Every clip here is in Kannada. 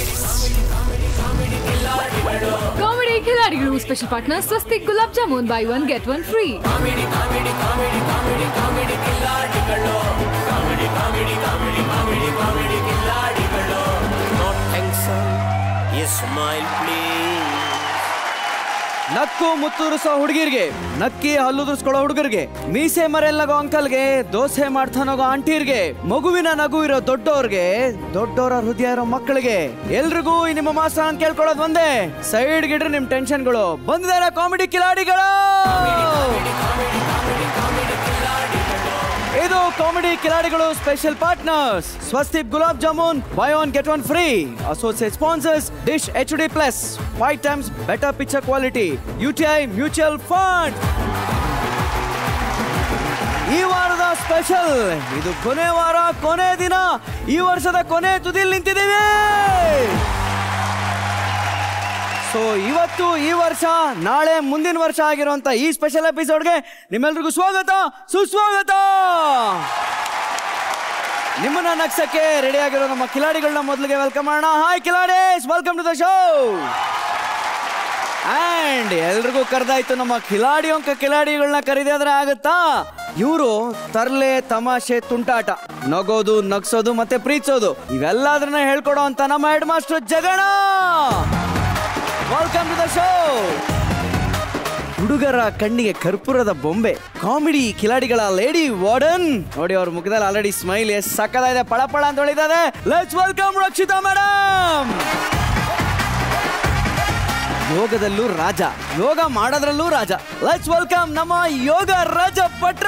Comedy ಕಿಲಾಡಿಗಳು special partner Swastik gulab jamun buy one get one free Not tension, a smile please. ನಕ್ಕು ಮುತ್ತುರಿಸೋ ಹುಡುಗಿರ್ಗೆ ನಕ್ಕಿ ಹಲ್ಲುದುರ್ಸ್ಕೊಳ್ಳೋ ಹುಡುಗರಿಗೆ ಮೀಸೆ ಮರೆಯಲ್ಲಾಗೋ ಅಂಕಲ್ಗೆ ದೋಸೆ ಮಾಡ್ತಾನೋಗೋ ಆಂಟಿರ್ಗೆ ಮಗುವಿನ ನಗು ಇರೋ ದೊಡ್ಡೋರ್ಗೆ ದೊಡ್ಡೋರ ಹೃದಯ ಇರೋ ಮಕ್ಕಳಿಗೆ ಎಲ್ರಿಗೂ ಈ ನಿಮ್ಮ ಮಾಸ ಅಂತ ಕೇಳ್ಕೊಳ್ಳೋದು ಒಂದೇ ಸೈಡ್ ಗಿಡ್ರಿ ನಿಮ್ ಟೆನ್ಷನ್ಗಳು ಬಂದಿದ್ದಾರೆ ಕಾಮಿಡಿ ಕಿಲಾಡಿಗಳು ಇದು comedy ಕಿಲಾಡಿಗಳು special partners Swastik gulab jamun buy one get one free associate sponsors dish H D plus five times better picture quality U T I mutual fund ಈ ವಾರದ ಸ್ಪೆಷಲ್ ಇದು ಕೊನೆ ವಾರ ಕೊನೆ ದಿನ ಈ ವರ್ಷದ ಕೊನೆ ತುದಿಲ್ ನಿಂತಿದ್ದೀವಿ ಸೊ ಇವತ್ತು ಈ ವರ್ಷ ನಾಳೆ ಮುಂದಿನ ವರ್ಷ ಆಗಿರುವಂತ ಈ ಸ್ಪೆಷಲ್ ಎಪಿಸೋಡ್ಗೆ ನಿಮ್ಮೆಲ್ರಿಗೂ ಸ್ವಾಗತ ಸುಸ್ವಾಗತ ನಿಮ್ಮನ್ನ ನಗ್ಸಕ್ಕೆ ರೆಡಿ ಆಗಿರೋ ನಮ್ಮ ಕಿಲಾಡಿಗಳನ್ನ ಮೊದಲಿಗೆ ವೆಲ್ಕಮ್ ಮಾಡೋಣ ಹಾಯ್ ಕಿಲಾಡೀಸ್ welcome to the show and ಎಲ್ರಿಗೂ ಕರೆದಾಯ್ತು ನಮ್ಮ ಕಿಲಾಡಿ ಅಂಕ ಕಿಲಾಡಿಗಳನ್ನ ಕರೀದಾದ್ರೆ ಆಗುತ್ತಾ ಇವರು ತರ್ಲೆ ತಮಾಷೆ ತುಂಟಾಟ ನಗೋದು ನಗ್ಸೋದು ಮತ್ತೆ ಪ್ರೀತಿಸೋದು ಇವೆಲ್ಲದನ್ನ ಹೇಳ್ಕೊಡೋ ಅಂತ ನಮ್ಮ ಹೆಡ್ ಮಾಸ್ಟರ್ ಜಗಣ ವೆಲ್ಕಮ್ ಟು ದ ಶೋ ಹುಡುಗರ ಕಣ್ಣಿಗೆ ಕರ್ಪೂರದ ಬೊಂಬೆ ಕಾಮಿಡಿ ಕಿಲಾಡಿಗಳ ಲೇಡಿ ವಾರ್ಡನ್ ನೋಡಿ ಅವ್ರ ಮುಖದಲ್ಲಿ ಆಲ್ರೆಡಿ ಸ್ಮೈಲ್ ಎಷ್ಟು ಸಕ್ಕದಾಗಿದೆ ಪಳ ಪಳ ಅಂತ ಹೊಳಿತದೆ ಲೆಟ್ಸ್ ವೆಲ್ಕಮ್ ರಕ್ಷಿತಾ ಮೇಡಮ್ ಯೋಗದಲ್ಲೂ ರಾಜ ಯೋಗ ಮಾಡೋದ್ರಲ್ಲೂ ರಾಜ ಲೆಟ್ಸ್ ವೆಲ್ಕಮ್ ನಮ್ಮ ಯೋಗ ರಾಜ ಭಟ್ರ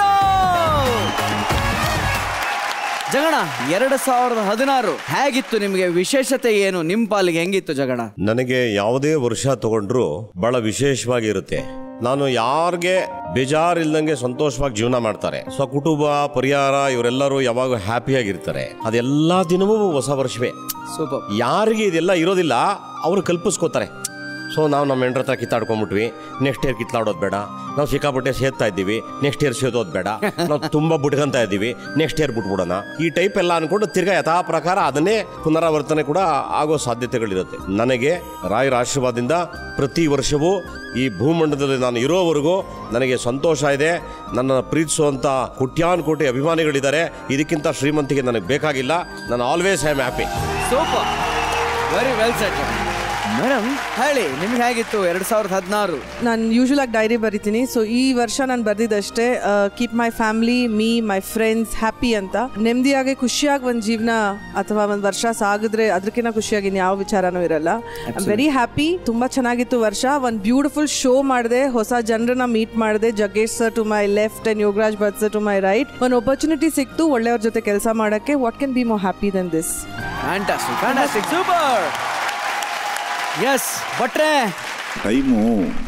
ಜಗಣ ಎರಡು ಸಾವಿರದ ಹದಿನಾರು ಹೇಗಿತ್ತು ನಿಮಗೆ ವಿಶೇಷತೆ ಏನು ನಿಮ್ ಪಾಲಿಗೆ ಹೆಂಗಿತ್ತು ಜಗಣ ನನಗೆ ಯಾವುದೇ ವರ್ಷ ತಗೊಂಡ್ರು ಬಹಳ ವಿಶೇಷವಾಗಿ ಇರುತ್ತೆ ನಾನು ಯಾರಿಗೆ ಬೇಜಾರಿಲ್ದಂಗೆ ಸಂತೋಷವಾಗಿ ಜೀವನ ಮಾಡ್ತಾರೆ ಸೊ ಕುಟುಂಬ ಪರಿಹಾರ ಇವರೆಲ್ಲರೂ ಯಾವಾಗ ಹ್ಯಾಪಿಯಾಗಿರ್ತಾರೆ ಅದೆಲ್ಲ ದಿನವೂ ಹೊಸ ವರ್ಷವೇ ಸೂಪರ್ ಯಾರಿಗೆ ಇದೆಲ್ಲ ಇರೋದಿಲ್ಲ ಅವರು ಕಲ್ಪಿಸ್ಕೋತಾರೆ ಸೊ ನಾವು ನಮ್ಮ ಹೆಂಡ್ರ ಹತ್ರ ಕಿತ್ತಾಡ್ಕೊಂಡ್ಬಿಟ್ವಿ ನೆಕ್ಸ್ಟ್ ಇಯರ್ ಕಿತ್ತಾಡೋದು ಬೇಡ ನಾವು ಸಿಕ್ಕಾಪಟ್ಟೆ ಸೇದ್ತಾ ಇದ್ದೀವಿ ನೆಕ್ಸ್ಟ್ ಇಯರ್ ಸೇದೋದು ಬೇಡ ನಾವು ತುಂಬ ಬಿಟ್ಕೊಂತ ಇದ್ದೀವಿ ನೆಕ್ಸ್ಟ್ ಇಯರ್ ಬಿಟ್ಬಿಡೋಣ ಈ ಟೈಪ್ ಎಲ್ಲ ಅನ್ಕೊಂಡು ತಿರ್ಗಾ ಯಥಾ ಪ್ರಕಾರ ಅದನ್ನೇ ಪುನರಾವರ್ತನೆ ಕೂಡ ಆಗೋ ಸಾಧ್ಯತೆಗಳಿರುತ್ತೆ ನನಗೆ ರಾಯರ ಆಶೀರ್ವಾದದಿಂದ ಪ್ರತಿ ವರ್ಷವೂ ಈ ಭೂಮಂಡಲದಲ್ಲಿ ನಾನು ಇರೋವರೆಗೂ ನನಗೆ ಸಂತೋಷ ಇದೆ ನನ್ನನ್ನು ಪ್ರೀತಿಸುವಂಥ ಕೋಟ್ಯಾನುಕೋಟಿ ಅಭಿಮಾನಿಗಳಿದ್ದಾರೆ ಇದಕ್ಕಿಂತ ಶ್ರೀಮಂತಿಗೆ ನನಗೆ ಬೇಕಾಗಿಲ್ಲ ನಾನು always I am happy super very well set madam ಹೇಳಿ ನಿಮ್ಗೆ ಹೇಗಿತ್ತು ಎರಡ್ ಸಾವಿರದ ಹದಿನಾರು ನಾನು ಯೂಶುವಲ್ ಆಗಿ ಡೈರಿ ಬರಿತೀನಿ ಸೊ ಈ ವರ್ಷ ನಾನು ಬರ್ದಿದ್ದಷ್ಟೇ keep my family me my friends happy ಅಂತ ನೆಮ್ಮದಿಯಾಗಿ ಖುಷಿಯಾಗಿ ಒಂದು ಜೀವನ ಅಥವಾ ಒಂದು ವರ್ಷ ಸಾಗಿದ್ರೆ ಅದಕ್ಕಿಂತ ಖುಷಿಯಾಗಿ ಯಾವ ವಿಚಾರನೂ ಇರಲ್ಲ ಐ ವೆರಿ ಹ್ಯಾಪಿ ತುಂಬಾ ಚೆನ್ನಾಗಿತ್ತು ವರ್ಷ ಒಂದು ಬ್ಯೂಟಿಫುಲ್ ಶೋ ಮಾಡಿದೆ ಹೊಸ ಜನರನ್ನ ಮೀಟ್ ಮಾಡಿದೆ Jaggesh sir to my left and Yogaraj Bhat sir to my right ಒಂದು ಆಪರ್ಚುನಿಟಿ ಸಿಕ್ತು ಒಳ್ಳೆಯವ್ರ ಜೊತೆ ಕೆಲಸ ಮಾಡೋಕ್ಕೆ what can be more happy than this fantastic fantastic super yes ಬಟ್ರೆ ಟೈಮು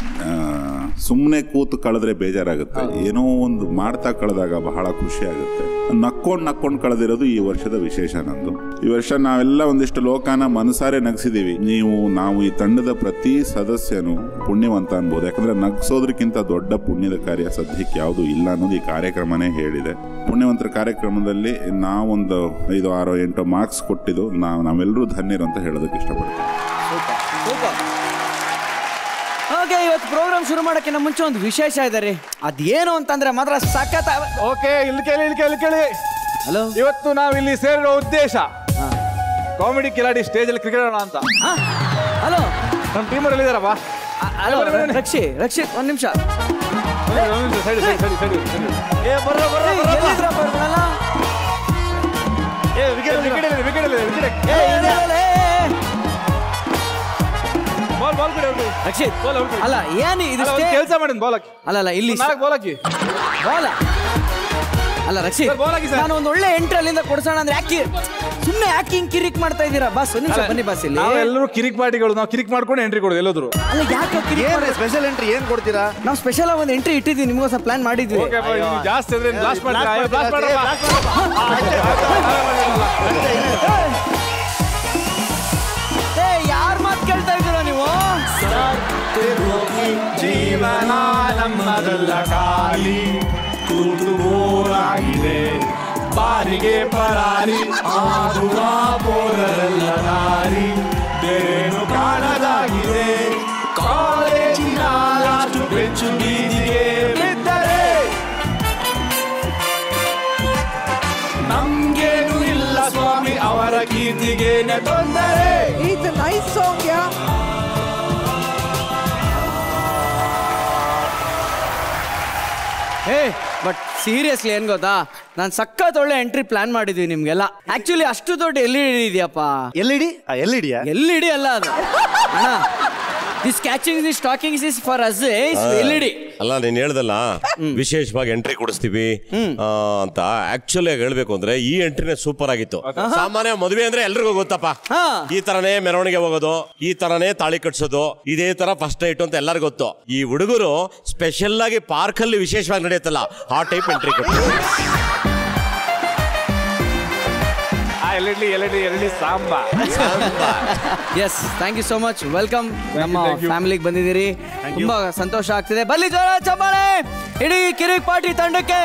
ಸುಮ್ಮನೆ ಕೂತು ಕಳೆದ್ರೆ ಬೇಜಾರಾಗುತ್ತೆ ಏನೋ ಒಂದು ಮಾಡ್ತಾ ಕಳೆದಾಗ ಬಹಳ ಖುಷಿ ಆಗುತ್ತೆ ನಕ್ಕೊಂಡು ನಕ್ಕೊಂಡು ಕಳೆದಿರೋದು ಈ ವರ್ಷದ ವಿಶೇಷ ನಂದು ಈ ವರ್ಷ ನಾವೆಲ್ಲ ಒಂದಿಷ್ಟು ಲೋಕಾನ ಮನಸಾರೆ ನಗಿಸಿದೀವಿ ನೀವು ನಾವು ಈ ತಂಡದ ಪ್ರತಿ ಸದಸ್ಯನು ಪುಣ್ಯವಂತ ಅನ್ಬೋದು ಯಾಕಂದ್ರೆ ನಗ್ಸೋದ್ರಕ್ಕಿಂತ ದೊಡ್ಡ ಪುಣ್ಯದ ಕಾರ್ಯ ಸದ್ಯಕ್ಕೆ ಯಾವುದು ಇಲ್ಲ ಅನ್ನೋದು ಈ ಕಾರ್ಯಕ್ರಮನೇ ಹೇಳಿದೆ ಪುಣ್ಯವಂತರ ಕಾರ್ಯಕ್ರಮದಲ್ಲಿ ನಾವೊಂದು ಐದು ಆರು ಎಂಟು ಮಾರ್ಕ್ಸ್ ಕೊಟ್ಟಿದ್ದು ನಾವು ನಾವೆಲ್ಲರೂ ಧನ್ಯರು ಅಂತ ಹೇಳೋದಕ್ಕೆ ಇಷ್ಟಪಡ್ತೀನಿ ಸೂಪರ್ ಓಕೆ ಇವತ್ತು ಪ್ರೋಗ್ರಾಮ್ ಶುರು ಮಾಡೋಕ್ಕಿಂತ ಮುಂಚೆ ಒಂದು ವಿಶೇಷ ಇದೆ ರೀ ಅದೇನು ಅಂತಂದ್ರೆ ಮಾತ್ರ ಸಖತ್ ಓಕೆ ಇಲ್ಲಿ ಕೇಳಿ ಇಲ್ಲಿ ಕೇಳಿ ಇಲ್ಲಿ ಕೇಳಿ ಹಲೋ ಇವತ್ತು ನಾವು ಇಲ್ಲಿ ಸೇರಿರೋ ಉದ್ದೇಶ ಕಾಮಿಡಿ ಕಿಲಾಡಿ ಸ್ಟೇಜ್ ಅಲ್ಲಿ ಕ್ರಿಕೆಟ್ ಆಡೋಣ ಅಂತ ಹಲೋ ನಮ್ಮ ಟೀಮರ್ ಎಲ್ಲಿದಾರಪ್ಪ ಹಲೋ ರಕ್ಷಿ ರಕ್ಷಿ ಒಂದ್ ನಿಮಿಷ ಸೈಡ್ ಸೈಡ್ ಸೈಡ್ ಸೈಡ್ ಏ ಬರ್ರ ಬರ್ರ ಎಲ್ಲಿದ್ರಪ್ಪ ಇವ್ರನ್ನೆಲ್ಲ? ಏ ವಿಕೆಟ್ ವಿಕೆಟ್ ವಿಕೆಟ್ ವಿಕೆಟ್ ಏ, ಇಲ್ಲ, ಇಲ್ಲ, ಏ, ಏ, ಏ. ಬಾಲ್ ಬಾಲ್ ಕೊಡಿ ಅವ್ರಿಗೆ ರಕ್ಷಿತ್ ಬಾಲ್ ಅವ್ರಿಗೆ ಕೊಡಿ. ಅಲ್ಲ ಏನು ಇದು ಸ್ಟೇ- ಕೆಲಸ ಮಾಡಿದ್ ಬಾಲ್ ಹಾಕಿ ಅಲ್ಲ ಅಲ್ಲ ಇಲ್ಲಿ ನಾಲ್ಕು ಬಾಲ್ ಹಾಕಿ ಬಾಲ ಅಲ್ಲ ರಕ್ಷಿತ್ ಸರ್, ball ಹಾಕಿ ಸರ್. ನಾನು ಒಂದು ಒಳ್ಳೆ ಎಂಟ್ರಿ ಅಲ್ಲಿಂದ ಕೊಡ್ಸೋಣ ಅಂದ್ರೆ ಯಾಕೆ ಸುಮ್ಮನೆ ಯಾಕೆ ಹಿಂಗ್ ಕಿರಿಕ್ ಮಾಡ್ತಾ ಇದ್ದೀರಾ ಬಸ್ ಒಂದ್ ನಿಮಿಷ ಬನ್ನಿ ಬಸ್ ಇಲ್ಲಿ ನಾವೆಲ್ಲರೂ ಕಿರಿಕ್ ಪಾರ್ಟಿಗಳು ನಾವು ಕಿರಿಕ್ ಮಾಡ್ಕೊಂಡು ಎಂಟ್ರಿ ಕೊಡೋದು ಎಲ್ಲೋದ್ರು ಅಲ್ಲ ಯಾಕೆ ಕಿರಿಕ್ ಮಾಡೋದು? ಸ್ಪೆಷಲ್ ಎಂಟ್ರಿ ಏನ್ ಕೊಡ್ತೀರಾ ನಾವು ಸ್ಪೆಷಲ್ ಆಗಿ ಒಂದು ಎಂಟ್ರಿ ಇಟ್ಟಿದ್ವಿ ನಿಮ್ಗೋಸ್ಕರ ಪ್ಲಾನ್ ಮಾಡಿದ್ವಿ ಓಕೆ ಜಾಸ್ತಿ ಇದ್ರೆ ಬ್ಲಾಸ್ಟ್ ಮಾಡ್ತೀರಾ ಬ್ಲಾಸ್ಟ್ ಮಾಡಪ್ಪ ಏ ಯಾರ್ ಮಾತು ಕೇಳ್ತಾ ಇದ್ದೀರಾ ನೀವು ಜೀವನ ನಮ್ಮದಲ್ಲ ಖಾಲಿ ಕೂತು ಬೋರಾಗಿದೆ ಬಾರಿಗೆ ಪರಾರಿ ಆದುವ ಪೋರಲ್ಲ ದಾರಿ ಕೀರ್ತಿಗೇನೆ ತೊಂದರೆ It's a nice song, yeah. ಏ ಬಟ್ ಸೀರಿಯಸ್ಲಿ ಏನ್ ಗೊತ್ತಾ ನಾನು ಸಖತ್ ಒಳ್ಳೆ ಎಂಟ್ರಿ ಪ್ಲಾನ್ ಮಾಡಿದ್ವಿ ನಿಮ್ಗೆಲ್ಲ ಆಕ್ಚುಲಿ ಅಷ್ಟು ದೊಡ್ಡ ಎಲ್ ಇಡಿ ಇದೆಯಪ್ಪ ಎಲ್ ಇಡಿ ಎಲ್ ಇಡಿಯಾ ಎಲ್ ಇಡಿ ಅಲ್ಲ ಅದು ಅಣ್ಣ this catching this talking is for us LED ಅಲ್ಲ ನೀನ್ ಹೇಳ್ದಲ್ಲ ವಿಶೇಷವಾಗಿ ಎಂಟ್ರಿ ಕೊಡಿಸ್ತೀವಿ ಆ, ಅಂತ ಆಕ್ಚುಲಿ ಹೇಳ್ಬೇಕು ಅಂದ್ರೆ ಈ ಎಂಟ್ರಿನೇ ಸೂಪರ್ ಆಗಿತ್ತು ಸಾಮಾನ್ಯ ಮದುವೆ ಅಂದ್ರೆ ಎಲ್ರಿಗೂ ಗೊತ್ತಪ್ಪ ಹಾ. ಈ ತರನೇ ಮೆರವಣಿಗೆ ಹೋಗೋದು ಈ ತರನೇ ತಾಳಿ ಕಟ್ಸೋದು ಇದೇ ತರ ಫಸ್ಟ್ ನೈಟ್ ಅಂತ ಎಲ್ಲರಿಗೂ ಗೊತ್ತು ಈ ಹುಡುಗರು ಸ್ಪೆಷಲ್ ಆಗಿ ಪಾರ್ಕ್ ಅಲ್ಲಿ ವಿಶೇಷವಾಗಿ ನಡೆಯುತ್ತಲ್ಲ ಆ ಟೈಪ್ ಎಂಟ್ರಿ ಕೊಟ್ಟು ಆ ಎಲ್ಲಿಡ್ಲಿ ಎಲ್ಲಿಡ್ಲಿ ಎಲ್ಲಿಡ್ಲಿ ಸಾಂಬಾ yes thank you so much welcome ನಮ್ಮ thank you. ಫ್ಯಾಮಿಲಿಗೆ ಬಂದಿದ್ದೀರಿ ತುಂಬಾ ಸಂತೋಷ ಆಗ್ತಿದೆ ಬಲ್ಲಿ ಜೋರ ಚಪ್ಪಾಳೆ ಇಡೀ ಕಿರಿಕ್ ಪಾರ್ಟಿ ತಂಡಕ್ಕೆ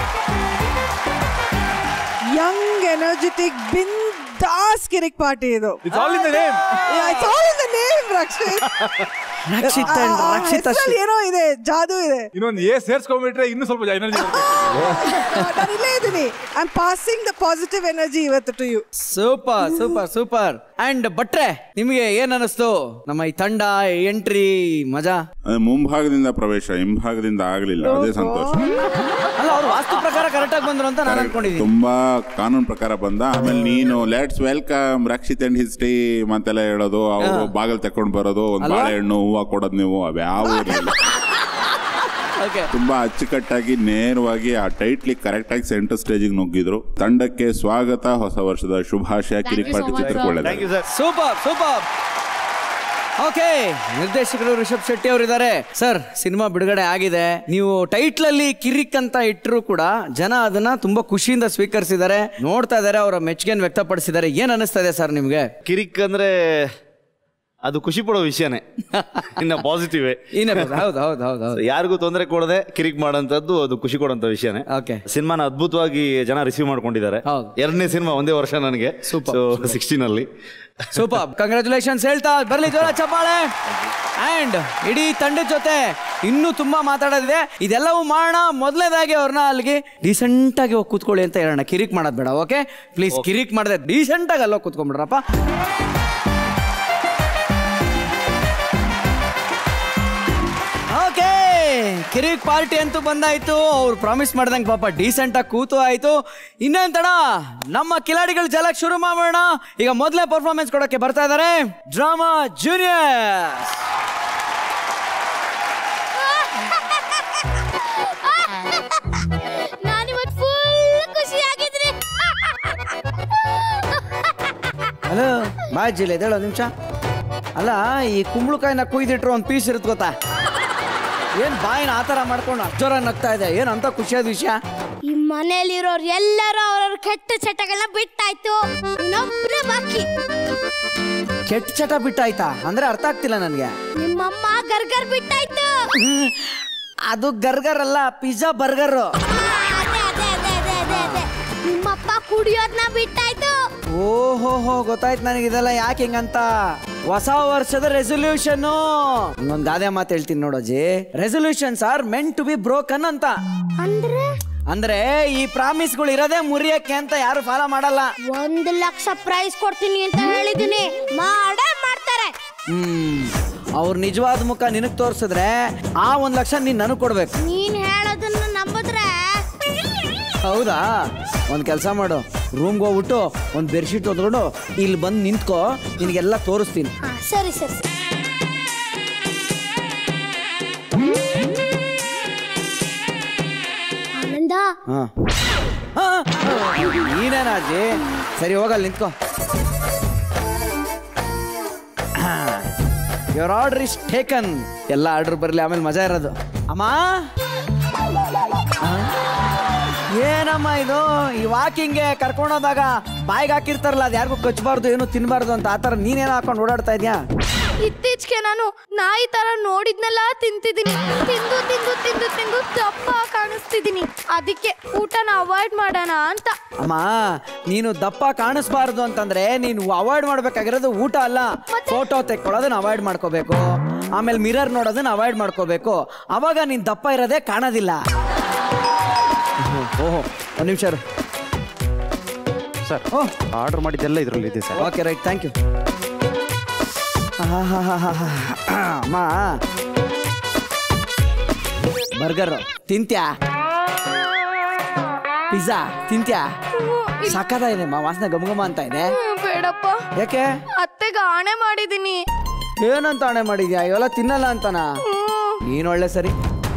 Young, energetic, bindas Kirik Party ಇದು it's all in the name Yeah, it's all in the name, Rakshit. Rakshit and ಆ, ಆ ರಕ್ಷಿತ್ ಹೆಸ್ರಲ್ಲಿ ಏನೋ ಇದೆ ಜಾದು ಇದೆ ಇನ್ನೊಂದು ಏ ಸೇರ್ಸ್ಕೊಂಡ್ಬಿಟ್ರೆ ಇನ್ನೂ ಸ್ವಲ್ಪ ಎನರ್ಜಿ ನಾನು ಇಲ್ಲೇ ಇದ್ದೀನಿ I am passing the positive energy ಇವತ್ತು to you super super super and ಭಟ್ರೆ ನಿಮಗೆ ಏನ್ ಅನಿಸ್ತು ನಮ್ಮ ಈ ತಂಡ ಎಂಟ್ರಿ ಮಜಾ ಅದೇ ಮುಂಭಾಗದಿಂದ ಪ್ರವೇಶ ಹಿಂಭಾಗದಿಂದ ಆಗ್ಲಿಲ್ಲ ಅದೇ ಸಂತೋಷ ಅಲ್ಲ ಅವ್ರು ವಾಸ್ತು ಪ್ರಕಾರ ಕರೆಕ್ಟ್ ಆಗಿ ಬಂದ್ರು ಅಂತ ನಾನು ಅನ್ಕೊಂಡಿದ್ದೀನಿ ತುಂಬಾ ಕಾನೂನು ಪ್ರಕಾರ ಬಂದ ಆಮೇಲೆ ನೀನು let's welcome Rakshit and his team ಅಂತೆಲ್ಲ ಹೇಳೋದು ಅವರು ಬಾಗಲ್ ತಕೊಂಡ್ ಬರೋದು ಒಂದ್ ಬಾಳೆಹಣ್ಣು ಹೂವ ಕೊಡೋದು ನೀವು ಅವ್ಯಾವ ಇರಲಿಲ್ಲ ಓಕೆ ತುಂಬಾ ಅಚ್ಚುಕಟ್ಟಾಗಿ ನೇರವಾಗಿ ಆ ಟೈಟ್ಲಿ ಕರೆಕ್ಟ್ ಆಗಿ ಸೆಂಟರ್ ಸ್ಟೇಜಿಗೆ ನುಗ್ಗಿದ್ರು ತಂಡಕ್ಕೆ ಸ್ವಾಗತ ಹೊಸ ವರ್ಷದ ಶುಭಾಶಯ ಕಿರಿಕ್ ಪಾರ್ಟಿ ಚಿತ್ರಕ್ಕೆ ಥ್ಯಾಂಕ್ ಯು ಒಳ್ಳೆಯದು ಸರ್ ಸೂಪರ್ ಸೂಪರ್ ಓಕೆ ನಿರ್ದೇಶಕರು ರಿಷಬ್ ಶೆಟ್ಟಿ ಅವರಿದ್ದಾರೆ ಸರ್ ಸಿನಿಮಾ ಬಿಡುಗಡೆ ಆಗಿದೆ ನೀವು ಟೈಟ್ಲ್ ಅಲ್ಲಿ ಕಿರಿಕ್ ಅಂತ ಇಟ್ಟರು ಕೂಡ ಜನ ಅದನ್ನ ತುಂಬಾ ಖುಷಿಯಿಂದ ಸ್ವೀಕರಿಸಿದ್ದಾರೆ ನೋಡ್ತಾ ಇದ್ದಾರೆ ಅವರ ಮೆಚ್ಚುಗೆಯನ್ನು ವ್ಯಕ್ತಪಡಿಸಿದ್ದಾರೆ ಏನ್ ಅನಿಸ್ತಾ ಇದೆ ಸರ್ ನಿಮ್ಗೆ ಕಿರಿಕ್ ಅಂದ್ರೆ ಅದು ಖುಷಿ ಪಡೋ ವಿಷಯನೇ ಇನ್ನ ಪಾಸಿಟಿವ್ ಏನೇ ಹೌದು ಹೌದು ಹೌದು ಹೌದು ಯಾರಿಗೂ ತೊಂದರೆ ಕೊಡದೆ ಕಿರಿಕ್ ಮಾಡೋಂಥದ್ದು ಅದು ಖುಷಿ ಕೊಡೋಂಥ ವಿಷಯನೇ Okay. ಸಿನಿಮಾನ ಅದ್ಭುತವಾಗಿ ಜನ ರಿಸೀವ್ ಮಾಡ್ಕೊಂಡಿದ್ದಾರೆ ಹೌದು. ಎರಡನೇ ಸಿನಿಮಾ ಒಂದೇ ವರ್ಷ ನನಗೆ Super, ಸಿಕ್ಸ್ಟೀನ್ ಅಲ್ಲಿ ಸೂಪರ್ ಕಂಗ್ರ್ಯಾಚುಲೇಷನ್ಸ್ ಹೇಳ್ತಾ ಬರ್ಲಿ ಜೋರ ಚಪ್ಪಾಳೆ ಅಂಡ್ ಇಡೀ ತಂಡದ ಜೊತೆ ಇನ್ನೂ ತುಂಬಾ ಮಾತಾಡೋದಿದೆ ಇದೆಲ್ಲವೂ ಮಾಡೋಣ ಮೊದಲನೇದಾಗಿ ಅವ್ರನ್ನ ಅಲ್ಲಿಗೆ ಡೀಸೆಂಟ್ ಆಗಿ ಹೋಗಿ ಕೂತ್ಕೊಳ್ಳಿ ಅಂತ ಹೇಳೋಣ ಕಿರಿಕ್ ಮಾಡೋದು ಬೇಡ ಓಕೆ ಪ್ಲೀಸ್ ಕಿರಿಕ್ ಮಾಡದೆ ಡೀಸೆಂಟ್ ಆಗಿ ಅಲ್ಲೋಗಿ ಕೂತ್ಕೊಂಡ್ಬಿಡ್ರಪ್ಪ ಓಕೆ ಕಿರಿಕ್ ಪಾರ್ಟಿ ಅಂತೂ ಬಂದಾಯ್ತು ಅವ್ರು ಪ್ರಾಮಿಸ್ ಮಾಡ್ದಂಗೆ ಪಾಪ ಡೀಸೆಂಟ್ ಆಗಿ ಕೂತು ಆಯ್ತು ಇನ್ನೇನ್ ತಡ ನಮ್ಮ ಕಿಲಾಡಿಗಳು ಜಲಕ್ ಶುರು ಮಾಡೋಣ ಈಗ ಮೊದಲೇ ಪರ್ಫಾರ್ಮೆನ್ಸ್ ಕೊಡಕ್ಕೆ ಬರ್ತಾ ಇದ್ದಾರೆ ಡ್ರಾಮಾ ಜೂನಿಯರ್ ನಾನಿವತ್ತು ಫುಲ್ ಖುಷಿಯಾಗಿದ್ದೀನಿ ಹಲೋ ಬಾ ಜಿಲ್ಲೆ ಹೇಳೋ ನಿಮಿಷ ಅಲ್ಲ ಈ ಕುಂಬಳಕಾಯಿನ ಕುಯ್ದಿಟ್ರು ಒಂದು ಪೀಸ್ ಇರುತ್ತೆ ಗೊತ್ತಾ ಏನ್ ಬಾಯಿನ ಆ ಥರ ಮಾಡ್ಕೊಂಡು ಅಜ್ಜೋರ ನಗ್ತಾ ಇದೆ ಏನ್ ಅಂತ ಖುಷಿಯಾದ ವಿಷಯ ಈ ಮನೆಯಲ್ಲಿರೋರು ಎಲ್ಲರೂ ಅವ್ರವ್ರ ಕೆಟ್ಟ ಚಟಗಳನ್ನ ಬಿಟ್ಟಾಯ್ತು ಇನ್ನೊಬ್ರೆ ಬಾಕಿ ಕೆಟ್ಟ ಚಟ ಬಿಟ್ಟಾಯ್ತಾ ಅಂದ್ರೆ ಅರ್ಥ ಆಗ್ತಿಲ್ಲ ನನಗೆ ನಿಮ್ಮಮ್ಮ ಗರ್ಗರ್ ಬಿಟ್ಟಾಯ್ತು ಅದು ಗರ್ಗರ್ ಅಲ್ಲ ಪಿಜ್ಜಾ ಬರ್ಗರ್ ಆ, ಅದೇ ಅದೇ ಅದೇ ಅದೇ ಅದೇ ಅದೇ ನಿಮ್ಮಪ್ಪ ಕುಡಿಯೋದ್ನ ಬಿಟ್ಟಾಯ್ತು ಓಹೋ ಹೋ ಗೊತ್ತಾಯ್ತು ನನಗೆ ಇದೆಲ್ಲ ಯಾಕೆ ಹಿಂಗಂತ ಹೊಸ ವರ್ಷದ ರೆಸೊಲ್ಯೂಷನ್ ಇನ್ನೊಂದು ಗಾದೆ ಮಾತು ಹೇಳ್ತೀನಿ ನೋಡೋಜಿ resolutions are meant to be broken ಅಂತ ಅಂದ್ರೆ ಅಂದ್ರೆ ಈ ಪ್ರಾಮಿಸ್ಗಳು ಇರೋದೇ ಮುರಿಯಕ್ಕೆ ಅಂತ ಯಾರು ಫಾಲೋ ಮಾಡಲ್ಲ ಒಂದು ಲಕ್ಷ ಪ್ರೈಸ್ ಕೊಡ್ತೀನಿ ಅಂತ ಹೇಳಿದೀನಿ ಮಾಡೇ ಮಾಡ್ತಾರೆ ಹ್ಮ್ ಅವ್ರ ನಿಜವಾದ ಮುಖ ನಿನಗ್ ತೋರ್ಸಿದ್ರೆ ಆ ಒಂದ್ ಲಕ್ಷ ನೀನ್ ನನಗ್ ಕೊಡ್ಬೇಕು ನೀನ್ ಹೇಳೋದನ್ನ ನಂಬಿದ್ರೆ ಹೌದಾ ಒಂದ್ ಕೆಲಸ ಮಾಡು ರೂಮ್ಗೆ ಹೋಗ್ಬಿಟ್ಟು ಒಂದ್ ಬೆಡ್ಶೀಟ್ ಹೊದ್ಕೊಂಡು ಇಲ್ಲಿ ಬಂದು ನಿಂತ್ಕೋ ನಿನಗೆಲ್ಲ ತೋರಿಸ್ತೀನಿ ಹಾ ಸರಿ ಸರಿ ಸರಿ. ಆನಂದ ಹಾ ಹಾ, ನೀನೇನಾಜಿ ಸರಿ ಹೋಗಲ್ಲ ನಿಂತ್ಕೋ ಯುವರ್ ಆರ್ಡರ್ ಇಸ್ ಟೇಕನ್ ಎಲ್ಲ ಆರ್ಡರ್ ಬರಲಿ ಆಮೇಲೆ ಮಜಾ ಇರೋದು ಅಮ್ಮ ಆ? ಏನಮ್ಮ ಇದು ಈ ವಾಕಿಂಗ್ಗೆ ಕರ್ಕೊಂಡೋದಾಗ ಬಾಯಿಗೆ ಹಾಕಿರ್ತಾರಲ್ಲ ಅದು ಯಾರಿಗೂ ಕಚ್ಚಬಾರ್ದು ಏನು ತಿನ್ನಬಾರ್ದು ಅಂತ ಆ ಥರ ನೀನೇನು ಹಾಕೊಂಡು ಓಡಾಡ್ತಾ ಇದೆಯಾ ಇತ್ತೀಚೆಗೆ ನಾನು ನಾಯಿ ತರ ನೋಡಿದ್ನೆಲ್ಲ ತಿಂತಿದ್ದೀನಿ ತಿಂದು ತಿಂದು ತಿಂದು ತಿಂದು ದಪ್ಪ ಕಾಣಿಸ್ತಿದ್ದೀನಿ ಅದಕ್ಕೆ ಊಟನ ಅವಾಯ್ಡ್ ಮಾಡೋಣ ಅಂತ ಅಮ್ಮ ನೀನು ದಪ್ಪ ಕಾಣಿಸ್ಬಾರ್ದು ಅಂತಂದ್ರೆ ನೀನು ಅವಾಯ್ಡ್ ಮಾಡ್ಬೇಕಾಗಿರೋದು ಊಟ ಅಲ್ಲ ಫೋಟೋ ತೆಕ್ಕೊಳ್ಳೋದನ್ನ ಅವಾಯ್ಡ್ ಮಾಡ್ಕೋಬೇಕು ಆಮೇಲೆ ಮಿರರ್ ನೋಡೋದನ್ನ ಅವಾಯ್ಡ್ ಮಾಡ್ಕೋಬೇಕು ಅವಾಗ ನೀನ್ ದಪ್ಪ ಇರೋದೇ ಕಾಣೋದಿಲ್ಲ ಓಹೋ ಒಂದು ನಿಮಿಷ ಇರು. ಸರ್ ಆರ್ಡರ್ ಮಾಡಿದ್ದೆಲ್ಲ ಇದರಲ್ಲಿ ಇದೆ sir okay right thank you ಅಮ್ಮ ಬರ್ಗರ್ ತಿಂತ್ಯಾ ಪಿಜ್ಜಾ ತಿಂತ್ಯಾ ಸಾಕಾದ ಇದೆ ಮಾ ವಾಸನೆ ಗಮ ಗಮ ಅಂತ ಇದೆ ಹ್ಮ್, ಬೇಡಪ್ಪ ಯಾಕೆ ಅತ್ತೆಗೆ ಆಣೆ ಮಾಡಿದೀನಿ ಏನಂತ ಹಣೆ ಮಾಡಿದ್ಯಾ ಇವೆಲ್ಲ ತಿನ್ನಲ್ಲ ಅಂತನಾ ನೀನ್ ಒಳ್ಳೆ ಸರಿ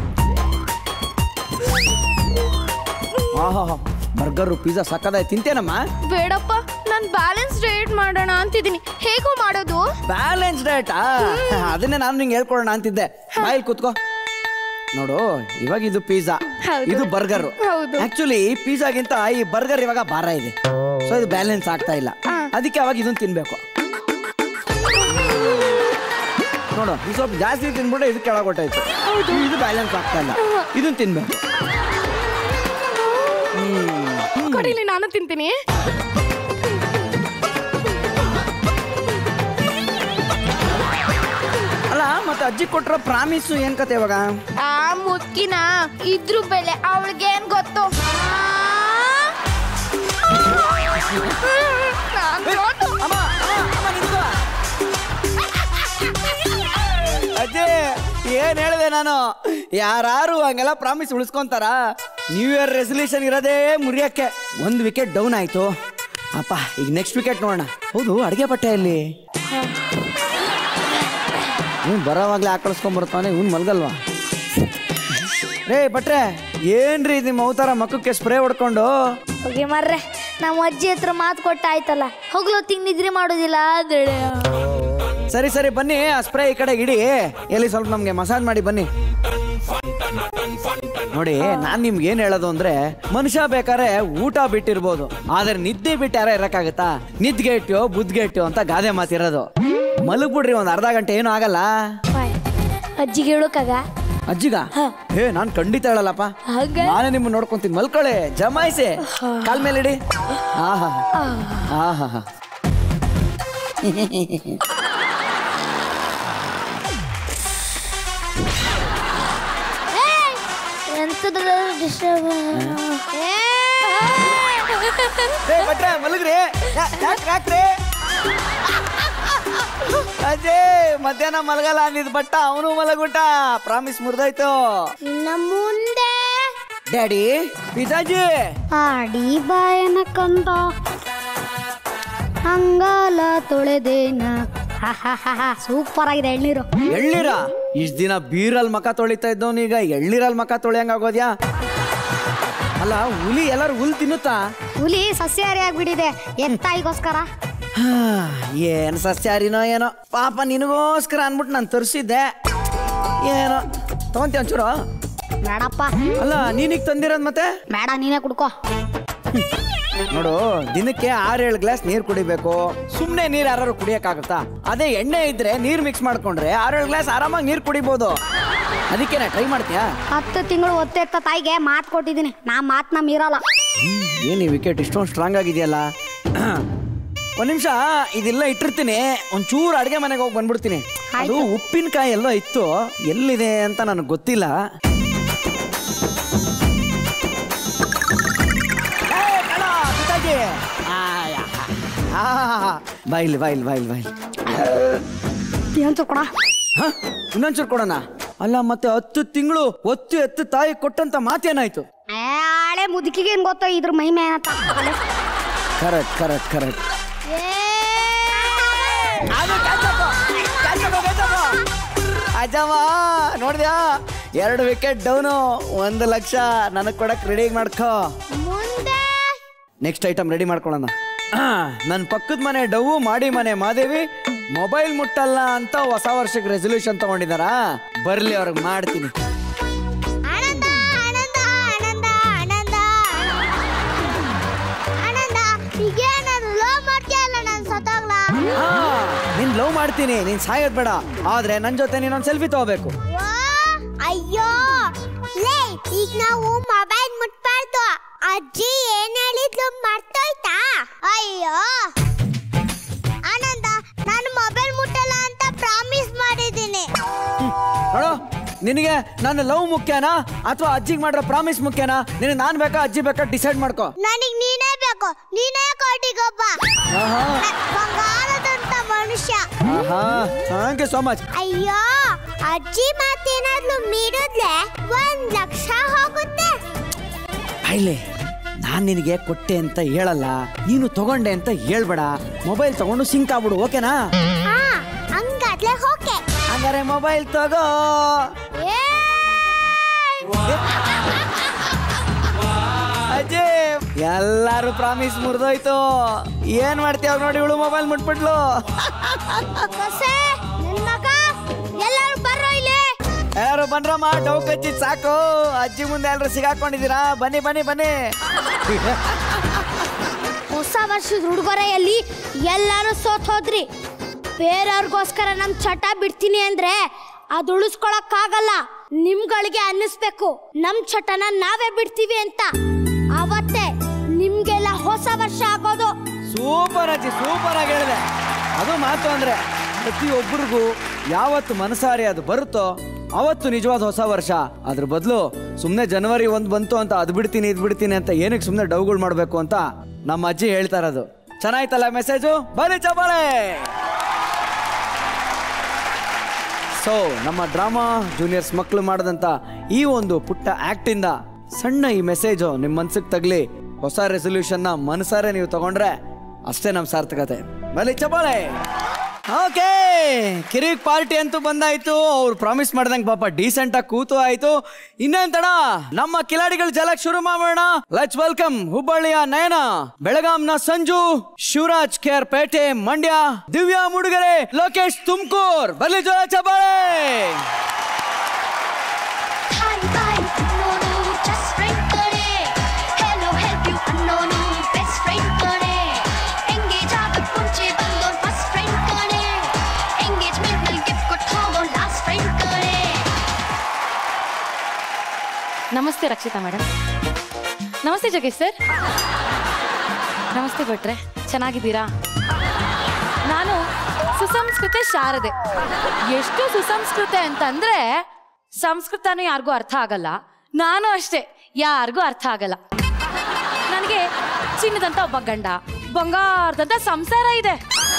ಆಹಾ ಬರ್ಗರು ಪಿಜ್ಜಾ ಸಕ್ಕದಾಗಿ ತಿಂತೇನಮ್ಮ ಬೇಡಪ್ಪ ನಾನ್ ಬ್ಯಾಲೆನ್ಸ್ ಡಯಟ್ ಮಾಡೋಣ ಅಂತಿದ್ದೀನಿ ಹೇಗೋ ಮಾಡೋದು ಬ್ಯಾಲೆನ್ಸ್ ಡಯಟ್ ಅದನ್ನೇ ನಾನು ನಿಂಗೆ ಹೇಳ್ಕೊಡೋಣ ಅಂತಿದ್ದೆ ಬಾಯಲ್ಲಿ ಕೂತ್ಕೋ ನೋಡು ಇವಾಗ ಇದು ಪಿಜ್ಜಾ ಹೌದು. ಇದು ಬರ್ಗರ್ ಹೌದು. ಆಕ್ಚುಲಿ ಪಿಜ್ಜಾಗಿಂತ ಈ ಬರ್ಗರ್ ಇವಾಗ ಭಾರ ಇದೆ ಸೊ ಇದು ಬ್ಯಾಲೆನ್ಸ್ ಆಗ್ತಾ ಇಲ್ಲ ಅದಕ್ಕೆ ಅವಾಗ ಇದನ್ನ ತಿನ್ಬೇಕು ನೋಡು ಇದು ಸ್ವಲ್ಪ ಜಾಸ್ತಿ ತಿನ್ಬಿಟ್ರೆ ಇದು ಕೆಳಗೊಟ್ಟಾಯ್ತು ಇದು ಬ್ಯಾಲೆನ್ಸ್ ಆಗ್ತಾ ಇಲ್ಲ ಇದನ್ನ ತಿನ್ಬೇಕು ಕೊಡಿಲಿ ನಾನು ತಿಂತೀನಿ ಅಲ್ಲ ಮತ್ತೆ ಅಜ್ಜಿ ಕೊಟ್ಟಿರೋ ಪ್ರಾಮಿಸ್ ಏನ್ ಕತೆ ಇವಾಗ ಆ ಮುದ್ಕಿನ ಇದ್ರ ಬೆಲೆ ಅವಳಿಗೇನ್ ಗೊತ್ತು ನಾನ್ ನೋಡು. ಅಜ್ಜಿ ಏನ್ ಹೇಳಿದೆ ನಾನು ಯಾರು ಹಂಗೆಲ್ಲ ಪ್ರಾಮಿಸ್ ಉಳಿಸ್ಕೊಂತಾರ ನ್ಯೂ ಇಯರ್ ರೆಸಲ್ಯೂಷನ್ ಇರೋದೇ ಮುರಿಯಕ್ಕೆ ಒಂದು ವಿಕೆಟ್ ಡೌನ್ ಆಯ್ತು ಅಪ್ಪ ಈಗ ನೆಕ್ಸ್ಟ್ ವಿಕೆಟ್ ನೋಡೋಣ ಹೌದು ಅಡಿಗೆ ಬಟ್ಟೆ ಅಲ್ಲಿ ಇವ್ನು ಬರೋವಾಗ್ಲೇ ಆಕಳಿಸ್ಕೊಂಡ್ಬರ್ತಾನೆ ಇವ್ನು ಮಲ್ಗಲ್ವಾ ರೇ ಬಟ್ರೆ ಏನ್ರಿ ಇದು ನಿಮ್ಮ ಅವತಾರ ಮಕ್ಕಕ್ಕೆ ಸ್ಪ್ರೇ ಹೊಡ್ಕೊಂಡು ಹೋಗಿ ಮರ್ರೆ ನಮ್ಮ ಅಜ್ಜಿ ಹತ್ರ ಮಾತು ಕೊಟ್ಟಾಯ್ತಲ್ಲ ಹೋಗ್ಲೋ ತಿಂದಿದ್ರಿ ಮಾಡೋದಿಲ್ಲ ಅದೇಳೆ ಸರಿ ಸರಿ ಬನ್ನಿ ಆ ಸ್ಪ್ರೇ ಈ ಕಡೆ ಇಡಿ ಎಲ್ಲಿ ಸ್ವಲ್ಪ ನಮ್ಗೆ ಮಸಾಜ್ ಮಾಡಿ ಬನ್ನಿ ನೋಡಿ ನಾನ್ ನಿಮ್ಗೆ ಏನ್ ಹೇಳೋದು ಅಂದ್ರೆ ಮನುಷ್ಯ ಬೇಕಾದ್ರೆ ಊಟ ಬಿಟ್ಟಿರ್ಬೋದು ಆದ್ರೆ ನಿದ್ದೆ ಬಿಟ್ಟು ಯಾರ ಇರಕ್ಕಾಗತ್ತಾ ನಿದ್ಗೆಟ್ಯೋ ಬುದ್ಗೆಟ್ಯೋ ಅಂತ ಗಾದೆ ಮಾತಿರೋದು ಮಲಗ್ಬಿಡ್ರಿ ಒಂದ್ ಅರ್ಧ ಗಂಟೆ ಏನು ಆಗಲ್ಲ ಅಜ್ಜಿಗೆ ಹೇಳೋಕಾಗ ಅಜ್ಜಿಗ ಏ ನಾನ್ ಖಂಡಿತ ಹೇಳಲ್ಲಪ್ಪ ಹಾಗೆ? ನಾನೇ ನಿಮ್ಮನ್ನ ನೋಡ್ಕೊಂತೀನಿ ಮಲ್ಕೊಳ್ಳಿ ಜಮಾಯಿಸಿ ಕಾಲ್ ಮೇಲೆ ಇಡಿ ಆಹಾ ಆಹಾ ಎಂತದ ಡಿಸ್ಟರ್ಬ್ ಏ ಭಟ್ರೆ ಮಲಗ್ರಿ ಯಾ- ಯಾಕ್ ಯಾಕ್ರಿ ಅಜೇ ಮಧ್ಯಾಹ್ನ ಮಲಗಲ್ಲ ಅಂದಿದ್ ಬಟ್ಟ ಅವನು ಮಲಗ್ಬಿಟ್ಟ ಪ್ರಾಮಿಸ್ ಮುರಿದೋಯ್ತು ಇನ್ನ ಮುಂದೆ ಡ್ಯಾಡಿ ಪಿತಾಜಿ ಆಡಿ ಬಾಯನ ಕಂದ ಅಂಗಾಲ ತೊಳೆದೇನ ಸೂಪರ್ ಆಗಿದೆ ಎಳ್ನೀರು ಎಳ್ನೀರ ಇಷ್ಟ ದಿನ ಬೀರಲ್ ಮಕ ತೊಳಿತಾ ಇದ್ದವನು ಈಗ ಎಳ್ನೀರಲ್ ಮಕ ತೊಳೆಯಂಗಾಗೋದ್ಯಾ ಅಲ್ಲ ಹುಲಿ ಎಲ್ಲಾರು ಹುಲ್ ತಿನ್ನುತ್ತಾ ಹುಲಿ ಸಸ್ಯಾಹಾರಿ ಆಗ್ಬಿಟ್ಟಿದೆ ಎತ್ತಾಯಿಗೋಸ್ಕರ ಹಾ, ಏನ್ ಸಸ್ಯಾರಿನೋ ಏನೋ ಪಾಪ ನಿನಗೋಸ್ಕರ ಅನ್ಬಿಟ್ಟು ನಾನು ತರಿಸಿದ್ದೆ ಏನೋ ತಗೊಂತೀಯ ಒಂಚೂರು ಬೇಡಪ್ಪ ಅಲ್ಲ ನೀನೀಗ ತಂದಿರೋದ್ ಮತ್ತೆ ಬೇಡ ನೀನೇ ಕುಡ್ಕೋ ನೋಡು ದಿನಕ್ಕೆ ಆರೇಳು ಗ್ಲಾಸ್ ನೀರ್ ಕುಡಿಬೇಕು ಸುಮ್ನೆ ನೀರ್ ಯಾರು ಕುಡಿಯಕ್ಕಾಗತ್ತಾ ಅದೇ ಎಣ್ಣೆ ಇದ್ರೆ ನೀರ್ ಮಿಕ್ಸ್ ಮಾಡ್ಕೊಂಡ್ರೆ ಆರೇಳು ಗ್ಲಾಸ್ ಆರಾಮಾಗಿ ನೀರ್ ಕುಡಿಬೋದು ಅದಕ್ಕೆ ಟ್ರೈ ಮಾಡ್ತೀಯಾ ಹತ್ತು ತಿಂಗಳು ಒತ್ತೆತ್ತ ತಾಯಿಗೆ ಮಾತು ಕೊಟ್ಟಿದ್ದೀನಿ ನಾ ಮಾತನ್ನ ಮೀರಲ್ಲ ಏನ್ ಈ ವಿಕೆಟ್ ಇಷ್ಟೊಂದು ಸ್ಟ್ರಾಂಗ್ ಆಗಿದೆಯಲ್ಲ ಒಂದ್ ನಿಮಿಷ ಇದೆಲ್ಲ ಇಟ್ಟಿರ್ತೀನಿ ಒಂಚೂರು ಅಡಿಗೆ ಮನೆಗೆ ಹೋಗಿ ಬಂದ್ಬಿಡ್ತೀನಿ ಅದು ಉಪ್ಪಿನಕಾಯಿ ಎಲ್ಲೋ ಇತ್ತು ಎಲ್ಲಿದೆ ಅಂತ ನನಗೆ ಗೊತ್ತಿಲ್ಲ ಏ, ಕಣ, ಪಿತಾಜಿ. ಆ, ಯಾ. ಆ, ಬಾಯಿಲ್ ಬಾಯಿಲ್ ಬಾಯಿಲ್ ಬಾಯಿಲ್ ಏನು ಕೊಡ ಹ? ಇನ್ನೊಂಚೂರು ಕೊಡೋಣ ಅಲ್ಲ ಮತ್ತೆ ಹತ್ತು ತಿಂಗಳು ಒತ್ತು ಎತ್ತು ತಾಯಿ ಕೊಟ್ಟಂತ ಮಾತೇನಾಯ್ತು ಹಳೆ ಮುದುಕಿಗೆ ಏನ್ ಗೊತ್ತೋ ಇದ್ರ ಮಹಿಮೆ ಏನಂತ ಕರೆಕ್ಟ್ ಕರೆಕ್ಟ್ ಕರೆಕ್ಟ್ ಅಜ್ಜಮ್ಮ ನೋಡಿದ್ಯಾ ಎರಡು ವಿಕೆಟ್ ಡೌನು ಒಂದು ಲಕ್ಷ ನನಗೆ ಕೊಡಕ್ ರೆಡಿ ಮಾಡ್ಕೋ ನೆಕ್ಸ್ಟ್ ಐಟಮ್ ರೆಡಿ ಮಾಡ್ಕೊಳ್ಳೋಣ ನನ್ನ ಪಕ್ಕದ ಮನೆ ಡವು ಮಾಡಿ ಮನೆ ಮಾದೇವಿ ಮೊಬೈಲ್ ಮುಟ್ಟಲ್ಲ ಅಂತ ಹೊಸ ವರ್ಷಕ್ಕೆ ರೆಸೊಲ್ಯೂಷನ್ ತಗೊಂಡಿದಾರಾ ಬರ್ಲಿ ಅವ್ರಿಗೆ ಮಾಡ್ತೀನಿ ಆ, ನೀನ್ ಲವ್ ಮಾಡ್ತೀನಿ ನೀನ್ ಸಾಯೋದ್ ಬೇಡ ಆದ್ರೆ ನನ್ ಜೊತೆ ನೀನೊಂದ್ ಸೆಲ್ಫಿ ತಗೋಬೇಕು ಅಯ್ಯೋ ಲೇ ಈಗ ನಾವು ಮೊಬೈಲ್ ಮುಟ್ಬಾರ್ದು ಅಜ್ಜಿ ಏನ್ ಹೇಳಿದ್ಲು ಮರ್ತೋಯ್ತಾ ಅಯ್ಯೋ ಆನಂದ ನಾನು ಮೊಬೈಲ್ ಮುಟ್ಟಲ್ಲ ಅಂತ ಪ್ರಾಮಿಸ್ ಮಾಡಿದ್ದೀನಿ ನೋಡು ನಿನಗೆ ನನ್ನ ಲವ್ ಮುಖ್ಯನಾ ಅಥವಾ ಅಜ್ಜಿಗೆ ಮಾಡಿರೋ ಪ್ರಾಮಿಸ್ ಮುಖ್ಯನಾ ನಿನಗೆ ನಾನ್ ಬೇಕಾ ಅಜ್ಜಿ ಬೇಕಾ ಡಿಸೈಡ್ ಮಾಡ್ಕೋ ನನಗ್ ನೀನೇ ಬೇಕು ನೀನೇ ಕೊಡು ಕೋಟಿಗೊಬ್ಬ ಬಂಗಾರದಂತ ಮನುಷ್ಯ ಆಹಾ ಥ್ಯಾಂಕ್ ಯು ಸೋ ಮಚ್ ಅಯ್ಯೋ ಅಜ್ಜಿ ಮಾತೇನಾದ್ರೂ ಮೀರಿದ್ರೆ ಒಂದ್ ಲಕ್ಷ ಹೋಗುತ್ತೆ ಆಯ್ಲೆ ನಾನ್ ನಿನಗೆ ಕೊಟ್ಟೆ ಅಂತ ಹೇಳಲ್ಲ ನೀನು ತಗೊಂಡೆ ಅಂತ ಹೇಳ್ಬೇಡ ಮೊಬೈಲ್ ತಗೊಂಡು ಸಿಂಕ್ ಆಗ್ಬಿಡು ಓಕೆನಾ ಹಾ ಹಂಗಾದ್ರೆ ಓಕೆ ಹಂಗಾರೆ ಮೊಬೈಲ್ ತಗೋ ಅಜ್ಜಿ ಎಲ್ಲಾರು ಪ್ರಾಮಿಸ್ ಮುರಿದೋಯ್ತು ಏನ್ ಮಾಡ್ತೀಯ ನೋಡಿ ಇವಳು ಮೊಬೈಲ್ ಮುಟ್ಬಿಟ್ಲು ಸೊಸೆ ನನ್ ಮಗ ಎಲ್ಲರೂ ಬರ್ರೋ ಇಲ್ಲಿ ಯಾರು ಬನ್ರಮ್ಮ ಡೌ ಕಚ್ಚಿ ಸಾಕು ಅಜ್ಜಿ ಮುಂದೆ ಎಲ್ಲರೂ ಸಿಗಾಕೊಂಡಿದ್ದೀರಾ ಬನ್ನಿ ಬನ್ನಿ ಬನ್ನಿ ಹೊಸ ವರ್ಷದ ಉಡುಗೊರೆಯಲ್ಲಿ ಎಲ್ಲರೂ ಸೋತ್ ಹೋದ್ರಿ ಬೇರೆಯವ್ರಿಗೋಸ್ಕರ ನಮ್ ಚಟ ಬಿಡ್ತೀನಿ ಅಂದ್ರೆ ಅದು ಉಳಿಸ್ಕೊಳಕ್ಕಾಗಲ್ಲ ನಿಮ್ಗಳಿಗೆ ಅನ್ನಿಸ್ಬೇಕು ನಮ್ ಚಟನ ನಾವೇ ಬಿಡ್ತೀವಿ ಅಂತ ಅವತ್ತೇ ನಿಮ್ಗೆಲ್ಲ ಹೊಸ ವರ್ಷ ಆಗೋದು ಸೂಪರ್ ಅಜ್ಜಿ ಸೂಪರ್ ಆಗಿ ಹೇಳಿದೆ ಅದು ಮಾತು ಅಂದ್ರೆ ಪ್ರತಿಯೊಬ್ಬರಿಗೂ ಯಾವತ್ತು ಮನಸಾರಿ ಅದು ಬರುತ್ತೋ ಅವತ್ತು ನಿಜವಾದ ಹೊಸ ವರ್ಷ ಅದ್ರ ಬದಲು ಸುಮ್ಮನೆ ಜನವರಿ ಒಂದು ಬಂತು ಅಂತ ಅದು ಬಿಡ್ತೀನಿ ಇದು ಬಿಡ್ತೀನಿ ಅಂತ ಏನಕ್ಕೆ ಸುಮ್ಮನೆ ಡೌಗಳು ಮಾಡಬೇಕು ಅಂತ ನಮ್ಮ ಅಜ್ಜಿ ಹೇಳ್ತಾ ಇರೋದು ಚೆನ್ನಾಯ್ತಲ್ಲ ಮೆಸೇಜು ಬನ್ನಿ ಚಪ್ಪಾಳೆ ಸೊ ನಮ್ಮ ಡ್ರಾಮಾ ಜೂನಿಯರ್ಸ್ ಮಕ್ಕಳು ಮಾಡಿದಂಥ ಈ ಒಂದು ಪುಟ್ಟ ಆ್ಯಕ್ಟಿಂದ ಸಣ್ಣ ಈ ಮೆಸೇಜು ನಿಮ್ಮ ಮನ್ಸಿಗೆ ತಗಲಿ ಹೊಸ ರೆಸೊಲ್ಯೂಷನ್ನ ಮನಸಾರೆ ನೀವು ತಗೊಂಡ್ರೆ ಅಷ್ಟೇ ನಮ್ಮ ಸಾರ್ಥಕತೆ ಬನ್ನಿ ಚಪ್ಪಾಳೆ ಓಕೆ ಕಿರಿಕ್ ಪಾರ್ಟಿ ಅಂತೂ ಬಂದಾಯ್ತು ಅವ್ರು ಪ್ರಾಮಿಸ್ ಮಾಡ್ದಂಗೆ ಪಾಪ ಡೀಸೆಂಟ್ ಆಗಿ ಕೂತು ಆಯ್ತು ಇನ್ನೇನ್ ತಡ ನಮ್ಮ ಕಿಲಾಡಿಗಳು ಜಲಕ್ ಶುರು ಮಾಡೋಣ ಲೆಟ್ಸ್ ವೆಲ್ಕಮ್ ಹುಬ್ಬಳ್ಳಿಯ ನಯನ ಬೆಳಗಾಂನ ಸಂಜು ಶಿವರಾಜ್ ಕೇರ್ ಪೇಟೆ ಮಂಡ್ಯ ದಿವ್ಯಾ ಮುಡುಗರೆ ಲೋಕೇಶ್ ತುಮಕೂರ್ ಬರ್ಲಿ ಜೋರ ಚಪ್ಪಾಳೆ ನಮಸ್ತೆ ರಕ್ಷಿತಾ ಮೇಡಮ್ ನಮಸ್ತೆ ಜಗೇಶ್ ಸರ್ ನಮಸ್ತೆ ಭಟ್ರೆ ಚೆನ್ನಾಗಿದ್ದೀರಾ ನಾನು ಸುಸಂಸ್ಕೃತೆ ಶಾರದೆ ಎಷ್ಟು ಸುಸಂಸ್ಕೃತೆ ಅಂತಂದ್ರೆ ಸಂಸ್ಕೃತನೂ ಯಾರಿಗೂ ಅರ್ಥ ಆಗಲ್ಲ ನಾನು ಅಷ್ಟೇ ಯಾರಿಗೂ ಅರ್ಥ ಆಗಲ್ಲ ನನಗೆ ಚಿನ್ನದಂತ ಒಬ್ಬ ಗಂಡ ಬಂಗಾರದಂತ ಸಂಸಾರ ಇದೆ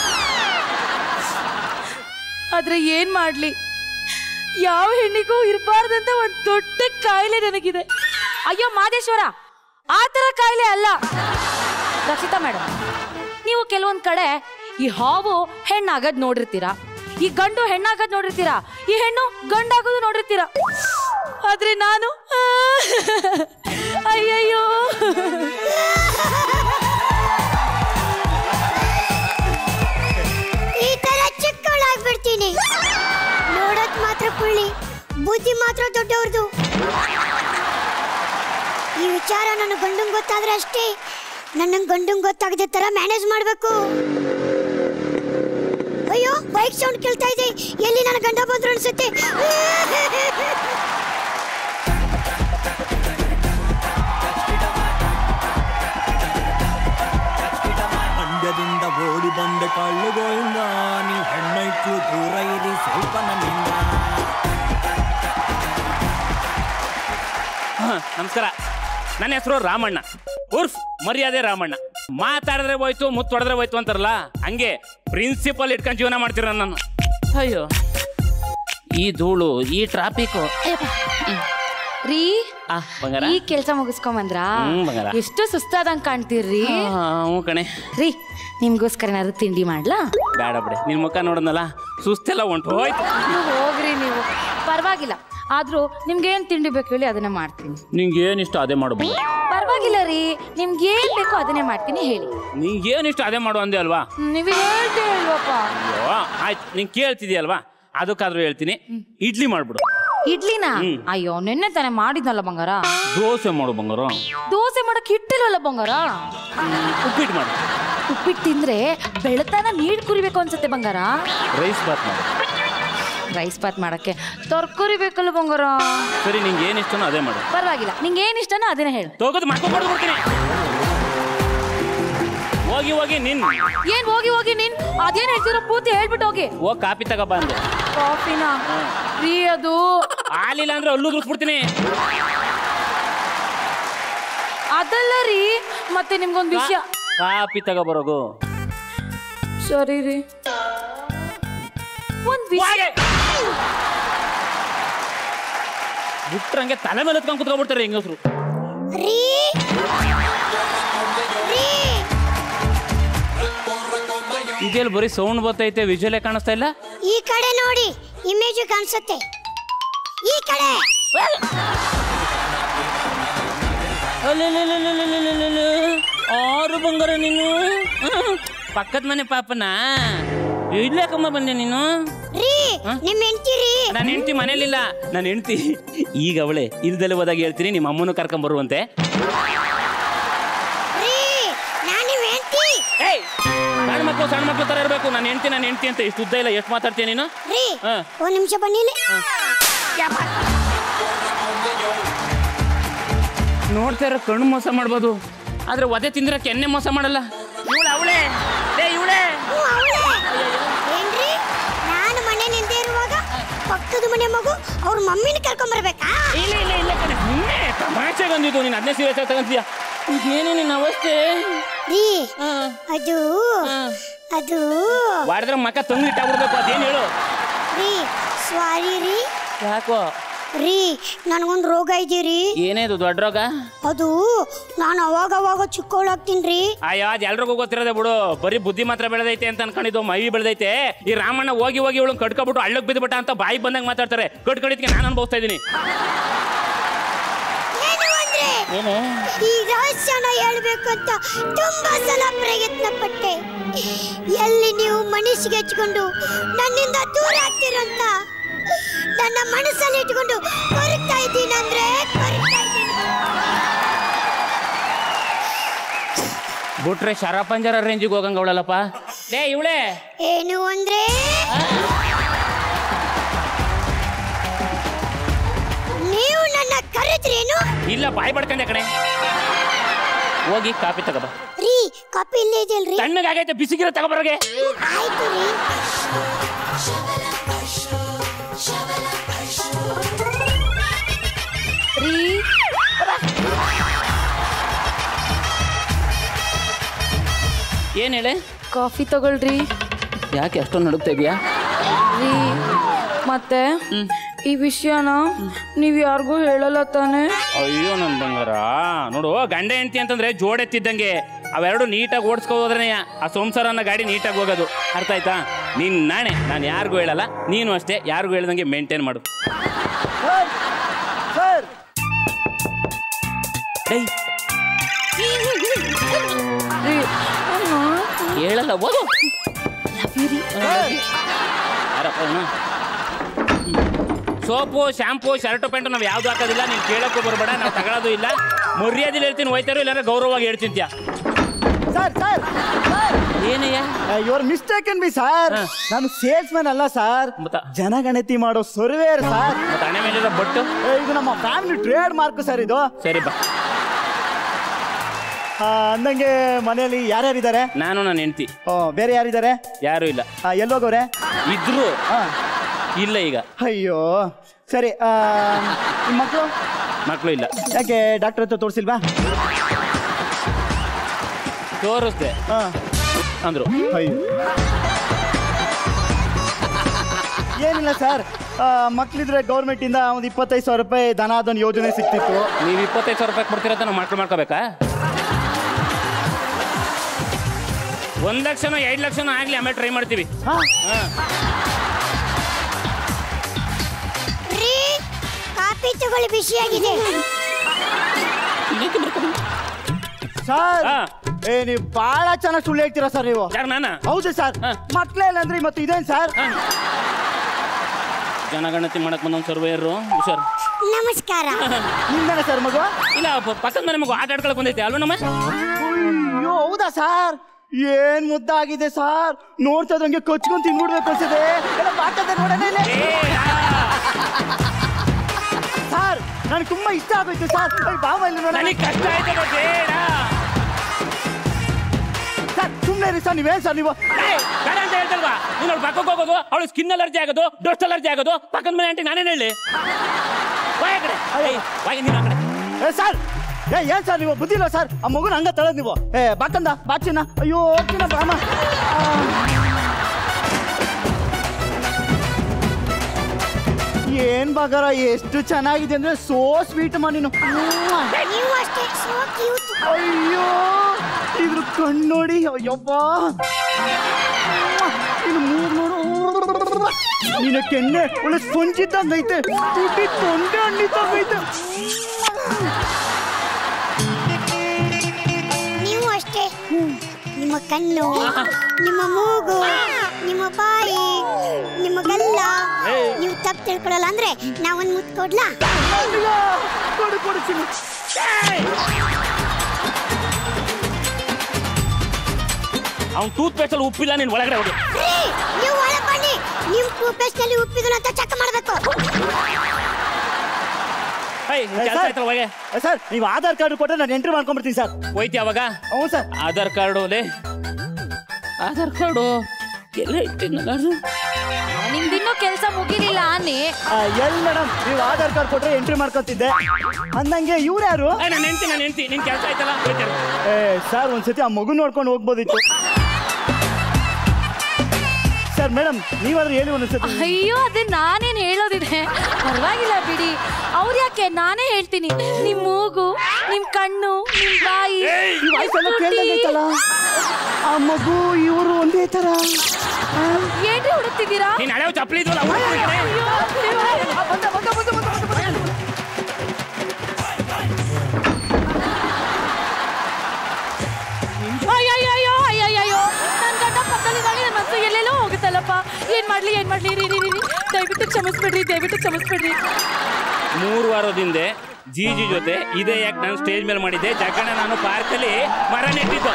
ಆದ್ರೆ ಏನ್ ಮಾಡ್ಲಿ ಯಾವ ಹೆಣ್ಣಿಗೂ ಇರಬಾರ್ದಂತ ಒಂದು ದೊಡ್ಡ ಕಾಯಿಲೆ ನನಗಿದೆ ಅಯ್ಯೋ ಮಾದೇಶ್ವರ ಆ ಥರ ಕಾಯಿಲೆ ಅಲ್ಲ ರಕ್ಷಿತಾ ಮೇಡಮ್ ನೀವು ಕೆಲವೊಂದ್ ಕಡೆ ಈ ಹಾವು ಹೆಣ್ಣಾಗದ್ ನೋಡಿರ್ತೀರಾ ಈ ಗಂಡು ಹೆಣ್ಣಾಗದ್ ನೋಡಿರ್ತೀರಾ ಈ ಹೆಣ್ಣು ಗಂಡಾಗೋದು ನೋಡಿರ್ತೀರಾ ಆದ್ರೆ ನಾನು ಅಯ್ಯಯ್ಯೋ ಈ ತರ ಚಿಕ್ಕವಳಾಗ್ಬಿಡ್ತೀನಿ ನೋಡೋದ್ ಮಾತ್ರ ಕುಳ್ಳಿ ಬುದ್ಧಿ ಮಾತ್ರ ದೊಡ್ಡವ್ರದು ಈ ವಿಚಾರ ನನ್ನ ಗಂಡಂಗ್ ಗೊತ್ತಾದ್ರೆ ಅಷ್ಟೇ ನನ್ನ ಗಂಡಂಗ್ ಗೊತ್ತಾಗದೆ ತರ ಮ್ಯಾನೇಜ್ ಮಾಡ್ಬೇಕು ಅಯ್ಯೋ ಬೈಕ್ ಸೌಂಡ್ ಕೇಳ್ತಾ ಇದೆ ಎಲ್ಲಿ ನನ್ನ ಗಂಡ ಬಂದ್ರು ಅನ್ಸುತ್ತೆ ಮಂಡ್ಯದಿಂದ ಓಡಿ ಬಂದೆ ಕಳ್ಳುಗೋಯಿಂದ ನೀವು ಹೆಣ್ಣೈಕ್ಳು ದೂರ ಇರಿ ಸ್ವಲ್ಪ ನನ್ನಿಂದ ಹ, ನಮಸ್ಕಾರ ನನ್ನ ಹೆಸರು ರಾಮಣ್ಣ ಉರ್ಫ್ ಮರ್ಯಾದೆ ರಾಮಣ್ಣ ಮಾತಾಡಿದ್ರೆ ಹೋಯ್ತು ಮುತ್ತು ಹೊಡೆದ್ರೆ ಹೋಯ್ತು ಅಂತಾರಲ್ಲ ಹಂಗೆ ಪ್ರಿನ್ಸಿಪಲ್ ಇಟ್ಕೊಂಡು ಜೀವನ ಮಾಡ್ತೀರ ನಾನು ಅಯ್ಯೋ ಈ ಧೂಳು ಈ ಟ್ರಾಫಿಕ್ ರೀ ಬಂಗಾರ ಈ ಕೆಲ್ಸ ಮುಗಿಸ್ಕೊಂಬಂದ್ರಾ ಹ್ಮ್, ಬಂಗಾರ. ಎಷ್ಟು ಸುಸ್ತಾದಂಗ್ ಕಾಣ್ತೀರ್ರಿ ಹಾ, ಹ್ಞೂ ಕಣೆ ರೀ ನಿಮ್ಗೋಸ್ಕರ ಏನಾದ್ರು ತಿಂಡಿ ಮಾಡ್ಲಾ ಬೇಡ ಬಿಡಿ ನಿನ್ ಮುಖ ನೋಡೋದಲ್ಲ ಸುಸ್ತೆಲ್ಲ ಹೊಂಟು ಹೋಯ್ತು ನೀವು ಹೋಗ್ರಿ ನೀವು ಪರವಾಗಿಲ್ಲ ಆದ್ರೂ ನಿಮ್ಗೆ ಏನ್ ತಿಂಡಿ ಬೇಕು ಹೇಳಿ ಅದನ್ನ ಮಾಡ್ತೀನಿ ನಿಂಗೆ ಏನ್ ಇಷ್ಟ ಅದೇ ಮಾಡು ಬಂಗಾರ. ಪರವಾಗಿಲ್ಲ ರೀ ನಿಮ್ಗೆ ಏನ್ ಬೇಕೋ ಅದನ್ನೇ ಮಾಡ್ತೀನಿ ಹೇಳಿ ನಿಂಗೆ ಏನ್ ಇಷ್ಟ ಅದೇ ಮಾಡು ಅಂದೆ ಅಲ್ವಾ ನೀವು ಹೇಳ್ತೀರಲ್ವಪ್ಪ ಅಯ್ಯೋ ಆಯ್ತು ನೀನ್ ಕೇಳ್ತಿದ್ಯಲ್ವಾ ಅದಕ್ಕಾದ್ರೂ ಹೇಳ್ತೀನಿ ಇಡ್ಲಿ ಮಾಡ್ಬಿಡು ಇಡ್ಲಿನಾ ಹ್ಮ್. ಅಯ್ಯೋ ನಿನ್ನೆ ತಾನೇ ಮಾಡಿದ್ನಲ್ಲ ಬಂಗಾರ ದೋಸೆ ಮಾಡು ಬಂಗಾರ ದೋಸೆ ಮಾಡಕ್ ಹಿಟ್ಟಿಲ್ವಲ್ಲ ಬಂಗಾರ ಉಪ್ಪಿಟ್ಟು ಮಾಡು ಉಪ್ಪಿಟ್ಟು ತಿಂದ್ರೆ ಬೆಳತನ ನೀರ್ ಕುರಿಬೇಕು ಅನ್ಸುತ್ತೆ ಬಂಗಾರ ರೈಸ್ ಬಾತ್ ಮಾಡು ರೈಸ್ ಬಾತ್ ಮಾಡಕ್ಕೆ ತರ್ಕಾರಿ ಬೇಕಲ್ಲ ಬಂಗಾರ ಸರಿ ನಿಂಗೆ ಏನ್ ಇಷ್ಟನೋ ಅದೇ ಮಾಡು ಪರವಾಗಿಲ್ಲ ನಿಂಗೆ ಏನ್ ಇಷ್ಟನೋ ಅದನ್ನೇ ಹೇಳು ತಗೋದು ಮಾಡ್ಕೊಂಡು ಬಿಡ್ತೀನಿ ಹೋಗಿ ಹೋಗಿ ನಿನ್ ಏನ್ ಹೋಗಿ ಹೋಗಿ ನೀನ್ ಅದೇನ್ ಹೇಳ್ತಿರೋ ಪೂರ್ತಿ ಹೇಳ್ಬಿಟ್ಟು ಹೋಗಿ ಹೋಗಿ ಕಾಪಿ ತಗೋ ಬಂದು ಕಾಫಿನ ರೀ ಅದು ಆಲಿಲ್ಲ ಅಂದ್ರೆ ಅಲ್ಲೂ ದುರ್ಸ್ಬಿಡ್ತೀನಿ ಅದಲ್ಲ ರೀ ಮತ್ತೆ ನಿಮ್ಗೊಂದ್ ವಿಷಯ ಕಾಪಿ ತಗೋಬರೋಗು ಸರಿ ರೀ ಒಂದ್ ವಿಷಯ ಬಿಟ್ರಂಗೆ ತಲೆ ಮೇಲೆ ಎತ್ಕೊಂಡು ಕುತ್ಕೊಂಡ್ಬಿಡ್ತಾರೆ ಹೆಂಗಸ್ರು ರೀ ರೀ ಇದೆಲ್ಲ ಬರೀ ಸೌಂಡ್ ಬರ್ತೈತೆ ವಿಜುವಲೇ ಕಾಣಿಸ್ತಾ ಇಲ್ಲ ಈ ಕಡೆ ನೋಡಿ ಇಮೇಜ್ ಕಾಣಿಸುತ್ತೆ ಈ ಕಡೆ ಅಲೆಲೆಲೆಲೆಲೆಲೆಲೆಲೆ. ಆರು ಬಂಗಾರ ನೀನು ಹ್ಮ್. ಪಕ್ಕದ ಮನೆ ಪಾಪನ ಇಲ್ಲೇಕಮ್ಮ ಬಂದೆ ನೀನು ರೀ ನಿಮ್ ಹೆಂಡ್ತಿರಿ ನಾನು ಹೆಂಡ್ತಿ ಮನೇಲಿಲ್ಲ ನಾನು ಹೆಂಡ್ತಿ ಈಗ ಅವಳೆ ಇಲ್ದಲೆ ಹೋದಾಗ ಹೇಳ್ತೀನಿ ನಿಮ್ಮ ಅಮ್ಮನೂ ಕರ್ಕೊಂಡ್ ಬರುವಂತೆ ರೀ ನಾನು ನಿಮ್ ಹೆಂಡ್ತಿ ಏಯ್ ಸಣ್ಣ ಮಕ್ಕಳು ಸಣ್ಣ ಮಕ್ಕಳು ತರ ಇರಬೇಕು ನಾನು ಹೆಂಡ್ತಿ ನಾನು ಹೆಂಡ್ತಿ ಅಂತ ಇಷ್ಟು ಉದ್ದ ಇಲ್ಲ ಎಷ್ಟು ಮಾತಾಡ್ತೀಯ ನೀನು ರೀ ಹಾ. ಒಂದ್ ನಿಮಿಷ ಬನ್ನಿಲಿ ನೋಡ್ತಾ ಇರೋ ಕಣ್ಣು ಮೋಸ ಮಾಡ್ಬೋದು ಆದ್ರೆ ಒದೆ ತಿಂದ್ರೆ ಕೆನ್ನೆ ಮೋಸ ಮಾಡಲ್ಲ ಇವಳೆ ಅವಳೆ ಏ ಇವಳೆ ಹ್ಞೂ, ಅವ್ಳೇ. ಏನ್ರಿ ನಾನು ಮನೆ ನಿಲ್ದೇ ಇರುವಾಗ ಪಕ್ಕದ ಮನೆ ಮಗು ಅವ್ರ ಮಮ್ಮಿನ ಕರ್ಕೊಂಡ್ ಬರ್ಬೇಕಾ ಇಲ್ಲ ಇಲ್ಲ ಇಲ್ಲ ಕಣೆ ಸುಮ್ಮನೆ ತಮಾಷೆ ಬಂದಿದ್ದು ನೀನು ಅದನ್ನೇ ಸೀರಿಯಸ್ ಆಗಿ ತಗೊಂತೀಯ ಇದೇನು ನಿನ್ನ ಅವಸ್ಥೆ ರೀ ಅದು ಅದು ಮಾಡಿದ್ರೆ ಮಕ್ಕ ತಂದು ಇಟ್ಟಾಗ್ಬಿಡ್ಬೇಕು ಅದೇನು ಹೇಳು ರೀ ಸ್ವಾರಿ ರೀ ಯಾಕೋ ರೀ ನನಗೊಂದು ರೋಗ ಇದೀರಿ ಏನೇದು ದೊಡ್ಡ ರೋಗ ಅದು ನಾನು ಅವಾಗ ಅವಾಗ ಚಿಕ್ಕವಳಾಗ್ತೀನಿ ರೀ ಅಯ್ಯೋ ಅದು ಎಲ್ರಿಗೂ ಗೊತ್ತಿರೋದೆ ಬಿಡು ಬರೀ ಬುದ್ಧಿ ಮಾತ್ರ ಬೆಳೆದೈತೆ ಅಂತ ಅನ್ಕೊಂಡಿದ್ದು ಮೈ ಬೆಳೆದೈತೆ ಈ ರಾಮಣ್ಣ ಹೋಗಿ ಹೋಗಿ ಇವಳು ಕಟ್ಕೊಬಿಟ್ಟು ಹಳ್ಳಕ್ ಬಿದ್ದುಬಿಟ್ಟ ಅಂತ ಬಾಯಿ ಬಂದಂಗೆ ಮಾತಾಡ್ತಾರೆ ಕಟ್ಕೊಂಡಿದ್ಕೆ ನಾನು ಅನುಭವಿಸ್ತಾ ಇದ್ದೀನಿ ಏನು ಅಂದ್ರೆ ಏನು ಈ ರಹಸ್ಯನ ಹೇಳ್ಬೇಕಂತ ತುಂಬಾ ಸಲ ಪ್ರಯತ್ನ ಪಟ್ಟೆ ಎಲ್ಲಿ ನೀವು ಮನಸ್ಸಿಗೆ ಹಚ್ಕೊಂಡು ನನ್ನಿಂದ ದೂರ ಆಗ್ತಿರಂತ ನನ್ನ ಮನಸ್ಸಲ್ಲಿ ಇಟ್ಕೊಂಡು ಕೊರಗ್ತಾ ಇದ್ದೀನಂದ್ರೆ ಕೊರಗ್ತಾ ಇದ್ದೀನಿ ಬಿಟ್ರೆ ಶರಪಂಜರ ರೇಂಜಿಗೆ ಹೋಗಂಗ ಅವಳಲ್ಲಪ್ಪ ಲೇ ಇವಳೆ ಏನು ಅಂದ್ರೆ ನೀವು ನನ್ನ ಕರೆದ್ರೇನು ಇಲ್ಲ ಬಾಯಿ ಪಡ್ಕಂಡೆ ಕಣೆ ಹೋಗಿ ಕಾಪಿ ತಗೋಬ ರೀ ಕಾಪಿ ಇಲ್ಲೇ ಇದೆಯಲ್ರಿ ತಣ್ಣಗಾಗೈತೆ ಬಿಸಿಗಿರೋ ತಗೋಬರೋಗೆ ಆಯ್ತು ರೀ ರೀ ಏನ್ ಹೇಳೆ ಕಾಫಿ ತಗೊಳ್ರಿ ಯಾಕೆ ಅಷ್ಟೊಂದು ನಡುಗ್ತಾ ಇದೆಯಾ ರೀ ಮತ್ತೆ ಈ ವಿಷಯನ ನೀವ್ ಯಾರಿಗೂ ಹೇಳಲ್ಲ ತಾನೆ ಅಯ್ಯೋ ನನ್ ಬಂಗಾರ ನೋಡು ಗಂಡ ಹೆಂಡತಿ ಅಂತಂದ್ರೆ ಜೋಡೆತ್ತಿದ್ದಂಗೆ ಅವೆರಡು ನೀಟಾಗಿ ಓಡಿಸ್ಕೊ ಹೋದ್ರೆ ಆ ಸಂಸಾರನ ಗಾಡಿ ನೀಟಾಗಿ ಹೋಗೋದು ಅರ್ಥ ಆಯ್ತಾ ನೀನ್ ನಾಣೆ ನಾನು ಯಾರಿಗೂ ಹೇಳಲ್ಲ ನೀನು ಅಷ್ಟೇ ಯಾರಿಗೂ ಹೇಳ್ದಂಗೆ ಮೇಂಟೈನ್ ಮಾಡು ಸರ್ ಡೈ ಹೇಳಲ್ಲ ಹೋಗು ಯಾರಪ್ಪ ಇವನು? ಸೋಪು ಶಾಂಪು ಶರ್ಟು ಪ್ಯಾಂಟು ನಾವು ಯಾವ್ದು ಹಾಕೋದಿಲ್ಲ ನೀನು ಕೇಳಕ್ಕೂ ಬರಬೇಡ ನಾವು ತಗೊಳ್ಳೋದು ಇಲ್ಲ ಮರ್ಯಾದೆಲಿ ಹೇಳ್ತೀನಿ ಹೋಯ್ತಾರೋ ಇಲ್ಲಾಂದ್ರೆ ಗೌರವವಾಗಿ ಹೇಳ್ತಿದ್ಯಾ ಸರ್ ಸರ್ ಏನಯ್ಯ ಯುವರ್ ಮಿಸ್ಟೇಕ್ ಬಿ ಸರ್ ನಾನು ಸೇಲ್ಸ್ ಮ್ಯಾನ್ ಅಲ್ಲ ಸರ್ ಜನಗಣತಿ ಮಾಡೋ ಸರ್ವೇರ್ ಸರ್ ಮತ್ತೆ ಹಣೆ ಮೇಲಿರೋ ಬಟ್ಟು ಏ, ಇದು ನಮ್ಮ ಫ್ಯಾಮಿಲಿ ಟ್ರೇಡ್ ಮಾರ್ಕ್ ಸರ್ ಇದು ಸರಿ ಬಾ ಆ, ಅಂದಂಗೆ ಮನೆಯಲ್ಲಿ ಯಾರ್ಯಾರಿದ್ದಾರೆ ನಾನು ನನ್ನ ಹೆಂಡತಿ ಓ ಬೇರೆ ಯಾರಿದ್ದಾರೆ ಯಾರು ಇಲ್ಲ ಎಲ್ಲೋಗವ್ರೆ ಇದ್ರು ಇಲ್ಲ ಈಗ ಅಯ್ಯೋ ಸರಿ ಆ, ನಿಮ್ ಮಕ್ಕಳು ಮಕ್ಕಳು ಇಲ್ಲ ಯಾಕೆ ಡಾಕ್ಟರ್ ಹತ್ರ ತೋರಿಸಿಲ್ವಾ ತೋರಿಸ್ದೆ ಅಂದ್ರು ಅಯ್ಯೋ ಏನಿಲ್ಲ ಸರ್ ಮಕ್ಳಿದ್ರೆ ಗೌರ್ಮೆಂಟ್ ಇಂದ ಒಂದು ಇಪ್ಪತ್ತೈದು ಸಾವಿರ ರೂಪಾಯಿ ಧನಾದನ್ ಯೋಜನೆ ಸಿಕ್ತಿತ್ತು ನೀವು ಇಪ್ಪತ್ತೈದು ಸಾವಿರ ರೂಪಾಯಿ ಕೊಡ್ತೀರಂತ ನಾವು ಮಕ್ಳು ಮಾಡ್ಕೋಬೇಕಾ ಒಂದ್ ಲಕ್ಷನೋ ಎರಡು ಲಕ್ಷನೋ ಆಗ್ಲಿ ಆಮೇಲೆ ಟ್ರೈ ಮಾಡ್ತೀವಿ ಹಾ. ರೀ ಕಾಪಿ ತಗೊಳ್ಳಿ ಬಿಸಿಯಾಗಿದೆ ಸರ್ ಏ ನೀವು ಬಹಳ ಚೆನ್ನಾಗಿ ಸುಳ್ಳು ಹೇಳ್ತೀರಾ ಸರ್ ನೀವು ಯಾರು ನಾನ ಹೌದು ಸರ್ ಮಕ್ಳೇ ಇಲ್ಲ ಅಂದ್ರೆ ಮತ್ತೆ ಇದೇನ್ ಸರ್ ಜನಗಣತಿ ಮಾಡಕ್ ಬಂದವ್ ಸರ್ವೇಯರು ಹುಷಾರ್ ನಮಸ್ಕಾರ ನಿಮ್ದೇನ ಸರ್ ಮಗು ಇಲ್ಲ ಪ- ಪಕ್ಕದ ಮನೆ ಮಗು ಆಟ ಆಡ್ಕೊಳಕ್ ಬಂದೈತೆ ಅಲ್ವ ನಮ್ಮ ಅಯ್ಯೋ ಹೌದಾ ಸರ್ ಏನ್ ಮುದ್ದಾಗಿದೆ ಸರ್ ನೋಡ್ತಾ ಇದ್ದಂಗೆ ಕೊಚ್ಕೊಂಡ್ ತಿನ್ಬಿಡ್ಬೇಕು ಅನ್ಸಿದೆ ಎಲ್ಲ ಮಾತಾಡ್ದೆ ನೋಡೋಣ ಇಲ್ಲಿ. ಸರ್ ನನಗೆ ತುಂಬಾ ಇಷ್ಟ ಆಗೋಯ್ತು ಸರ್ ಅಯ್ಯ್, ಬಾವ ಇಲ್ಲಿ ನೋಡೋಣ ನನಗೆ ಕಷ್ಟ ಆಯ್ತದ ಬೇಡ ಸರ್ ಸುಮ್ಮನೆ ರೀ ಸರ್ ನೀವೇನ್ ಸರ್ ನೀವು ಏಯ್, ಬೇಡ ಅಂತ ಹೇಳ್ತಲ್ವಾ ನೀನು ಅವ್ಳು ಪಕ್ಕಕ್ಕೆ ಹೋಗೋದು ಅವಳು ಸ್ಕಿನ್ ಅಲರ್ಜಿ ಆಗೋದು ಡಸ್ಟ್ ಅಲರ್ಜಿ ಆಗೋದು ಪಕ್ಕದ ಮನೆ ಆಂಟಿ ನಾನೇನು ಹೇಳಿ ಹೋಯ್ ಆ ಕಡೆ ಏಯ್, ಹೋಗಿ ನೀನು ಆ ಕಡೆ ಏ ಸರ್ ಏ ಏನ್ ಸರ್ ನೀವು ಬುದ್ಧಿ ಇಲ್ಲ ಸರ್ ಆ ಮಗುನ ಹಂಗ ತಳದ್ ನೀವು ಏ ಬಾಕಂದ ಬಾಚಿನ ಅಯ್ಯೋ ಚಿನ್ನ ಬಾಮ ಏನ್ ಬಾಗಾರ ಎಷ್ಟು ಚೆನ್ನಾಗಿದೆ ಅಂದ್ರೆ ಸೋ ಸ್ವೀಟ್ ಮಾ ನೀನು ನೀವು ಅಷ್ಟೇ ಸೋ ಕ್ಯೂಟ್ ಅಯ್ಯೋ ಇದ್ರ ಕಣ್ಣು ನೋಡಿ ಅಯ್ಯಪ್ಪ ಇನ್ನು ಮೂಗ್ ನೋಡು ನಿನ್ನ ಕೆನ್ನೆ ಒಳ್ಳೆ ಸ್ಪಂಜ್ ಇದ್ದಂಗೈತೆ ತುಟಿ ತೊಂಡೆ ಹಣ್ಣಿದ್ದಂಗೈತೆ ನೀವು ಅಷ್ಟೇ ನಿಮ್ಮ ಕಣ್ಣು ನಿಮ್ಮ ಮೂಗು ನಿಮ್ಮ ಬಾಯಿ ನಿಮ್ಮ ಗಲ್ಲ ನೀವು ತಪ್ಪು ತಿಳ್ಕೊಳಲ್ಲ ಅಂದ್ರೆ ನಾವೊಂದು ಮುತ್ತು ಕೊಡ್ಲಾ ಕೊಡು ಕೊಡು ಚಿನ್ನು ಅವ್ನು ಟೂತ್ ಪೇಸ್ಟ್ ಅಲ್ಲಿ ಉಪ್ಪಿಲ್ಲ ನೀನ್ ಒಳಗಡೆ ಹೋಗಿ ರೀ, ನೀವು ಒಳಗ್ ಬನ್ನಿ ನಿಮ್ ಟೂಪೇಸ್ಟ್ ಅಲ್ಲಿ ಉಪ್ಪಿದ್ರು ಅಂತ ಚೆಕ್ ಮಾಡ್ಬೇಕು ಕೆಲಸ ಆಯ್ತಲ್ಲ ಒಳಗೆ ಸರ್ ನೀವು ಆಧಾರ್ ಕಾರ್ಡ್ ಕೊಟ್ರೆ ನಾನು ಎಂಟ್ರಿ ಮಾಡ್ಕೊಂಡ್ಬಿಡ್ತೀನಿ ಸರ್ ಹೋಯ್ತಿ ಅವಾಗ ಹ್ಞೂ ಸರ್ ಆಧಾರ್ ಕಾರ್ಡು ಲೇ ಆಧಾರ್ ಕಾರ್ಡು ಎಲ್ಲ ಇಟ್ಟಿನಲ್ಲ ಅದು ನಿಮ್ದಿನ್ನೂ ಕೆಲಸ ಮುಗಿಲಿಲ್ಲ ಅನ್ನಿ ಎಲ್ಲಿ ಮೇಡಮ್ ನೀವು ಆಧಾರ್ ಕಾರ್ಡ್ ಕೊಟ್ರೆ ಎಂಟ್ರಿ ಮಾಡ್ಕೊತಿದ್ದೆ ಅಂದಂಗೆ ಇವ್ರು ಯಾರು ನಾನು ಹೆಂಡ್ತಿ ನಾನು ಹೆಂಡ್ತಿ ನಿನ್ ಕೆಲಸ ಆಯ್ತಲ್ಲ ಹೋಯ್ತಾರೆ ಏ ಸರ್ ಒಂದ್ಸತಿ ಆ ಮಗು ನೋಡ್ಕೊಂಡು ಹೋಗ್ಬೋದಿತ್ತು ಸರ್ ಮೇಡಮ್ ನೀವಾದ್ರೂ ಹೇಳಿ ಒಂದ್ಸತಿ ಅಯ್ಯೋ ಅದೇ ನಾನೇನ್ ಹೇಳೋದಿದೆ ಪರವಾಗಿಲ್ಲ ಬಿಡಿ ಅವ್ರು ಯಾಕೆ ನಾನೇ ಹೇಳ್ತೀನಿ ನಿಮ್ ಮೂಗು ನಿಮ್ ಕಣ್ಣು ನಿಮ್ ಬಾಯಿ ಈ ವಯಸ್ಸೆಲ್ಲ ಕೇಳ್ದಂಗೈತಲ್ಲ ಆ ಮಗು ಇವರು ಒಂದೇ ತರ ಏನ್ರಿ ಹುಡುಕ್ತಿದ್ದೀರಾ ನೀನ್ ಹಳೆ ಚಪ್ಪಲಿ ಇದ್ವಲ್ಲ ಅವ್ನು ಹುಡುಕ್ತಿದ್ದಾನೆ. ಅಯ್ಯಯ್ಯೋ ಅಯ್ಯಯ್ಯೋ ನನ್ ಗಂಡ ಪಕ್ಕದಲ್ಲಿದ್ದಾನೆ ನನ್ನ ಮನಸ್ಸು ಎಲ್ಲೆಲ್ಲೋ ಹೋಗುತ್ತಲ್ಲಪ್ಪ ಏನ್ ಮಾಡ್ಲಿ ಏನ್ ಮಾಡ್ಲಿ ರೀ ರೀ ರೀ ರೀ. ದಯವಿಟ್ಟು ಕ್ಷಮಿಸ್ಬಿಡ್ರಿ ದಯವಿಟ್ಟು ಕ್ಷಮಿಸ್ಬಿಡ್ರಿ ಮೂರು ವಾರದಿಂದ ಜೀಜಿ ಜೊತೆ ಇದೇ ಯಾಕೆ ನಾನು ಸ್ಟೇಜ್ ಮೇಲೆ ಮಾಡಿದ್ದೆ ಜಗಣ ನಾನು ಪಾರ್ಕಲ್ಲಿ ಮರ ನೆಟ್ಟಿದ್ದು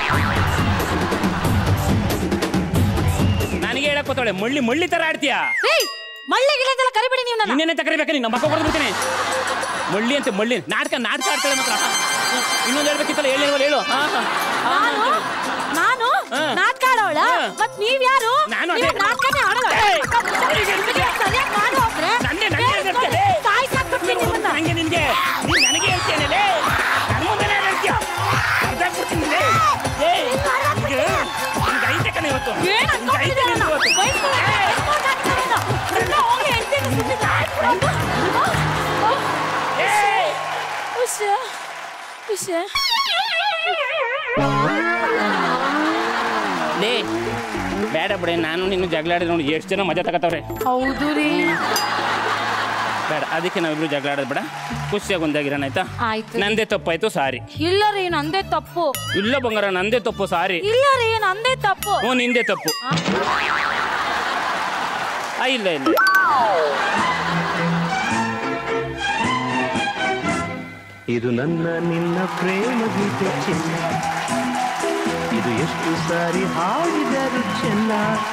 ನನಗೆ ಹೇಳಕ್ ಗೊತ್ತಾಳೆ ಮಳ್ಳಿ ಮಳ್ಳಿ ತರ ಆಡ್ತೀಯಾ ಏಯ್ ಮಳ್ಳಿ ಗಿಳ್ಳೆದೆಲ್ಲ ಕರಿಬೇಡಿ ನೀವು ನನ್ನ ಇನ್ನೇನೆ ತಕರಿಬೇಕ ನೀನು ಮಕ್ಕ ಕೊಡ್ಬಿಡ್ತೀನಿ ಮಳ್ಳಿ ಅಂತ ಮಳ್ಳಿ ನಾಟಕ ನಾಟಕ ಆಡ್ತಾಳೆ ಮಾತ್ರ ಇನ್ನೊಂದು ಹೇಳ್ಬೇಕಿತ್ತಲ್ಲ ಹೇಳಿ ಹೇಳು ಹಾ ಹಾ ನಾನು ನಾನು ಹಾ. ನಾಟಕ ಆಡೋಳ ಹಾ. ಮತ್ ನೀವ್ ಯಾರು ನಾನು ನೀವು ಅದೇ. ನಾಟಕನೇ ಆಡೋಳ ಏಯ್! ಸರಿಯಾಗಿ ಮಾಡು ಅಂದ್ರೆ ನನ್ನೇ ನನಗೆ ಹೇಳ್ತಿದ್ದೆ. ಸಾಯ್ಸಾಕ್ಬಿಡ್ತೀನಿ ನಿಮ್ಮನ್ನ ನಂಗೆ ನಿನ್ಗೆ ನೀನ್ ನನಗೆ ಹೇಳ್ತೇನೆ ಲೇ ನನ್ನ ಮುಂದೆನೇ ಹೇಳ್ತೀಯ ಅರ್ಧಾಕ್ಬಿಡ್ತೀನಿ ಲೇ ಏಯ್ ನಿನ್ಗೆ ನಿನ್ಗೆ ಐತೆ ಕಣೆ ಇವತ್ತು ಏನ್ ನಿನ್ಗೆ ಐತೆ ಅನ್ಕೊಂಡಿದ್ದೀರ ನಿನ್ಗೆ ಇವತ್ತು ವಯಸ್ಸು ಹೋಗ್ಲಿ ಹೇಳ್ತೀನಿ ಸುಮ್ನಿರು. ಏಯ್! ಉಷ ಉಷ ಲೇ ಬೇಡ ಬಿಡೆ ನಾನು ನಿನ್ನ ಜಗಳ ಆಡಿದ್ರೆ ನೋಡಿ ಎಷ್ಟು ಜನ ಮಜಾ ತಗೋತಾವ್ರೆ ಹೌದು ರೀ ಬೇಡ ಅದಕ್ಕೆ ನಾವಿಬ್ರು ಜಗಳ ಆಡೋದು ಬೇಡ ಖುಷಿಯಾಗಿ ಒಂದಾಗಿರೋಣ ಆಯ್ತಾ ಆಯ್ತು ನಂದೇ ತಪ್ಪಾಯ್ತು ಸಾರಿ ಇಲ್ಲ ರೀ ನಂದೇ ತಪ್ಪು ಇಲ್ಲ ಬಂಗಾರ ನಂದೇ ತಪ್ಪು ಸಾರಿ ಇಲ್ಲ ರೀ ನಂದೇ ತಪ್ಪು ಹ್ಞೂ ನಿಂದೇ ತಪ್ಪು ಆ, ಇಲ್ಲ ಇಲ್ಲ ಇದು ನನ್ನ ನಿನ್ನ ಪ್ರೇಮ ಗೀತೆ ಚಿನ್ನ ಇದು ಎಷ್ಟು ಸಾರಿ ಹಾಡಿದರು ಚೆನ್ನ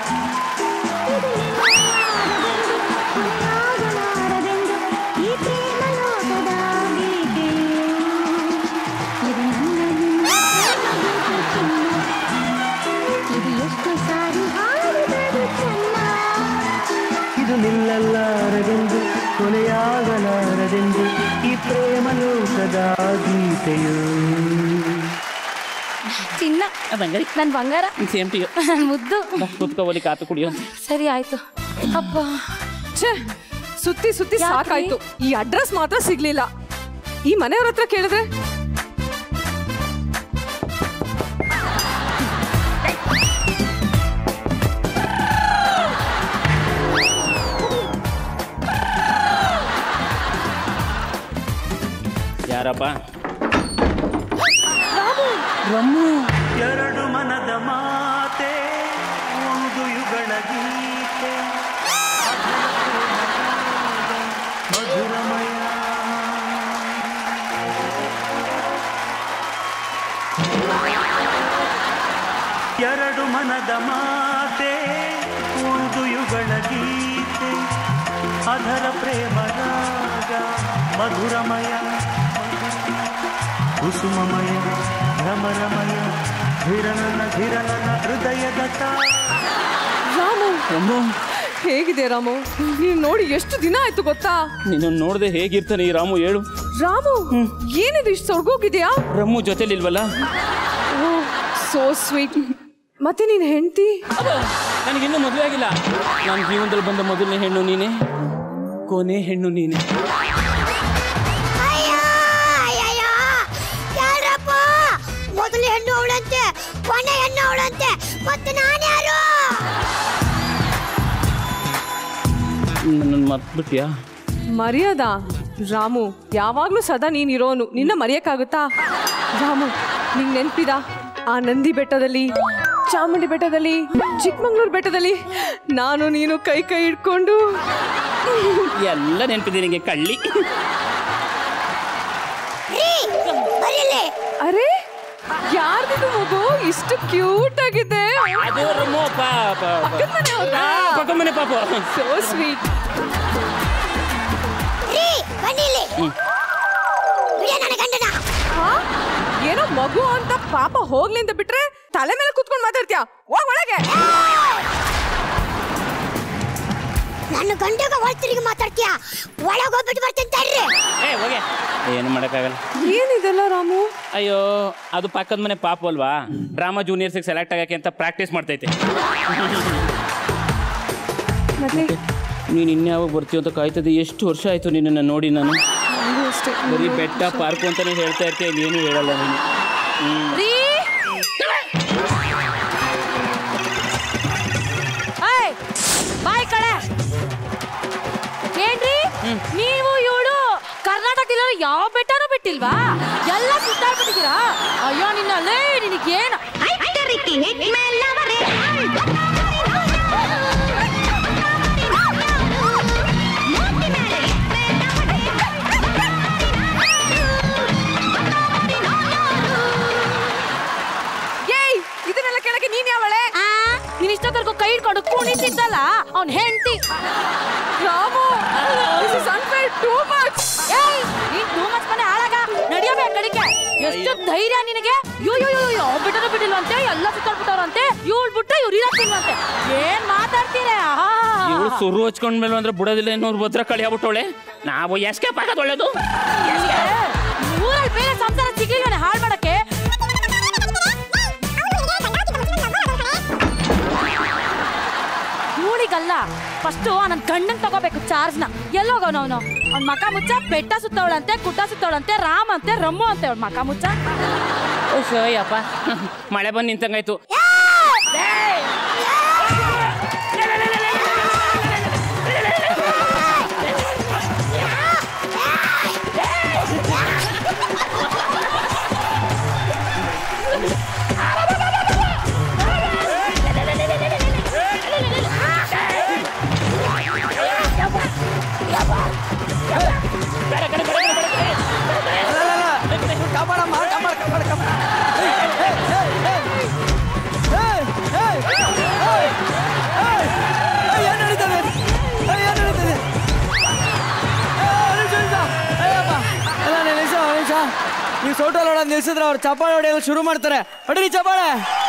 ಇದು ನಿಲ್ಲಲಾರದೆಂದು ಕೊನೆಯಾಗಲಾರದೆಂದು ಈ ಪ್ರೇಮ ಲೋಕದ ಗೀತೆಯು ಚಿನ್ನ ಬಂಗಾರಿ ನನ್ ಬಂಗಾರ ಸೇಮ್ ಟು ನನ್ ಮುದ್ದು ಕುತ್ಕೋಬಲಿ ಕಾಪಿ ಕುಡಿಯೋ ಸರಿ ಆಯ್ತು ಅಪ್ಪ ಛೇ ಸುತ್ತಿ ಸುತ್ತಿ ಯಾಕ್ರಿ? ಸಾಕಾಯ್ತು ಈ ಅಡ್ರೆಸ್ ಮಾತ್ರ ಸಿಗ್ಲಿಲ್ಲ ಈ ಮನೆಯವ್ರ ಹತ್ರ ಕೇಳಿದ್ರೆ ಯಾರಪ್ಪ ಎರಡು ಮನದ ಮಾತೆ ಒಂದು ಯುಗಳ ಗೀತೆ ಮಧುರಮಯ ಎರಡು ಮನದ ಮಾತೆ ಒಂದು ಯುಗಳ ಗೀತೆ ಅಧರ ಪ್ರೇಮ ರಾಗ ಮಧುರಮಯ ಕುಸುಮಮಯ ಭ್ರಮರಮಯ ಧಿರನನ ಧಿರನನ ಹೃದಯದ ತಾ ರಾಮು ಹೇಗಿದೆ ರಾಮು ನೀವ್ ನೋಡಿ ಎಷ್ಟು ದಿನ ಆಯ್ತು ಗೊತ್ತಾ ನಿನ್ನ ನೋಡದೆ ಹೇಗಿರ್ತಾನೆ ಈ ರಾಮು ಹೇಳು ರಾಮು ಏನಿದು ಇಷ್ಟು ಸೊರ್ಗೋಗಿದ್ಯಾ ರಮ್ಮು ಜೊತೆಲಿ ಇಲ್ವಲ್ಲ ಸೋ ಸ್ವೀಟ್ ಮತ್ತೆ ನೀನ್ ಹೆಂಡತಿ ನನಗಿನ್ನೂ ಮದುವೆ ಆಗಿಲ್ಲ ನನ್ನ ಜೀವನದಲ್ಲಿ ಬಂದ ಮೊದಲನೇ ಹೆಣ್ಣು ನೀನೆ ಕೊನೆ ಹೆಣ್ಣು ನೀನೆ ಯಾರಪ್ಪ ಮೊದಲು ಹೆಣ್ಣು ಅವಳಂತೆ ಕೊನೆ ಹೆಣ್ಣು ಅವಳಂತೆ ಮತ್ತೆ ನಾನು ಯಾರು ನನ್ನ ಮರ್ತ್ಬಿಟ್ಯಾ ಮರ್ಯಾದ ರಾಮು ಯಾವಾಗ್ಲೂ ಸದಾ ನೀನ್ ಇರೋನು ನಿನ್ನ ಮರೆಯಕ್ಕಾಗುತ್ತಾ ರಾಮು ನಿಂಗ್ ನೆನ್ಪಿದ ಆ ನಂದಿ ಬೆಟ್ಟದಲ್ಲಿ ಚಾಮುಂಡಿ ಬೆಟ್ಟದಲ್ಲಿ ಚಿಕ್ಕಮಂಗ್ಳೂರ್ ಬೆಟ್ಟದಲ್ಲಿ ನಾನು ನೀನು ಕೈ ಕೈ ಇಟ್ಕೊಂಡು ಎಲ್ಲ ನೆನಪಿದೆ ನಿನಗೆ ಕಳ್ಳಿ ಅರೆ ಯಾರ್ದಿದು ಮಗು ಇಷ್ಟು ಕ್ಯೂಟ್ ಆಗಿದೆ ಅದು ರಮ್ಮು ಪಾಪ ಪಕ್ಕ ಮನೆ ಪಾಪ ಸೋ ಸ್ವೀಟ್ ರೀ ಬನ್ನಿ ಇಲ್ಲಿ ಬಿಡಿಯ ನನ್ನ ಗಂಡನ ಏನೋ ಮಗು ಅಂತ ಪಾಪ ಹೋಗ್ಲಿ ಅಂತ ಬಿಟ್ರೆ ತಲೆ ಮೇಲೆ ಕುತ್ಕೊಂಡು ಮಾತಾಡ್ತೀಯಾ ಹೋಗ್ ಒಳಗೆ ನನ್ನ ಗಂಡಗ ಹೊರತಿರುಗಿ ಮಾತಾಡ್ತೀಯ ಒಳಗೆ ಹೋಗ್ಬಿಟ್ಟು ಬರ್ತೀನಿ ತಡ್ರಿ ಏ ಹೋಗೆ ಏನು ಮಾಡೋಕ್ಕಾಗಲ್ಲ ಏನಿದೆಲ್ಲ ರಾಮು ಅಯ್ಯೋ ಅದು ಪಕ್ಕದ ಮನೆ ಪಾಪ ಅಲ್ವಾ ಡ್ರಾಮಾ ಜೂನಿಯರ್ಸಿಗೆ ಸೆಲೆಕ್ಟ್ ಆಗಕ್ಕೆ ಅಂತ ಪ್ರಾಕ್ಟೀಸ್ ಮಾಡ್ತೈತೆ ಮತ್ತೆ ನೀನು ಇನ್ಯಾವಾಗ ಬರ್ತೀಯ ಅಂತ ಕಾಯ್ತದೆ ಎಷ್ಟು ವರ್ಷ ಆಯ್ತು ನಿನ್ನನ್ನು ನೋಡಿ ನಾನು ನಂಗೂ ಅಷ್ಟೇ ಬರೀ ಬೆಟ್ಟ ಪಾರ್ಕು ಅಂತಾನೆ ಹೇಳ್ತಾ ಇರ್ತೀಯ ಏನು ಹೇಳಲ್ಲ ನೀನು ಹ್ಮ್. ರೀ ಏಯ್, ಬಾಯ್ ಕಡೆ ಏನ್ರಿ ನೀವು ಇವಳು ಕರ್ನಾಟಕದಲ್ಲಿ ಯಾವ ಬೆಟ್ಟನೂ ಬಿಟ್ಟಿಲ್ವಾ ಎಲ್ಲ ಸುತ್ತಾಡ್ಬಿಟ್ಟಿದ್ದೀರಾ ಅಯ್ಯೋ ನಿನ್ನಲ್ಲೇ ನಿನಗೇನು ಏಯ್ ಇದನ್ನೆಲ್ಲ ಕೇಳಕ್ಕೆ ನೀನ್ ಯಾವಳೆ ನೀನ್ ಇಷ್ಟೊತ್ತರ್ಗು ಕೈ ಹಿಡ್ಕೊಂಡು ಕುಣಿತಿದ್ದಲ್ಲ ಅವ್ನ್ ಹೆಂಡತಿ Ramu this is unfair too much ಏಯ್ ನೀನ್ ಟೂ ಮಚ್ ಮನೆ ಹಾಳಾಗ ನಡಿಯಬೇ ಕಡಿಕೆ ಎಷ್ಟು ಧೈರ್ಯ ನಿನಗೆ ಯೋ ಯೋ ಯೋ ಯಾವ ಬಿಟ್ಟರು ಬಿಟ್ಟಿಲ್ವಂತೆ ಎಲ್ಲ ಸುತ್ತಾಡ್ಬಿಟ್ಟವ್ರಂತೆ ಇವಳು ಬಿಟ್ರೆ ಇವ್ರು ಇರಕ್ಕಿಲ್ವಂತೆ ಏನ್ ಮಾತಾಡ್ತೀರಾ ಆಹಾ. ಇವಳು ಸುರು ಹಚ್ಕೊಂಡ್ಮೇಲೆ ಅಂದ್ರೆ ಬಿಡೋದಿಲ್ಲ ಇನ್ನೂರು ಭದ್ರ ಕಳಿ ಆಗ್ಬಿಟ್ಟವಳೆ ನಾವು ಎಸ್ಕೇಪ್ ಆಗೋದು ಒಳ್ಳೇದು ಊರಲ್ಲಿ ಬೇರೆ ಸಂಸಾರ ಸಿಗ್ಲಿಲ್ಲ ಹಾಳು ಮಾಡಕ್ಕೆ ಇವಳಿಗಲ್ಲ ಫಸ್ಟ್ ನನ್ನ ಗಂಡನ್ ತಗೋಬೇಕು ಚಾರ್ಜ್ನ ಎಲ್ಲೋಗೋನು ಅವನು ಅವ್ನ ಮಕ ಮುಚ್ಚ ಬೆಟ್ಟ ಸುತ್ತವಳಂತೆ ಗುಡ್ಡ ಸುತ್ತವಳಂತೆ ರಾಮ್ ಅಂತೆ ರಮ್ಮು ಅಂತೆ ಅವ್ಳ ಮಕ ಮುಚ್ಚ ಅಯ್ಯಪ್ಪ ಮಳೆ ಬಂದು ನಿಂತಂಗಾಯ್ತು ಕಾಪಾಡಮ್ಮ ಕಾಪಾಡ ಕಾಪಾಡ ಕಾಪಾಡ ಏನ್ ನಡೀತದೆ ಏನ್ ನಡೀತದೆ ನೀವು ಸೋಟಲ್ ಹೊಡೋದು ನಿಲ್ಸಿದ್ರೆ ಅವ್ರು ಚಪ್ಪಾಳೆ ಹೊಡೆಯಲು ಶುರು ಮಾಡ್ತಾರೆ ಹೊಡಿರಿ ಚಪ್ಪಾಳೆ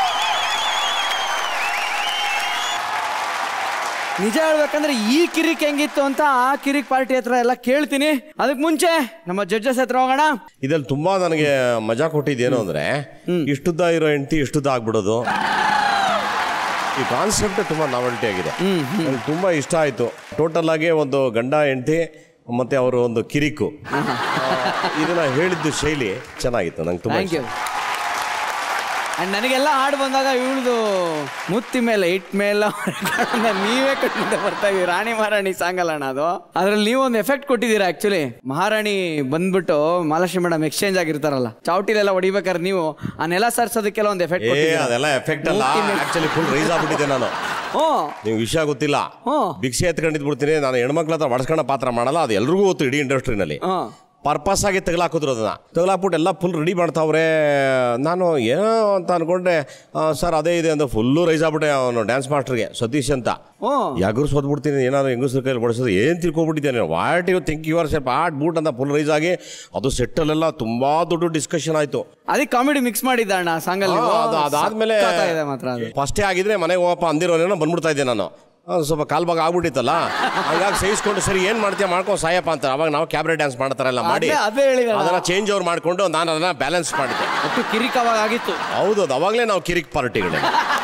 ನಿಜ ಹೇಳ್ಬೇಕಂದ್ರೆ ಈ ಕಿರಿಕ್ ಹೆಂಗಿತ್ತು ಅಂತ ಆ ಕಿರಿಕ್ ಪಾರ್ಟಿ ಹತ್ರ ಎಲ್ಲ ಕೇಳ್ತೀನಿ ಅದಕ್ಕೆ ಮುಂಚೆ ನಮ್ಮ ಜಡ್ಜಸ್ ಹತ್ರ ಹೋಗೋಣ ಇದ್ರಲ್ಲಿ ತುಂಬಾ ನನಗೆ ಮಜಾ ಕೊಟ್ಟಿದ್ದೇನು ಅಂದ್ರೆ ಇಷ್ಟುದ್ದ ಇರೋ ಹೆಂಡತಿ ಇಷ್ಟುದ್ದ ಆಗ್ಬಿಡೋದು ಈ ಕಾನ್ಸೆಪ್ಟ್ ತುಂಬಾ ನಾವೆಲ್ಟಿ ಆಗಿದೆ ನನಗೆ ತುಂಬಾ ಇಷ್ಟ ಆಯ್ತು ಟೋಟಲ್ ಆಗಿ ಒಂದು ಗಂಡ ಹೆಂಡತಿ ಮತ್ತೆ ಅವರು ಒಂದು ಕಿರಿಕು ಆ, ಇದನ್ನ ಹೇಳಿದ್ದು ಶೈಲಿ ಚೆನ್ನಾಗಿತ್ತು ನಂಗೆ ತುಂಬಾ ಥ್ಯಾಂಕ್ ಇಷ್ಟ. ಯು ಅಂಡ್ ನನಗೆಲ್ಲ ಹಾಡು ಬಂದಾಗ ಇವಳ್ದು ಮುತ್ತಿ ಮೇಲೆ ಇಟ್ ಮೇಲೆ ನೀವೇ ಕಟ್ಟಿಂದ ಬರ್ತಾ ಇದೀವಿ ರಾಣಿ ಮಹಾರಾಣಿ ಸಾಂಗ್ ಅಲ್ಲ ಅಣ್ಣ ಅದು ಅದ್ರಲ್ಲಿ ನೀವು ಒಂದು ಎಫೆಕ್ಟ್ ಕೊಟ್ಟಿದ್ದೀರಾ ಆಕ್ಚುಲಿ ಮಹಾರಾಣಿ ಬಂದ್ಬಿಟ್ಟು ಮಾಲಾಶ್ರೀ ಮೇಡಮ್ ಎಕ್ಸ್ಚೇಂಜ್ ಆಗಿರ್ತಾರಲ್ಲ ಚಾವಟಿಲೆಲ್ಲ ಹೊಡಿಬೇಕಾದ್ರೆ ನೀವು ಆ ನೆಲ ಸರ್ಸೋದಕ್ಕೆಲ್ಲ ಒಂದು ಎಫೆಕ್ಟ್ ಏ ಅದೆಲ್ಲ ಎಫೆಕ್ಟ್ ಅಲ್ಲ ಆಕ್ಚುಲಿ ಫುಲ್ ರೈಸ್ ಆಗ್ಬಿಟ್ಟಿದ್ದೆ ನಾನು ನೀವು ವಿಷಯ ಗೊತ್ತಿಲ್ಲ ಭಿಕ್ಷೆ ಎತ್ಕೊಂಡಿದ್ ಬಿಡ್ತೀನಿ ನಾನು ಹೆಣ್ಮಕ್ಳ ಹತ್ರ ಹೊಡ್ಸ್ಕೊಂಡ ಪಾತ್ರ ಮಾಡಲ್ಲ ಅದು ಎಲ್ರಿಗೂ ಗೊತ್ತು ಇಡೀ ಇಂಡಸ್ಟ್ರಿನಲ್ಲಿ ಪರ್ಪಸ್ ಆಗಿ ತಗಲಾಕಿದ್ರು ಅದನ್ನ ತಗಲಾಕ್ಬಿಟ್ಟು ಎಲ್ಲ ಫುಲ್ ರೆಡಿ ಮಾಡ್ತಾವ್ರೆ ನಾನು ಏನೋ ಅಂತ ಅನ್ಕೊಂಡೆ ಸರ್ ಅದೇ ಇದೆ ಅಂತ ಫುಲ್ಲು ರೈಸ್ ಆಗ್ಬಿಟ್ಟೆ ಅವನು ಡ್ಯಾನ್ಸ್ ಮಾಸ್ಟರ್ಗೆ ಸತೀಶ್ ಅಂತ ಯಾಗ್ರು ಸೋದ್ಬಿಡ್ತೀನಿ ಏನಾದ್ರು ಹೆಂಗಸ್ರ ಕೈಲಿ ಬಡಿಸೋದು ಏನು ತಿಳ್ಕೊಬಿಟ್ಟಿದ್ದೇನೆ what you think yourself at boot ಅಂತ ಫುಲ್ ರೈಸ್ ಆಗಿ ಅದು ಸೆಟ್ಟಲ್ಲೆಲ್ಲ ತುಂಬಾ ದೊಡ್ಡ ಡಿಸ್ಕಷನ್ ಆಯ್ತು ಅದಕ್ಕೆ ಕಾಮಿಡಿ ಮಿಕ್ಸ್ ಮಾಡಿದ್ದ ಅಣ್ಣ ಸಾಂಗಲ್ಲಿ ಆ, ಅದು ಅದಾದ್ಮೇಲೆ ಇದೆ ಮಾತ್ರ ಅದು ಫಸ್ಟೇ ಆಗಿದ್ರೆ ಮನೆಗೆ ಹೋಗಪ್ಪ ಅಂದಿರೋನೇನೋ ಬಂದ್ಬಿಡ್ತಾ ಇದ್ದೆ ನಾನು ಅದು ಸ್ವಲ್ಪ ಕಾಲ್ ಭಾಗ ಆಗ್ಬಿಟ್ಟಿತ್ತಲ್ಲ ಹಂಗಾಗಿ ಸಹಿಸ್ಕೊಂಡು ಸರಿ ಏನ್ ಮಾಡ್ತೀಯ ಮಾಡ್ಕೊಂಡು ಸಾಯಪ್ಪ ಅಂತ ಅವಾಗ ನಾವು ಕ್ಯಾಬ್ರೆ ಡ್ಯಾನ್ಸ್ ಮಾಡ್ತಾರಲ್ಲ ಮಾಡಿ ಅದೇ- ಅದೇ ಹೇಳಿದಲ್ಲ. ಅದನ್ನ ಚೇಂಜ್ ಓವರ್ ಮಾಡ್ಕೊಂಡು ನಾನು ಅದನ್ನ ಬ್ಯಾಲೆನ್ಸ್ ಮಾಡಿದ್ದೆ ಒಟ್ಟು ಕಿರಿಕ್ ಅವಾಗ ಆಗಿತ್ತು ಹೌದು ಅದು ಅವಾಗಲೇ ನಾವು ಕಿರಿಕ್ ಪಾರ್ಟಿಗಳು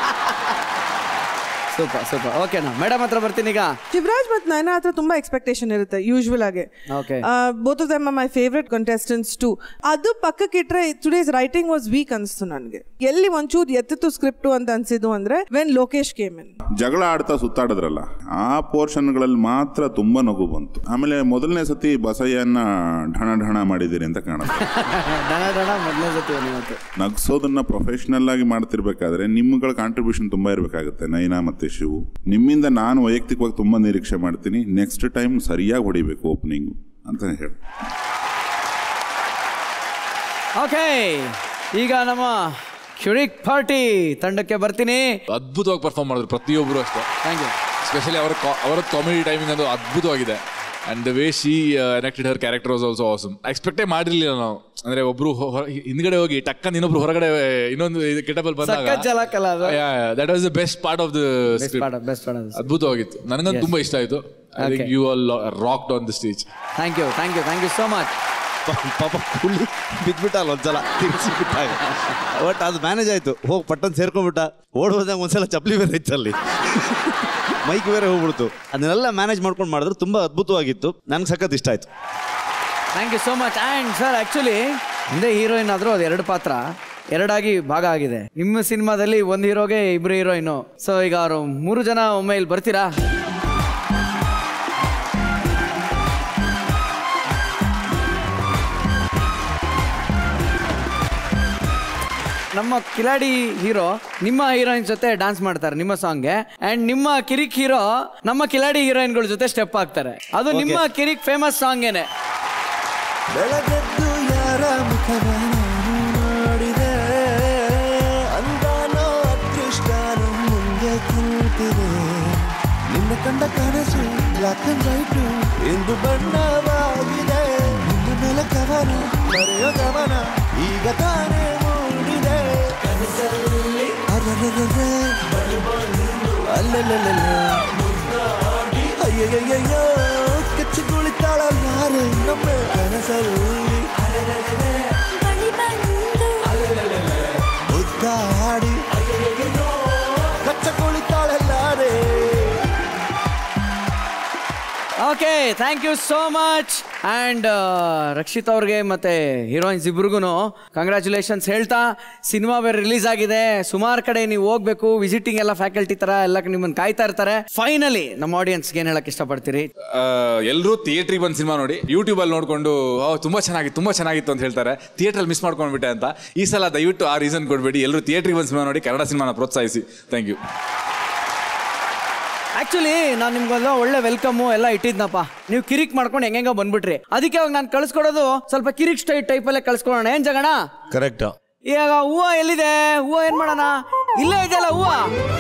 ಸೂಪರ್ ಸೂಪರ್ ಓಕೆನಾ ಮೇಡಮ್ ಹತ್ರ ಬರ್ತೀನಿ ಈಗ ಶಿವರಾಜ್ ಮತ್ತು ನಯನ ಹತ್ರ ತುಂಬಾ ಎಕ್ಸ್ಪೆಕ್ಟೇಷನ್ ಇರುತ್ತೆ ಯೂಶ್ವಲ್ ಆಗಿ okay both of them my favourite contestants too ಅದು ಪಕ್ಕಕ್ಕಿಟ್ರೆ ಟುಡೇಸ್ ರೈಟಿಂಗ್ ವಾಸ್ ವೀಕ್ ಅನಿಸ್ತು ನನಗೆ ಎಲ್ಲಿ ಒಂಚೂರು ಎತ್ತಿತ್ತು ಸ್ಕ್ರಿಪ್ಟು ಅಂತ ಅನ್ಸಿದ್ದು ಅಂದ್ರೆ ವೆನ್ ಲೋಕೇಶ್ ಕೇಮ್ ಇನ್ ಜಗಳ ಆಡ್ತಾ ಸುತ್ತಾಡಿದ್ರಲ್ಲ ಆ ಪೋರ್ಷನ್ಗಳಲ್ಲಿ ಮಾತ್ರ ತುಂಬಾ ನಗು ಬಂತು ಆಮೇಲೆ ಮೊದಲನೇ ಸತಿ ಬಸಯ್ಯನ ಢಣ ಢಣ ಮಾಡಿದ್ದೀರಿ ಅಂತ ಕಾಣುತ್ತೆ ಡಣ ಡಣ ಮೊದಲನೇ ಸತಿ ಇವತ್ತು ನಗ್ಸೋದನ್ನ ಪ್ರೊಫೆಷನಲ್ ಆಗಿ ಮಾಡ್ತಿರ್ಬೇಕಾದ್ರೆ ನಿಮ್ಗಳ ಕಾಂಟ್ರಿಬ್ಯೂಷನ್ ತುಂಬಾ ಇರಬೇಕಾಗುತ್ತೆ ನೈನಾ ಮತ್ತೆ ಶಿವು ನಿಮ್ಮಿಂದ ನಾನು ವೈಯಕ್ತಿಕವಾಗಿ ತುಂಬಾ ನಿರೀಕ್ಷೆ ಮಾಡ್ತೀನಿ ನೆಕ್ಸ್ಟ್ ಟೈಮ್ ಸರಿಯಾಗಿ ಹೊಡಿಬೇಕು ಓಪನಿಂಗ್ ಅಂತ ಹೇಳಿ ಓಕೆ ಈಗ ನಮ್ಮ ಕ್ಯೂರಿಕ್ ಪಾರ್ಟಿ ತಂಡಕ್ಕೆ ಬರ್ತೀನಿ ಅದ್ಭುತವಾಗಿ ಪರ್ಫಾರ್ಮ್ ಮಾಡಿದ್ರು ಪ್ರತಿಯೊಬ್ಬರು ಅಷ್ಟೇ ಥ್ಯಾಂಕ್ ಯು ಸ್ಪೆಷಲಿ ಅವರ ಅವರ ಕಾಮಿಡಿ ಟೈಮಿಂಗ್ ಅದು ಅದ್ಭುತವಾಗಿದೆ and the way she enacted her character was also awesome ಎಕ್ಸ್ಪೆಕ್ಟೇ ಮಾಡಿರ್ಲಿಲ್ಲ ನಾವು ಅಂದ್ರೆ ಒಬ್ರು ಹೊ- ಹೊ- ಹಿಂದ್ಗಡೆ ಹೋಗಿ ಟಕ್ಕನ್ ಇನ್ನೊಬ್ರು ಹೊರಗಡೆ ಇನ್ನೊಂದು ಕೆಟಬಲ್ ಬಂದಾಗ ಸಖತ್ ಜಲಕಲ್ಲ ಅದು that was the best part of the Best part of- best part of the script. ಅದ್ಭುತವಾಗಿತ್ತು ನನಗಂತೂ Yes. ತುಂಬಾ ಇಷ್ಟ ಆಯ್ತು I Okay. Think you all rocked on the stage thank you thank you thank you so much ಪಾಪ ಕೂಲಿ ಬಿದ್ಬಿಟ್ಟಲ್ಲ ಒಂದ್ಸಲ ತಿರ್ಸಿಬಿಟ್ಟಾಗ ಬಟ್ ಅದು ಮ್ಯಾನೇಜ್ ಆಯ್ತು ಹೋಗಿ ಪಟ್ಟನ್ ಸೇರ್ಕೊಂಡ್ಬಿಟ್ಟ ಓಡ್ ಹೋದಾಗ ಒಂದ್ಸಲ ಚಪ್ಪಲಿ ಬೇರೆ ಇತ್ತು ಅಲ್ಲಿ ಮೈಕ್ ಬೇರೆ ಹೋಗ್ಬಿಡ್ತು ಅದನ್ನೆಲ್ಲ ಮ್ಯಾನೇಜ್ ಮಾಡ್ಕೊಂಡು ಮಾಡಿದ್ರೆ ತುಂಬಾ ಅದ್ಭುತವಾಗಿತ್ತು ನನಗೆ ಸಖತ್ ಇಷ್ಟ ಆಯ್ತು thank you so much and sir actually ಒಂದೇ ಹೀರೋಯಿನ್ ಆದರೂ ಅದು ಎರಡು ಪಾತ್ರ ಎರಡಾಗಿ ಭಾಗ ಆಗಿದೆ ನಿಮ್ಮ ಸಿನಿಮಾದಲ್ಲಿ ಒಂದು ಹೀರೋಗೆ ಇಬ್ರು ಹೀರೋಯಿನು ಸೊ ಈಗ ಅವರು ಮೂರು ಜನ ಒಮ್ಮೆ ಇಲ್ಲಿ ಬರ್ತೀರಾ ನಮ್ಮ ಕಿಲಾಡಿ ಹೀರೋ ನಿಮ್ಮ ಹೀರೋಯಿನ್ ಜೊತೆ ಡ್ಯಾನ್ಸ್ ಮಾಡ್ತಾರೆ ನಿಮ್ಮ ಸಾಂಗ್ಗೆ ಅಂಡ್ ನಿಮ್ಮ ಕಿರಿಕ್ ಹೀರೋ ನಮ್ಮ ಕಿಲಾಡಿ ಹೀರೋಯಿನ್ಗಳ ಜೊತೆ ಸ್ಟೆಪ್ ಹಾಕ್ತಾರೆ ಅದು ನಿಮ್ಮ ಕಿರಿಕ್ ಫೇಮಸ್ ಸಾಂಗೇನೆ ಬೆಳಗೆದ್ದು ಯಾರ ಮುಖವ ನಾನು ನೋಡಿದೆ ಅಂದಾನೋ ಅದೃಷ್ಟನೋ ಮುಂದೆ ಕುಂತಿದೆ ನಿನ್ನ ಕಂಡ ಕನಸು ಬ್ಲಾಕ್ ಅಂಡ್ ವೈಟು ಎಂದು ಬಣ್ಣವಾಗಿದೆ ನಿನ್ನ ಮೇಲೆ ಕವನ ಬರೆಯೋ ಗಮನ ಈಗ ತಾನೇ ಮೂಡಿದೆ ಕನಸಲ್ಲಿ ಅರರರರೆ ಅಲ್ಲಲ್ಲಲ್ಲ ಅಯ್ಯಯ್ಯಯ್ಯೋ ಕಚ್ಚಿ ಕುಳಿತಾಳ ಯಾರು ನಮ್ಮ ಕನಸಲ್ಲಿ ಉದ್ದಾಡಿ ಕಚ್ಚ ಕುಳಿತಾಳಲ್ಲಾರೆ okay thank you so much and Rakshit ಅವ್ರಿಗೆ ಮತ್ತೆ ಹೀರೋಯಿನ್ಸ್ ಇಬ್ರಿಗೂ ಕಂಗ್ರ್ಯಾಚುಲೇಷನ್ಸ್ ಹೇಳ್ತಾ ಸಿನಿಮಾ ಬೇರೆ ರಿಲೀಸ್ ಆಗಿದೆ ಸುಮಾರು ಕಡೆ ನೀವು ಹೋಗ್ಬೇಕು ವಿಸಿಟಿಂಗ್ ಎಲ್ಲ ಫ್ಯಾಕಲ್ಟಿ ಥರ ಎಲ್ಲ ನಿಮ್ಮನ್ನು ಕಾಯ್ತಾ ಇರ್ತಾರೆ ಫೈನಲಿ ನಮ್ಮ ಆಡಿಯನ್ಸ್ಗೆ ಏನು ಹೇಳಕ್ ಇಷ್ಟಪಡ್ತೀರಿ ಎಲ್ಲರೂ ಥಿಯೇಟ್ರಿಗೆ ಬಂದು ಸಿನಿಮಾ ನೋಡಿ ಯೂಟ್ಯೂಬ್ ಅಲ್ಲಿ ನೋಡ್ಕೊಂಡು ಓ ತುಂಬಾ ಚೆನ್ನಾಗಿತ್ತು ತುಂಬಾ ಚೆನ್ನಾಗಿತ್ತು ಅಂತ ಹೇಳ್ತಾರೆ ಥಿಯೇಟ್ರಲ್ಲಿ ಮಿಸ್ ಮಾಡ್ಕೊಂಡ್ಬಿಟ್ಟೆ ಅಂತ ಈ ಸಲ ದಯವಿಟ್ಟು ಆ ರೀಸನ್ ಕೊಡ್ಬೇಡಿ ಎಲ್ಲರೂ ಥಿಯೇಟ್ರಿಗೆ ಬಂದು ಸಿನಿಮಾ ನೋಡಿ ಕನ್ನಡ ಸಿನಿಮಾನ ಪ್ರೋತ್ಸಾಹಿಸಿ ಥ್ಯಾಂಕ್ ಯು ಆಕ್ಚುಲಿ ನಾನು ನಿಮ್ಗೆಲ್ಲ ಒಳ್ಳೆ ವೆಲ್ಕಮ್ಮು ಎಲ್ಲ ಇಟ್ಟಿದ್ನಪ್ಪ ನೀವು ಕಿರಿಕ್ ಮಾಡ್ಕೊಂಡು ಹೆಂಗೆಂಗೋ ಬಂದ್ಬಿಟ್ರಿ ಅದಕ್ಕೆ ಅವಾಗ ನಾನು ಕಳ್ಸ್ಕೊಡೋದು ಸ್ವಲ್ಪ ಕಿರಿಕ್ ಸ್ಟೈ ಟೈಪಲ್ಲೇ ಕಳ್ಸ್ಕೊಳೋಣ ಏನ್ ಜಗಣ ಕರೆಕ್ಟ್ ಈಗ ಹೂವ ಎಲ್ಲಿದೆ ಹೂವ ಏನ್ ಮಾಡೋಣ ಇಲ್ಲೇ ಇದೆಯಲ್ಲ ಹೂವ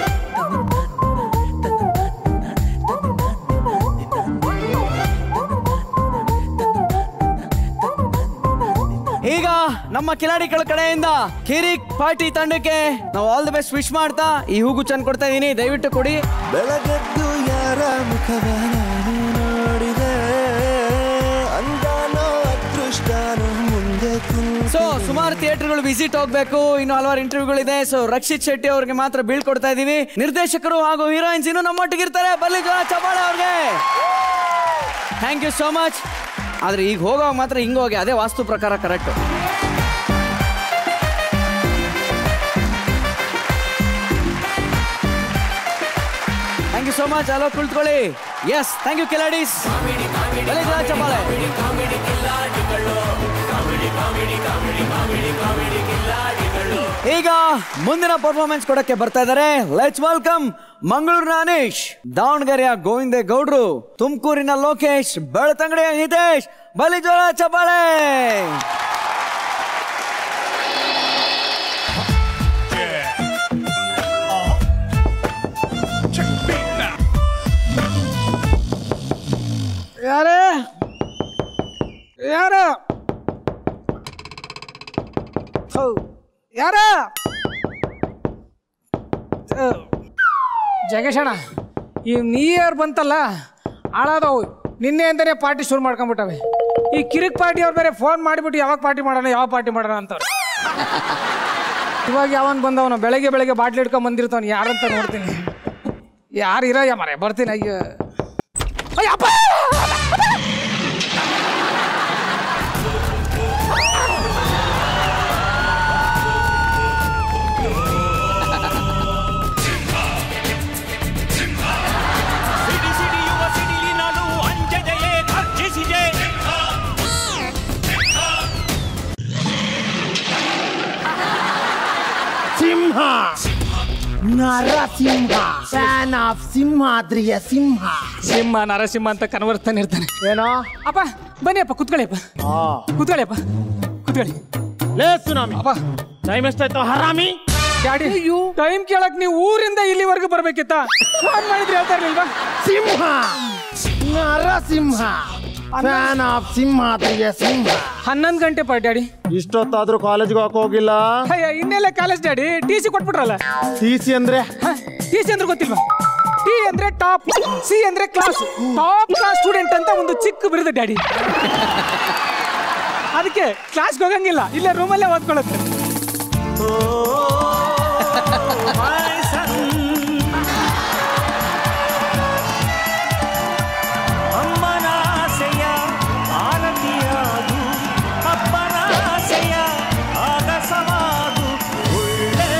ಈಗ ನಮ್ಮ ಕಿಲಾಡಿಗಳ ಕಡೆಯಿಂದ ಕಿರಿಕ್ ಪಾರ್ಟಿ ತಂಡಕ್ಕೆ ನಾವು ಆಲ್ ದಿ ಬೆಸ್ಟ್ ವಿಶ್ ಮಾಡ್ತಾ ಈ ಹೂಗು ಚಂದ್ ಕೊಡ್ತಾ ಇದೀನಿ ದಯವಿಟ್ಟು ಕೊಡಿ ಬೆಳಗೆದ್ದು ಯಾರ ಮುಖವ ನಾನು ನೋಡಿದೆ ಅಂದಾನೋ ಅದೃಷ್ಟನೋ ಮುಂದೆ ಸೊ ಸುಮಾರು ಥಿಯೇಟರ್ಗಳು ವಿಸಿಟ್ ಹೋಗ್ಬೇಕು ಇನ್ನು ಹಲವಾರು ಇಂಟರ್ವ್ಯೂಗಳಿದೆ ಸೊ ರಕ್ಷಿತ್ ಶೆಟ್ಟಿ ಅವ್ರಿಗೆ ಮಾತ್ರ ಬೀಳ್ಕೊಡ್ತಾ ಇದೀವಿ ನಿರ್ದೇಶಕರು ಹಾಗೂ ಹೀರೋಯಿನ್ಸ್ ಇನ್ನು ನಮ್ಮೊಟ್ಟಿಗಿರ್ತಾರೆ ಬಲ್ಲಿ ಜೋರ ಚಪಾಳೆ ಅವ್ರಿಗೆ ಥ್ಯಾಂಕ್ ಯು ಸೋ ಮಚ್ ಆದ್ರೆ ಈಗ ಹೋಗೋವಾಗ ಮಾತ್ರ ಹಿಂಗೆ ಹೋಗಿ ಅದೇ ವಾಸ್ತು ಪ್ರಕಾರ correct thank you so much ಅಲೋ ಕುಳಿತುಕೊಳ್ಳಿ ಎಸ್ ಥ್ಯಾಂಕ್ ಯು ಕಿಲಾಡೀಸ್ ಬಲ್ಲಿ ಜೋರ ಚಪಾಳೆ ಈಗ ಮುಂದಿನ ಪರ್ಫಾರ್ಮೆನ್ಸ್ ಕೊಡಕ್ಕೆ ಬರ್ತಾ ಇದ್ದಾರೆ ಲೆಟ್ಸ್ ವೆಲ್ಕಮ್ ಮಂಗಳೂರಿನ ಅನೀಶ್ ದಾವಣಗೆರೆಯ ಗೋವಿಂದೇ ಗೌಡ್ರು ತುಮಕೂರಿನ ಲೋಕೇಶ್ ಬೆಳತಂಗಡಿಯ ಹಿತೇಶ್ ಬಲಿ ಜೋರ ಚಪಾಳೆ ಯಾರ ಯಾರ ಯಾರ ಜಗೇಶಣ್ಣ ಈ ನ್ಯೂ ಇಯರ್ ಬಂತಲ್ಲ ಹಾಳಾದವು ನಿನ್ನೆ ಅಂತಾನೆ ಪಾರ್ಟಿ ಶುರು ಮಾಡ್ಕೊಂಡ್ಬಿಟ್ಟವೆ ಈ ಕಿರಿಕ್ ಪಾರ್ಟಿ ಅವ್ರು ಬೇರೆ ಫೋನ್ ಮಾಡಿಬಿಟ್ಟು ಯಾವಾಗ ಪಾರ್ಟಿ ಮಾಡೋಣ ಯಾವಾಗ ಪಾರ್ಟಿ ಮಾಡೋಣ ಅಂತವ್ರು ಇವಾಗ ಯಾವನ್ ಬಂದವನು ಬೆಳಗ್ಗೆ ಬೆಳಗ್ಗೆ ಬಾಟ್ಲಿ ಹಿಡ್ಕೊಂಡ್ ಬಂದಿರ್ತಾವನು ಯಾರಂತ ನೋಡ್ತೀನಿ ಯಾರು ಇರಯ್ಯ ಮರೆ ಬರ್ತೀನಿ ಅಯ್ಯೋ ಅಯ್ಯ, ಅಪ್ಪ! ಸಿಡಿ ಸಿಡಿಯುವ ಸಿಡಿಲಿ ನಾನು ಅಂಜದೆಯೇ ಖರ್ಚಿಸಿದೆ ಸಿಂಹ ನರಸಿಂಹ ಫ್ಯಾನ್ ಆಫ್ ಸಿಂಹಾದ್ರಿಯ ಸಿಂಹ ಸಿಂಹ ನರಸಿಂಹ ಅಂತ ಕನ್ವರ್ತಾನೆ ಇರ್ತಾನೆ ಏನೋ ಅಪ್ಪ ಬನ್ನಿ ಅಪ್ಪ ಕುತ್ಕೊಳ್ಳಿ ಅಪ್ಪ ಕುತ್ಕೊಳ್ಳಿ ಅಪ್ಪ ಕುತ್ಕೊಳ್ಳಿ ಲೇ ಸುನಾಮಿ ಅಪ್ಪ ಟೈಮ್ ಎಷ್ಟಾಯ್ತು ಹರಾಮಿ ಡ್ಯಾಡಿ ಟೈಮ್ ಕೇಳಕ್ ನೀವು ಊರಿಂದ ಇಲ್ಲಿವರೆಗೂ ಬರ್ಬೇಕಿತ್ತ ಫೋನ್ ಮಾಡಿದ್ರೆ ಹೇಳ್ತಾ ಇರ್ಲಿಲ್ವಾ ಸಿಂಹ ನರಸಿಂಹ ಫ್ಯಾನ್ ಆಫ್ ಸಿಂಹಾದ್ರಿಯ ಸಿಂಹ ಹನ್ನೊಂದು ಗಂಟೆ ಪಾ ಡ್ಯಾಡಿ ಇಷ್ಟೊತ್ತಾದ್ರೂ ಕಾಲೇಜ್ಗೆ ಹೋಗಕ್ ಹೋಗಿಲ್ಲ ಅಯ್ಯ ಇನ್ನೆಲ್ಲ ಕಾಲೇಜ್ ಡ್ಯಾಡಿ ಟಿ ಸಿ ಕೊಟ್ಬಿಟ್ರಲ್ಲ ಟಿ ಸಿ ಅಂದ್ರೆ ಟಿ ಸಿ ಅಂದ್ರೆ ಗೊತ್ತಿಲ್ವಾ ಟಿ ಅಂದ್ರೆ ಟಾಪ್ ಸಿ ಅಂದ್ರೆ ಕ್ಲಾಸ್ ಟಾಪ್ ಕ್ಲಾಸ್ ಸ್ಟೂಡೆಂಟ್ ಅಂತ ಒಂದು ಚಿಕ್ಕ ಬಿರುದು ಡ್ಯಾಡಿ ಅದಕ್ಕೆ ಕ್ಲಾಸ್ಗೆ ಹೋಗಂಗಿಲ್ಲ ಇಲ್ಲೇ ರೂಮಲ್ಲೇ ಓದ್ಕೊಳ್ಳುತ್ತೆ ಅಮ್ಮನಾಸೆಯ ಆರತಿಯಾದು ಅಪ್ಪನಾಸೆಯ ಆಗಸವಾದು ಒಳ್ಳೆ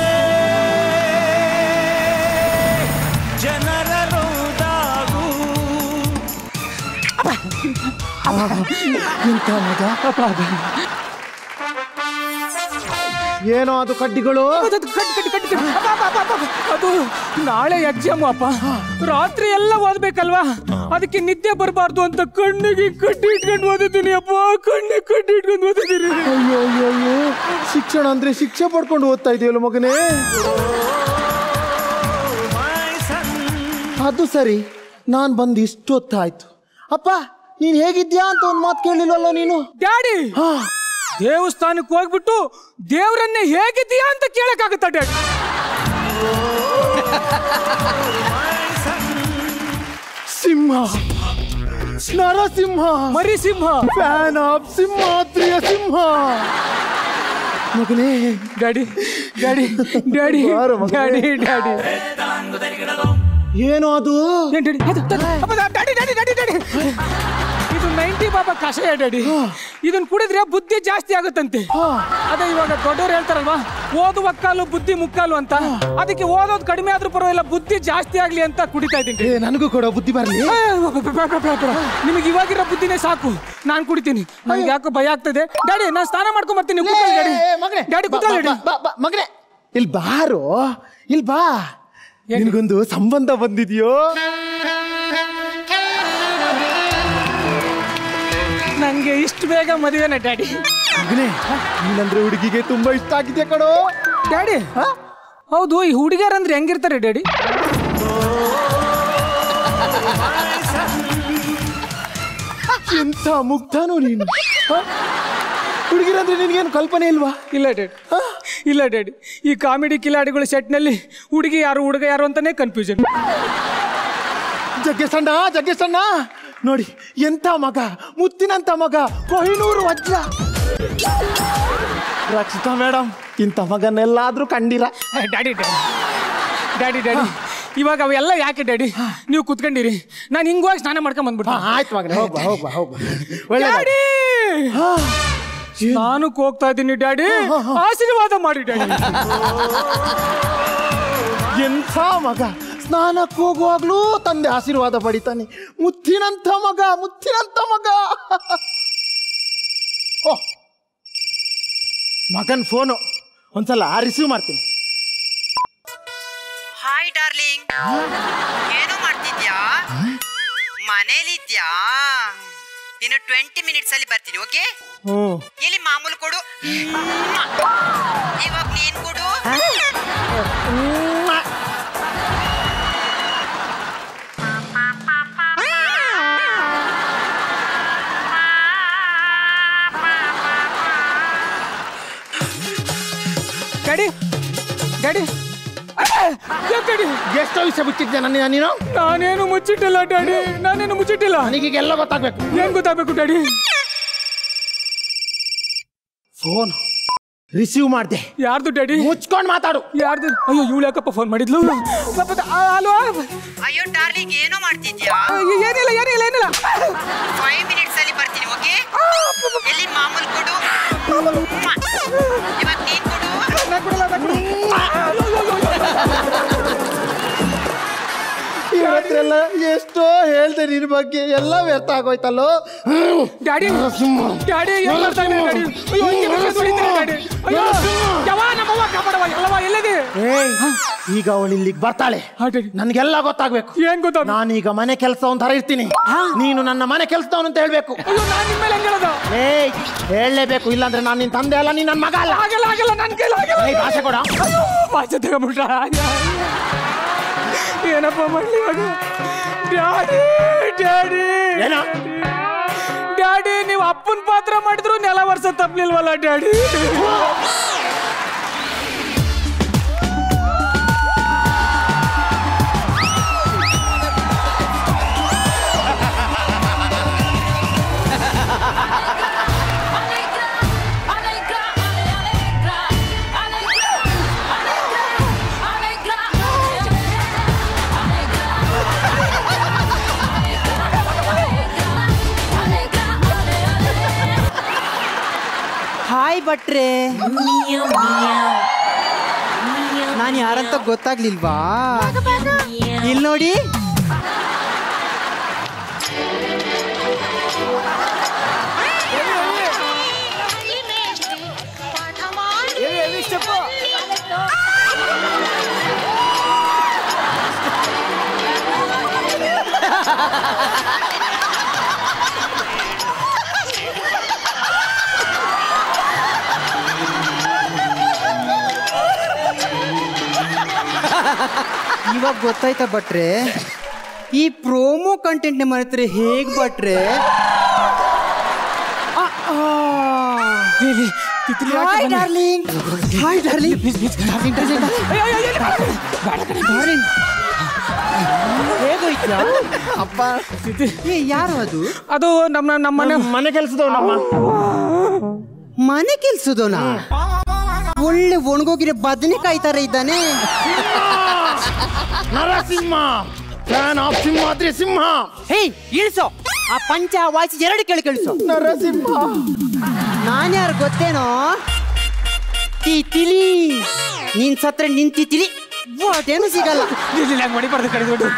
ಜನರ ರೋದಾಗು ಎಂತ ಮಜ ಏನೋ ಅದು ಕಡ್ಡಿಗಳು ಅದು ನಾಳೆ ಎಕ್ಸಾಮ್ ಅಪ್ಪ ರಾತ್ರಿ ಎಲ್ಲ ಓದ್ಬೇಕಲ್ವಾ ಅದಕ್ಕೆ ನಿದ್ದೆ ಬರಬಾರ್ದು ಅಂತ ಕಣ್ಣಿಗೆ ಕಟ್ಟಿ ಇಟ್ಕೊಂಡು ಓದಿದ್ದೀನಿ ಅಪ್ಪ ಕಣ್ಣಿಗೆ ಕಟ್ಟಿ ಇಟ್ಕೊಂಡು ಓದಿದ್ದೀನಿ ಅಯ್ಯೋ ಅಯ್ಯೋ ಅಯ್ಯೋ ಶಿಕ್ಷಣ ಅಂದ್ರೆ ಶಿಕ್ಷೆ ಪಡ್ಕೊಂಡು ಓದ್ತಾ ಇದೆಯಲ್ಲ ಮಗನೇ ಅದು ಸರಿ ನಾನ್ ಬಂದು ಇಷ್ಟೊತ್ತಾಯ್ತು ಅಪ್ಪ ನೀನ್ ಹೇಗಿದ್ಯಾ ಅಂತ ಒಂದ್ ಮಾತು ಕೇಳಿಲ್ವಲ್ಲ ನೀನು ಡ್ಯಾಡಿ ದೇವಸ್ಥಾನಕ್ಕೆ ಹೋಗ್ಬಿಟ್ಟು ದೇವರನ್ನೇ ಹೇಗಿದ್ದೀಯಾ ಅಂತ ಕೇಳಕ್ಕಾಗುತ್ತ ಡ್ಯಾಡಿ ಸಿಂಹ ನರಸಿಂಹ ಮರಿ ಸಿಂಹ ಫ್ಯಾನ್ ಆಫ್ ಸಿಂಹಾದ್ರಿಯ ಸಿಂಹ ಮಗನೇ daddy daddy daddy daddy daddy ಏನು ಅದು ಏನ್ ಡ್ಯಾಡಿ ಅದು, ಅದು, ಅಪ್ಪ, ಡ್ಯಾಡಿ ಡ್ಯಾಡಿ ಡ್ಯಾಡಿ ಡ್ಯಾಡಿ ಇದು ನೈಂಟಿ ಬಾಬಾ ಕಷಾಯ ಡ್ಯಾಡಿ ಇದನ್ನ ಕುಡಿದ್ರೆ ಬುದ್ಧಿ ಜಾಸ್ತಿ ಆಗುತ್ತಂತೆ ಅದೇ ಇವಾಗ ದೊಡ್ಡವ್ರು ಹೇಳ್ತಾರಲ್ವಾ ಓದುವ ಕಾಲು ಬುದ್ಧಿ ಮುಕ್ಕಾಲು ಅಂತ ಅದಕ್ಕೆ ಓದೋದು ಕಡಿಮೆ ಆದ್ರೂ ಪರವಾಗಿಲ್ಲ ಬುದ್ಧಿ ಜಾಸ್ತಿ ಆಗ್ಲಿ ಅಂತ ಕುಡಿತಾ ಇದ್ದೀನಿ ನನಗೂ ಕೂಡ ಬುದ್ಧಿ ಬರ್ಲಿ ನಿಮಗೆ ಇವಾಗಿರೋ ಬುದ್ಧಿನೇ ಸಾಕು ನಾನು ಕುಡಿತೀನಿ ನನಗೆ ಯಾಕೋ ಭಯ ಆಗ್ತದೆ ಡ್ಯಾಡಿ ನಾನು ಸ್ನಾನ ಮಾಡ್ಕೊಂಡ್ ಬರ್ತೀನಿ ನೀವು ಕೂತ್ಕೊಳ್ಳಿ ಡ್ಯಾಡಿ ಮಗನೇ ಡ್ಯಾಡಿ ಕೂತ್ಕೊಳ್ಳಿ ಡ್ಯಾಡಿ. ಮಗನೇ ಇಲ್ಲಿ ಬಾರೋ ಇಲ್ಲಿ ಬಾ ನಿನ್ಗೊಂದು ಸಂಬಂಧ ಬಂದಿದ್ಯೋ ನಂಗೆ ಇಷ್ಟು ಬೇಗ ಮದುವೆನ ಡ್ಯಾಡಿ ಮಗನೇ ನೀನಂದ್ರೆ ಹುಡುಗಿಗೆ ತುಂಬಾ ಇಷ್ಟ ಆಗಿದೆ ಕಣೋ ಡ್ಯಾಡಿ ಹೌದು ಈ ಹುಡುಗಿಯರಂದ್ರೆ ಹೆಂಗಿರ್ತಾರೆ ಡ್ಯಾಡಿ ಎಂತ ಮುಗ್ಧಾನೋ ನೀನು ಹುಡುಗಿರಂದ್ರೆ ನಿನ್ಗೇನು ಕಲ್ಪನೆ ಇಲ್ವಾ ಇಲ್ಲ ಡ್ಯಾಡಿ ಇಲ್ಲ ಡ್ಯಾಡಿ ಈ ಕಾಮಿಡಿ ಕಿಲಾಡಿಗಳ ಸೆಟ್ನಲ್ಲಿ ಹುಡುಗಿ ಯಾರು ಹುಡುಗ ಯಾರು ಅಂತಾನೆ ಕನ್ಫ್ಯೂಷನ್ ಜಗ್ಗೇಶಣ್ಣ ಜಗ್ಗೇಶಣ್ಣ ನೋಡಿ ಎಂತ ಮಗ ಮುತ್ತಿನಂತ ಮಗ ಕೊಹಿನೂರು ವಜ್ರ ರಕ್ಷಿತಾ ಮೇಡಮ್ ಇಂಥ ಮಗನೆಲ್ಲಾದ್ರೂ ಕಂಡಿರ ಡ್ಯಾಡಿ ಡ್ಯಾಡಿ ಡ್ಯಾಡಿ ಡ್ಯಾಡಿ ಇವಾಗ ಅವೆಲ್ಲ ಯಾಕೆ ಡ್ಯಾಡಿ ನೀವು ಕುತ್ಕೊಂಡಿರಿ ನಾನು ಹಿಂಗೋಗಿ ಸ್ನಾನ ಮಾಡ್ಕೊಂಡ್ ಬಂದ್ಬಿಟ್ಟು ಆಯ್ತು ಮಗನೇ ಹೋಗ್ಬಾ ಹೋಗ್ಬಾ ಹೋಗ್ಬಾ ಒಳ್ಳೆ ಡ್ಯಾಡಿ ಸ್ನಾನಕ್ಕೆ ಹೋಗ್ತಾ ಇದ್ದೀನಿ ಡ್ಯಾಡಿ ಆಶೀರ್ವಾದ ಮಾಡಿ ಡ್ಯಾಡಿ ಎಂಥ ಮಗ ಸ್ನಾನಕ್ಕೆ ಹೋಗುವಾಗ್ಲೂ ತಂದೆ ಆಶೀರ್ವಾದ ಪಡಿತಾನೆ ಮುತ್ತಿನಂಥ ಮಗ ಮುತ್ತಿನಂಥ ಮಗ ಓ ಮಗನ್ ಫೋನು ಒಂದ್ಸಲ ರಿಸೀವ್ ಮಾಡ್ತೀನಿ ಹಾಯ್ ಡಾರ್ಲಿಂಗ್ ಏನು ಮಾಡ್ತಿದ್ಯಾ ಮನೇಲಿದ್ಯಾ ಇನ್ನು ಟ್ವೆಂಟಿ ಮಿನಿಟ್ಸ್ ಅಲ್ಲಿ ಬರ್ತೀನಿ ಓಕೆ ಹ್ಞೂ ಎಲ್ಲಿ ಮಾಮೂಲು ಕೊಡು ಇವಾಗ ನೀನ್ ಕೊಡು ಡ್ಯಾಡಿ ಡ್ಯಾಡಿ ಎಷ್ಟೋ ವಿಷಯ ಬಿಟ್ಟಿದ್ದೆ ನನ್ನ ನೀನು ನಾನೇನು ಮುಚ್ಚಿಟ್ಟಿಲ್ಲ ಡ್ಯಾಡಿ ನಾನೇನು ಮುಚ್ಚಿಟ್ಟಿಲ್ಲ ನನಗೀಗ ಎಲ್ಲ ಗೊತ್ತಾಗ್ಬೇಕು ಏನ್ ಗೊತ್ತಾಗ್ಬೇಕು ಡ್ಯಾಡಿ ಫೋನ್ ರಿಸೀವ್ ಮಾಡ್ದೆ ಯಾರ್ದು ಡ್ಯಾಡಿ ಮುಚ್ಕೊಂಡ್ ಮಾತಾಡು ಯಾರ್ದು ಅಯ್ಯೋ ಇವಳು ಯಾಕಪ್ಪ ಫೋನ್ ಮಾಡಿದ್ಲು ಹಲೋ ಅಯ್ಯೋ ಡಾರ್ಲಿಂಗ್ ಏನೋ ಮಾಡ್ತಿದ್ಯಾ ಏನಿಲ್ಲ ಏನಿಲ್ಲ ಏನಿಲ್ಲ ಫೈವ್ ಮಿನಿಟ್ಸ್ ಅಲ್ಲಿ ಬರ್ತೀನಿ ಓಕೆ ಎಲ್ಲಿ ಮಾಮೂಲ್ ಕೊಡು ಇವಾಗ ನೀನ್ ಕೊಡು ಇವ್ರ ಹತ್ರ ಎಲ್ಲ ಎಷ್ಟೋ ಹೇಳ್ದೆ ನಿನ್ ಬಗ್ಗೆ ಎಲ್ಲ ವ್ಯರ್ಥ ಆಗೋಯ್ತಲ್ಲೋ ಡ್ಯಾಡಿ ಡ್ಯಾಡಿ ಏನ್ ಮಾಡ್ತಾ ಇದ್ದೀರಿ ಡ್ಯಾಡಿ ಅಯ್ಯೋ ಹಿಂಗೆ ಬಿಸ್ಕೆಟ್ ಹೊಡಿತೀರಿ ಡ್ಯಾಡಿ ಅಯ್ಯೋ ಯವ್ವ ನಮ್ಮವ್ವ ಕಾಪಾಡವ ಎಲ್ಲವ ಎಲ್ಲಿದೆ ಏಯ್ ಈಗ ಅವಳು ಇಲ್ಲಿಗೆ ಬರ್ತಾಳೆ ನನ್ಗೆಲ್ಲ ಗೊತ್ತಾಗ್ಬೇಕು ಏನ್ ಗೊತ್ತಾಗ ನಾನೀಗ ಮನೆ ಕೆಲಸ ಒಂಥರ ಇರ್ತೀನಿ ನೀನು ನನ್ನ ಮನೆ ಕೆಲಸದವನು ಅಂತ ಹೇಳ್ಬೇಕು ಅಯ್ಯೋ ನಾನ್ ನಿಮ್ಮ ಮೇಲೆ ಹೆಂಗ್ ಹೇಳೋದು ಏಯ್ ಹೇಳಲೇಬೇಕು ಇಲ್ಲಾಂದ್ರೆ ನಾನು ನಿನ್ ತಂದೆ ಅಲ್ಲ ನೀನ್ ನನ್ನ ಮಗ ಅಲ್ಲ ಆಗಲ್ಲ ಆಗಲ್ಲ ನನ್ ಕೈಲಿ ಆಗಲ್ಲ ಏಯ್, ಭಾಷೆ ಕೊಡ ಅಯ್ಯೋ ಭಾಷೆ ತಗೊಂಬಿಟ್ರ ಏನಪ್ಪ ಮಾಡ್ಲಿ ಇವಾಗ ಡ್ಯಾಡಿ ಡ್ಯಾಡಿ ಏನೋ ಡ್ಯಾಡಿ ನೀವು ಅಪ್ಪನ ಪಾತ್ರ ಮಾಡಿದ್ರು ನೆಲ ವರ್ಷ ತಪ್ಪಲಿಲ್ವಲ್ಲ ಡ್ಯಾಡಿ ಹಾಯ್ ಭಟ್ರೆ ನಾನು ಯಾರಂತ ಗೊತ್ತಾಗ್ಲಿಲ್ವಾ ಇಲ್ಲಿ ನೋಡಿ ಇವಾಗ ಗೊತ್ತಾಯ್ತಾ ಭಟ್ರೆ ಈ ಪ್ರೋಮೋ ಕಂಟೆಂಟ್ ಮರೆತ್ರೆ ಹೇಗ್ ಭಟ್ರೆ hi darling hi darling darling darling ಹೇಗೋಯ್ತಾ ಅಪ್ಪ ಏ ಯಾರು ಅದು ಅದು ನಮ್ಮ ನಮ್ಮ ಮನೆ ಮನೆ ಕೆಲಸದವ್ ನಮ್ಮ ಮನೆ ಕೆಲ್ಸದೋನ ಒಳ್ಳೆ ಒಣಗೋಗಿರೋ ಬದನೆಕಾಯಿ ತರ ಇದ್ದಾನೆ ನರಸಿಂಹ ಫ್ಯಾನ್ ಆಫ್ ಸಿಂಹಾದ್ರಿ ಸಿಂಹ ಹೇ ಇಳಿಸೋ ಆ ಪಂಚ ವಾಯ್ಸ್ ಎರಡು ಕೇಳಿ ಕಳಿಸೋ ನರಸಿಂಹ ನಾನ್ಯಾರು ಗೊತ್ತೇನೋ ತಿತಿಲಿ ನೀನ್ ಸತ್ರ ನಿನ್ ತಿತಿಲಿ ವಾಟೇನು ಸಿಗಲ್ಲ ಇಲ್ಲ ಮಡಿಬಾರ್ದು ಕಡೆ ದೊಡ್ಡ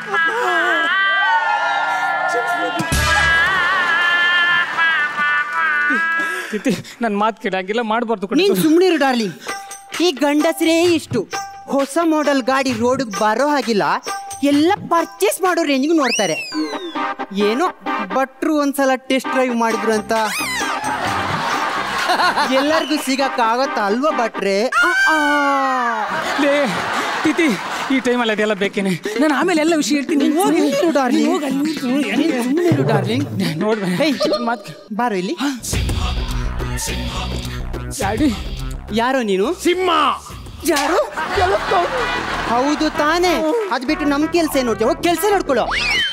ನನ್ನ ಮಾತು ಕೇಳಂಗಿಲ್ಲ ಮಾಡಬಾರ್ದು ಕಡೆ ನೀನ್ ಸುಮ್ನಿರು ಡಾರ್ಲಿಂಗ್ ಈ ಗಂಡಸರೇ ಇಷ್ಟು ಹೊಸ ಮಾಡೆಲ್ ಗಾಡಿ ರೋಡ್ ಬರೋ ಹಾಗಿಲ್ಲ ಎಲ್ಲ ಪರ್ಚೇಸ್ ಮಾಡೋ ರೇಂಜ್ಗೂ ನೋಡ್ತಾರೆ ಏನೋ ಭಟ್ರು ಒಂದ್ಸಲ ಟೆಸ್ಟ್ ಡ್ರೈವ್ ಮಾಡಿದ್ರು ಅಂತ ಎಲ್ಲರಿಗೂ ಸಿಗಕ್ಕಾಗತ್ತ ಅಲ್ವಾ ಭಟ್ರೆ ಆ, ಆ. ಲೇ ತಿತಿ ಈ ಟೈಮಲ್ಲಿ ಅದೆಲ್ಲ ಬೇಕೇನೆ ನಾನು ಆಮೇಲೆ ಎಲ್ಲ ವಿಷಯ ಹೇಳ್ತೀನಿ ನೀನ್ ಹೋಗಿ ಸುಮ್ನಿರು ಡಾರ್ಲಿಂಗ್. ಹೋಗ್ ಅಲ್ಲಿ ನಿಂತ್ಕೊ. ನೀನ್ ಸುಮ್ನಿರು ಡಾರ್ಲಿಂಗ್ ನೋಡ್ಬೇ ಹೇಯ್ ಮಾತು ಬಾರೋ ಇಲ್ಲಿ ಡ್ಯಾಡಿ ಯಾರೋ ನೀನು ಸಿಂಹ ಯಾರು ಹೌದು ತಾನೇ ಅದ್ ಬಿಟ್ಟು ನಮ್ ಕೆಲ್ಸ ನೋಡ್ತೀವಿ ಹೋಗಿ ಕೆಲ್ಸ ನೋಡ್ಕೊಳ್ಳೋ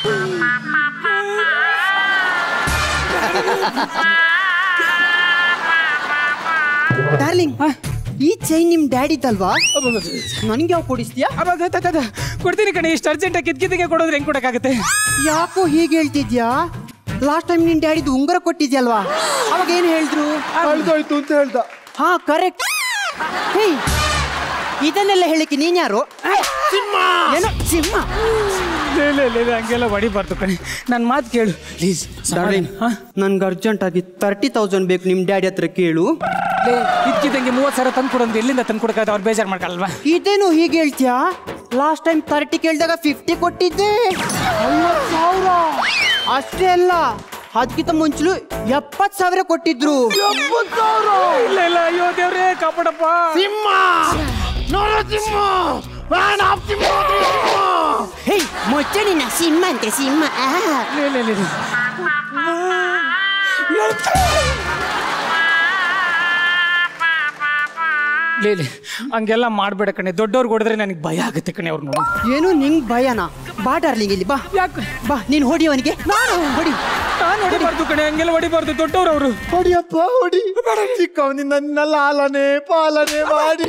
ಡಾರ್ಲಿಂಗ್ ಈ ಚೈನ್ ನಿಮ್ ಡ್ಯಾಡಿದಲ್ವಾ ನನ್ಗೆ ಯಾವ ಕೊಡಿಸ್ತೀಯಾ ಕೊಡ್ತೀನಿ ಕಣೆ ಇಷ್ಟು ಅರ್ಜೆಂಟ್ ಕಿತ್ಕಿತ್ತಿಗೆ ಕೊಡೋದ್ರೆ ಹೆಂಗ್ ಕೊಡಕ್ಕಾಗತ್ತೆ ಯಾಕೋ ಹೀಗೆ ಹೇಳ್ತಿದ್ಯಾ ಲಾಸ್ಟ್ ಟೈಮ್ ನಿನ್ ಡ್ಯಾಡಿದು ಉಂಗುರ ಕೊಟ್ಟಿದ್ಯಲ್ವಾ ಅವಾಗ ಏನ್ ಹೇಳಿದ್ರು ಕಳ್ದೋಯ್ತು ಅಂತ ಹೇಳ್ದ ಹಾ ಕರೆಕ್ಟ್ ಹೇ ಇದನ್ನೆಲ್ಲ ಹೇಳಿಕೆ ನೀನ್ ಯಾರು ಸಿಂಹ ಏನೋ ಸಿಂಹ ಲೇ, ಲೇ, ಲೇ, ಲೇ, ಹಂಗೆಲ್ಲ ಹೊಡಿಬಾರ್ದು ಕಣೆ ನನ್ನ ಮಾತು ಕೇಳು ಪ್ಲೀಸ್ ಡಾರ್ಲಿಂಗ್ ನನ್ಗೆ ಅರ್ಜೆಂಟ್ ಆಗಿ ತರ್ಟಿ ತೌಸಂಡ್ ಬೇಕು ನಿಮ್ ಡ್ಯಾಡಿ ಹತ್ರ ಕೇಳು ಇದ್ಕಿದ್ದಂಗೆ ಮೂವತ್ತು ಸಾವಿರ ತಂದು ಕೊಡೋದು ಎಲ್ಲಿಂದ ತಂದು ಕೊಡಕ್ಕಾಗ ಅವ್ರು ಬೇಜಾರು ಮಾಡ್ಕೊಳ್ಳಲ್ವಾ ಇದೇನು ಹೀಗೆ ಹೇಳ್ತೀಯಾ ಲಾಸ್ಟ್ ಟೈಮ್ ತರ್ಟಿ ಕೇಳಿದಾಗ ಫಿಫ್ಟಿ ಕೊಟ್ಟಿದ್ದೆ ಐವತ್ತು ಸಾವಿರ ಅಷ್ಟೇ ಅಲ್ಲ ಅದಕ್ಕಿಂತ ಮುಂಚಲು ಎಪ್ಪತ್ತು ಸಾವಿರ ಕೊಟ್ಟಿದ್ರು ಇಲ್ಲ ಇಲ್ಲ ಅಯ್ಯೋ ದೇವ್ರೇ ಕಾಪಾಡಪ್ಪ ಸಿಂಹ ನರಸಿಂಹ ಫ್ಯಾನ್ ಆಫ್ ಸಿಂಹಾದ್ರಿ ಸಿಂಹ ಹೇ ಮೊಚ್ಚಣಿನ ಸಿಂಹ ಅಂತೆ ಸಿಂಹ ಆ. ಲೇ, ಲೇ, ಲೇ, ಲೇ. ಲೇ ಲೇ, ಹಂಗೆಲ್ಲ ಮಾಡ್ಬೇಡ ಕಣೆ ದೊಡ್ಡವ್ರಿಗೆ ಹೊಡೆದ್ರೆ ನನಗೆ ಭಯ ಆಗುತ್ತೆ ಕಣೆ ಅವ್ರು ನೋಡಿ ಏನು ನಿಂಗ್ ಭಯನಾ ಬಾ ಡಾರ್ಲಿಂಗ್ ಇಲ್ಲಿ ಬಾ ಯಾಕೆ ಬಾ ನೀನ್ ಹೊಡಿ ಅವನಿಗೆ ನಾನು ಹೊಡಿ ನಾನು ಹೊಡಿಬಾರ್ದು ಕಣೆ ಹಂಗೆಲ್ಲ ಹೊಡಿಬಾರ್ದು ದೊಡ್ಡವ್ರು ಅವರು ಹೊಡಿಯಪ್ಪ ಹೊಡಿ ಚಿಕ್ಕವನಿಂದ ನನ್ನ ಲಾಲನೆ ಪಾಲನೆ ಮಾಡಿ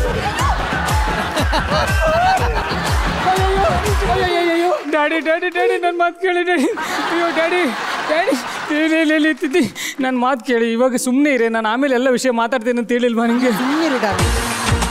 ಡ್ಯಾಡಿ ಡ್ಯಾಡಿ ಡ್ಯಾಡಿ ನನ್ನ ಮಾತು ಕೇಳಿ ಡ್ಯಾಡಿ ಅಯ್ಯೋ ಡ್ಯಾಡಿ ಡ್ಯಾಡಿ ಇಲ್ಲಿ ತಿದ್ದಿ ನನ್ನ ಮಾತು ಕೇಳಿ ಇವಾಗ ಸುಮ್ಮನೆ ಇರೇ ನಾನು ಆಮೇಲೆ ಎಲ್ಲ ವಿಷಯ ಮಾತಾಡ್ತೇನೆ ಅಂತ ಹೇಳಿಲ್ವಾ ನಿಂಗೆ ಸುಮ್ಮನೆ ಡಾರ್ಲಿಂಗ್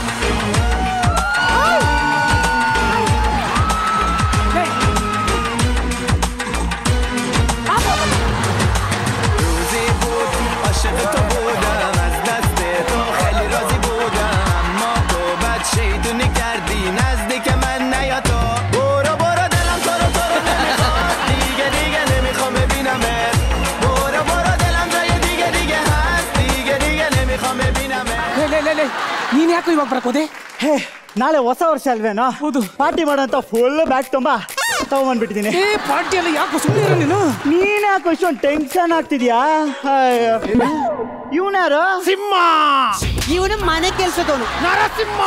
روزی بود عاشق تو بودم از دست تو خیلی راضی بودم اما تو بد شیطونی کردی نزدیک من نیا تو برو برو دلم تو رو تو رو نمیخواد دیگه دیگه نمیخوام ببینمت برو برو دلم جای دیگه دیگه هست دیگه دیگه نمیخوام ببینمت ಲೇ ಲೇ ಲೇ ನೀನು ಯಾಕೋ ಇವಾಗ ಬರಕೋದೆ ಹೇ ನಾಳೆ ಹೊಸ ವರ್ಷ ಅಲ್ವೇನೋ ಹೌದು ಪಾರ್ಟಿ ಮಾಡೋಂತ ಫುಲ್ ಬ್ಯಾಗ್ ತುಂಬಾ ತಗೊಂಬಂದ್ಬಿಟ್ಟಿದ್ದೀನಿ ಏ ಪಾರ್ಟಿ ಎಲ್ಲ ಯಾಕೋ ಸುಮ್ಮನೆ ನೀನು ನೀನ್ ಯಾಕೆ ಇಷ್ಟೊಂದು ಟೆನ್ಷನ್ ಆಗ್ತಿದ್ಯಾ ಇವನ್ಯಾರು ಸಿಂಹ ಇವನು ಮನೆ ಕೆಲ್ಸದವನು ನರಸಿಂಹ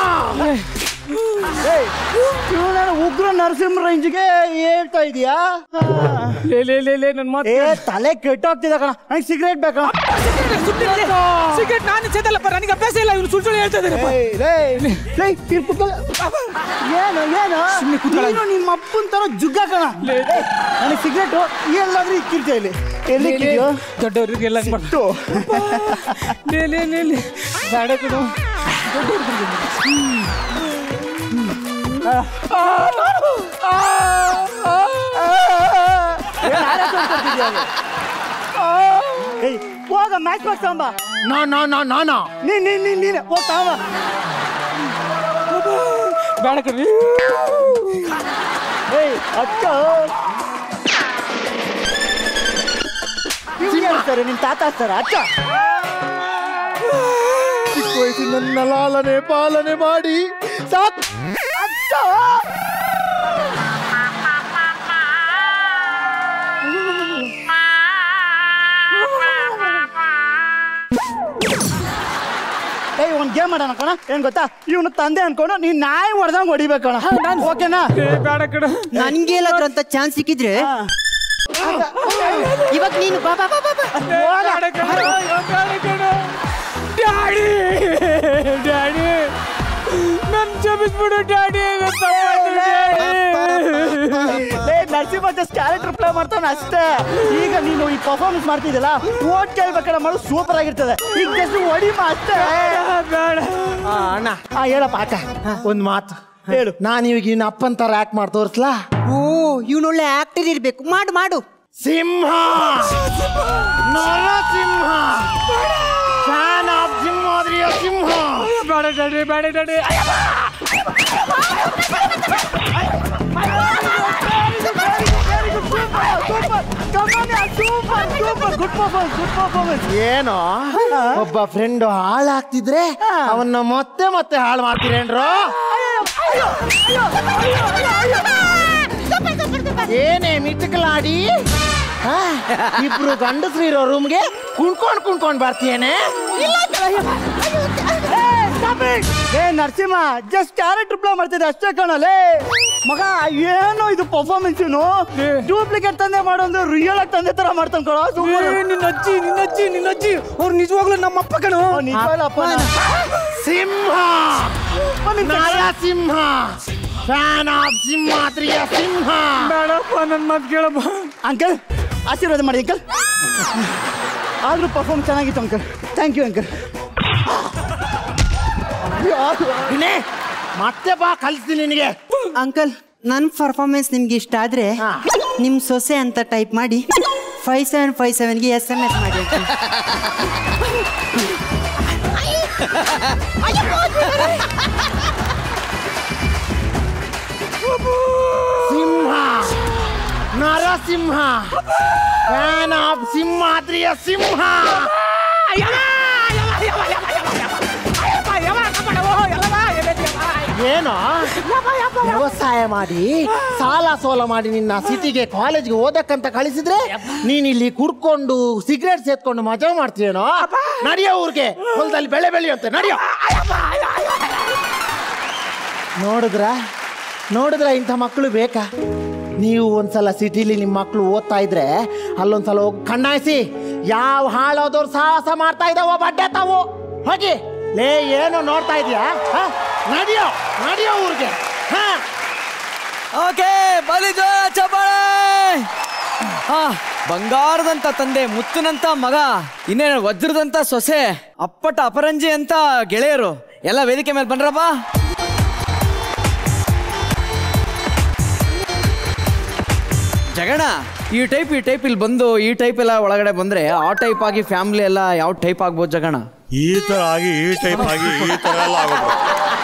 ಇವನ ಉಗ್ರ ನರಸಿಂಹ ರೇಂಜ್ಗೆ ಹೇಳ್ತಾ ಇದೀಯಾ ಲೇ ಲೇ ಲೇ ಲೇ ನನ್ನ ಮಾತು ಏ ತಲೆ ಕೆಟ್ಟೋಗ್ತಿದೆ ಕಣ ನಂಗೆ ಸಿಗರೇಟ್ ಬೇಕಣ ಸಿಗರೇಟ್ ನಾನು ಸೇದಲ್ಲಪ್ಪ ನನಗೆ ಅಭ್ಯಾಸ ಇಲ್ಲ ಇವ್ನು ಸುಳ್ಳು ಸುಳ್ಳು ಹೇಳ್ತಾ ಇದ್ದಾರೆ ಏನು ಏನು ನೀನು ನಿಮ್ಮ ಅಪ್ಪನ ತರ ಜುಗ್ಗ ಕಣ ನನಗೆ ಸಿಗರೇಟ್ ಎಲ್ಲಾದ್ರೂ ಇಕ್ಕಿರ್ತೀಯ ಇಲ್ಲಿ ಎಲ್ಲಿ ಇಕ್ಕಿದ್ಯೋ ದೊಡ್ಡವ್ರಿಗೆಲ್ಲ ಸಿಟ್ಟು. ಲೇ ಲೇ ಲೇ ಲೇ ಬೇಡ ಕಣೋ ಏನ್ ಆರ ಸುಮ್ಕೊತಿದ್ಯಾ ಅಲ್ಲಿ? ಏಯ್ ಹೋಗ ಮ್ಯಾಚ್ ಬಾಕ್ಸ್ ತಗೊಂಬ ನಾ ನಾ ನಾ ನಾನಾ ನೀನ್ ನೀನ್ ನೀನ್ ನೀನ್ ಹೋಗ್ ತಗೊಂಬ ಬೇಡ ಕಣಿ ಏಯ್ ಅಕ್ಕ ಇವ್ರು ಹೇಳ್ತಾರೆ ನಿಮ್ ತಾತ ಹಚ್ತಾರ ಅಕ್ಕ ಚಿಕ್ಕ ವಯಸ್ಸಿನ ನನ್ನ ಲಾಲನೆ ಪಾಲನೆ ಮಾಡಿ ಸಾಕ್ ಅಕ್ಕ ಏಯ್ ಒಂದ್ ಗೇಮ್ ಮಾಡೋಣ ಕಣ ಏನ್ ಗೊತ್ತಾ ಇವನು ತಂದೆ ಅನ್ಕೊಂಡು ನೀನ್ ನಾಯಿ ಹೊಡೆದಂಗ್ ಹೊಡಿಬೇಕಣ ಓಕೆನಾ ಬೇಡ ಕಣ ನನ್ಗೆ ಎಲ್ಲಾದ್ರಂತ ಚಾನ್ಸ್ ಸಿಕ್ಕಿದ್ರೆ ಇವಾಗ ನೀನು ಬಾ ಬಾ ಬಾ ಬಾ ಬಾ. ಬೇಡ ಕಣ ಬೇಡ ಕಣ ಡ್ಯಾಡಿ ಡ್ಯಾಡಿ ನನ್ ಕ್ಷಮಿಸ್ಬಿಡು ಡ್ಯಾಡಿ ಲೇ ನರಸಿಂಹ ಜಸ್ಟ್ ಕ್ಯಾರೆಕ್ಟರ್ ಪ್ಲೇ ಮಾಡ್ತಾನೆ ಅಷ್ಟೇ ಈಗ ನೀನು ಈ ಪರ್ಫಾರ್ಮೆನ್ಸ್ ಮಾಡ್ತಿದ್ಯಲ್ಲ ಓಟ್ ಕೇಳ್ಬೇಕಣ ಮಾಡು ಸೂಪರ್ ಆಗಿರ್ತದೆ ಈಗ ಜಸ್ಟ್ ಹೊಡಿಮ ಅಷ್ಟೇ ಬೇಡ ಅಣ್ಣ ಆ ಹೇಳಪ್ಪ ಅಕ್ಕ ಒಂದ್ ಮಾತು ಹೇಳು ನಾನು ಇವಾಗ ಇನ್ನ ಅಪ್ಪನ್ ತರ ಆಕ್ಟ್ ಮಾಡಿ ತೋರಿಸ್ಲಾ ಓ ಇವನೊಳ್ಳೆ ಆಕ್ಟರ್ ಇರ್ಬೇಕು ಮಾಡು ಮಾಡು ಸಿಂಹ ನರಸಿಂಹ ಫ್ಯಾನ್ ಆಫ್ ಸಿಂಹಾದ್ರಿಯ ಸಿಂಹ ಬೇಡ ಡ್ಯಾಡಿ ಬೇಡ ಡ್ಯಾಡಿ ಏನೋ ಒಬ್ಬ ಫ್ರೆಂಡ್ ಹಾಳಾಗ್ತಿದ್ರೆ ಅವನ್ನ ಮತ್ತೆ ಮತ್ತೆ ಹಾಳು ಮಾಡ್ತೀರೇನ್ರೋ ಏನೇ ಮಿಟ್ಟಕಲಾಡಿ ಹಾ, ಇಬ್ರು ಗಂಡಸ್ರು ಇರೋ ರೂಮ್ಗೆ ಕುಣ್ಕೊಂಡ್ ಕುಣ್ಕೊಂಡ್ ಬರ್ತೀಯೇನೆ ಏ ನರಸಿಂಹ ಜಸ್ಟ್ ಕ್ಯಾರೆಕ್ಟರ್ ಪ್ಲೇ ಮಾಡ್ತಿದ್ದೆ ಅಷ್ಟೇ ಕಣಲೇ ಮಗ ಏನೋ ಇದು ಪರ್ಫಾರ್ಮೆನ್ಸ್ ಏನು ಡೂಪ್ಲಿಕೇಟ್ ತಂದೆ ಮಾಡೋದು ರಿಯಲ್ ಆಗಿ ತಂದೆ ತರ ಮಾಡ್ತಾನೆ ಕಣ ನಿನ್ನ ಅಜ್ಜಿ ನಿನ್ನ ಅಜ್ಜಿ ನಿನ್ನ ಅಜ್ಜಿ ಅವ್ರು ನಿಜವಾಗ್ಲೂ ನಮ್ಮ ಅಪ್ಪ ಕಣೋ ನಿಜವಾಗ್ಲಪ್ಪ ಸಿಂಹ ನರಸಿಂಹ ಫ್ಯಾನ್ ಆಫ್ ಸಿಂಹಾದ್ರಿಯ ಸಿಂಹ ಬೇಡಪ್ಪ ನನ್ನ ಮಾತು ಕೇಳಪ್ಪ ಅಂಕಲ್ ಆಶೀರ್ವಾದ ಮಾಡಿ ಅಂಕಲ್ ಆದ್ರೂ ಪರ್ಫಾರ್ಮ್ ಚೆನ್ನಾಗಿತ್ತು ಅಂಕಲ್ ಥ್ಯಾಂಕ್ ಯು ಅಂಕಲ್ ಮತ್ತೆ ಬಾ ಕಲಿಸ್ತೀನಿ ನಿನಗೆ ಅಂಕಲ್ ನನ್ನ ಪರ್ಫಾರ್ಮೆನ್ಸ್ ನಿಮ್ಗೆ ಇಷ್ಟ ಆದ್ರೆ ನಿಮ್ ಸೊಸೆ ಅಂತ ಟೈಪ್ ಮಾಡಿ ಫೈವ್ ಸೆವೆನ್ ಫೈವ್ ಸೆವೆನ್ಗೆ ಎಸ್ ಎಮ್ ಎಸ್ ಮಾಡಿ uncle. Simha Narasimha fan of ಸಿಂಹಾದ್ರಿಯ ಸಿಂಹ ಏನೋ ವ್ಯವಸಾಯ ಮಾಡಿ ಸಾಲ ಸೋಲ ಮಾಡಿ ನಿನ್ನ ಸಿಟಿಗೆ ಕಾಲೇಜ್ಗೆ ಓದಕ್ಕಂತ ಕಳಿಸಿದ್ರೆ ನೀನ್ ಇಲ್ಲಿ ಕುಡ್ಕೊಂಡು ಸಿಗರೇಟ್ ಸೇತ್ಕೊಂಡು ಮಜಾ ಮಾಡ್ತೀಯೇನೋ ನಡಿಯೋ ಊರಿಗೆ ಹೊಲದಲ್ಲಿ ಬೆಳೆ ಬೆಳೆಯುತ್ತೆ ನಡಿಯೋ ನೋಡಿದ್ರ ನೋಡಿದ್ರ ಇಂಥ ಮಕ್ಕಳು ಬೇಕಾ ನೀವು ಒಂದ್ಸಲ ಸಿಟಿಲಿ ನಿಮ್ಮ ಮಕ್ಕಳು ಓದ್ತಾ ಇದ್ರೆ ಅಲ್ಲೊಂದ್ಸಲ ಹೋಗಿ ಕಣ್ಣಾಯಿಸಿ ಯಾವ ಹಾಳೋದವ್ರು ಸಾಹಸ ಮಾಡ್ತಾ ಇದ್ದಾವೋ ಬಡ್ಡೆ ತಾವು ಹೋಗಿ ಲೇ ಏನು ನೋಡ್ತಾ ಇದೀಯಾ ಹ? ನಡಿಯೋ ನಡಿಯೋ ಊರಿಗೆ ಹಾ ಓಕೆ ಬಲಿ ಜೋರ ಚಪ್ಪಾಳೆ ಆ, ಬಂಗಾರದಂತ ತಂದೆ ಮುತ್ತಿನಂತ ಮಗ ಇನ್ನೇನು ವಜ್ರದಂತ ಸೊಸೆ ಅಪ್ಪಟ ಅಪರಂಜಿ ಅಂತ ಗೆಳೆಯರು ಎಲ್ಲ ವೇದಿಕೆ ಮೇಲೆ ಬನ್ರಪ್ಪ ಜಗಣ ಈ ಟೈಪ್ ಈ ಟೈಪ್ ಇಲ್ಲಿ ಬಂದು ಈ ಟೈಪ್ ಎಲ್ಲ ಒಳಗಡೆ ಬಂದ್ರೆ ಆ ಟೈಪ್ ಆಗಿ ಫ್ಯಾಮಿಲಿ ಎಲ್ಲ ಯಾವ ಟೈಪ್ ಆಗ್ಬೋದು ಜಗಣ ಈ ತರ ಆಗಿ ಈ ಟೈಪ್ ಆಗಿ ಈ ತರ ಎಲ್ಲ ಆಗೋದು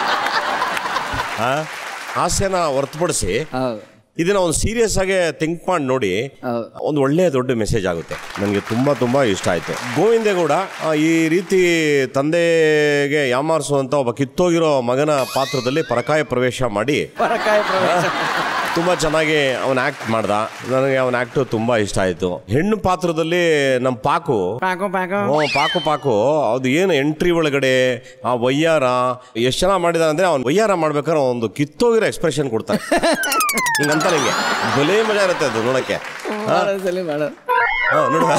ಆ? ಹಾಸ್ಯನ ಹೊರತುಪಡಿಸಿ ಇದನ್ನ ಒಂದು ಸೀರಿಯಸ್ ಆಗಿ ಥಿಂಕ್ ಮಾಡಿ ನೋಡಿ ಒಂದು ಒಳ್ಳೆ ದೊಡ್ಡ ಮೆಸೇಜ್ ಆಗುತ್ತೆ ನನಗೆ ತುಂಬಾ ತುಂಬಾ ಇಷ್ಟ ಆಯ್ತು ಗೋವಿಂದೇಗೌಡ ಆ, ಈ ರೀತಿ ತಂದೆಗೆ ಯಾಮಾರಿಸುವಂತ ಒಬ್ಬ ಕಿತ್ತೋಗಿರೋ ಮಗನ ಪಾತ್ರದಲ್ಲಿ ಪರಕಾಯ ಪ್ರವೇಶ ಮಾಡಿ ತುಂಬಾ ಚೆನ್ನಾಗಿ ಅವನ ಆಕ್ಟ್ ಮಾಡ್ದ ನನಗೆ ಅವನ ಆಕ್ಟ್ ತುಂಬಾ ಇಷ್ಟ ಆಯ್ತು ಹೆಣ್ಣು ಪಾತ್ರದಲ್ಲಿ ನಮ್ಮ ಪಾಕು ಪಾಕು ಪಾಕು ಹ್ಞೂ ಪಾಕು ಪಾಕು ಅದು ಏನು ಎಂಟ್ರಿ ಒಳಗಡೆ ಆ ವಯ್ಯಾರ ಎಷ್ಟು ಚೆನ್ನಾಗಿ ಮಾಡಿದ ಅಂದ್ರೆ ಅವ್ನು ವಯ್ಯಾರ ಮಾಡ್ಬೇಕಾದ್ರೆ ಒಂದು ಕಿತ್ತೋಗಿರೋ ಎಕ್ಸ್ಪ್ರೆಷನ್ ಕೊಡ್ತಾನೆ ಹಿಂಗಂತ ನಿಂಗೆ ಬಲೇ ಮಜಾ ಇರುತ್ತೆ ಅದು ನೋಡಕ್ಕೆ ಹಾ? ಹಾ, ನೋಡು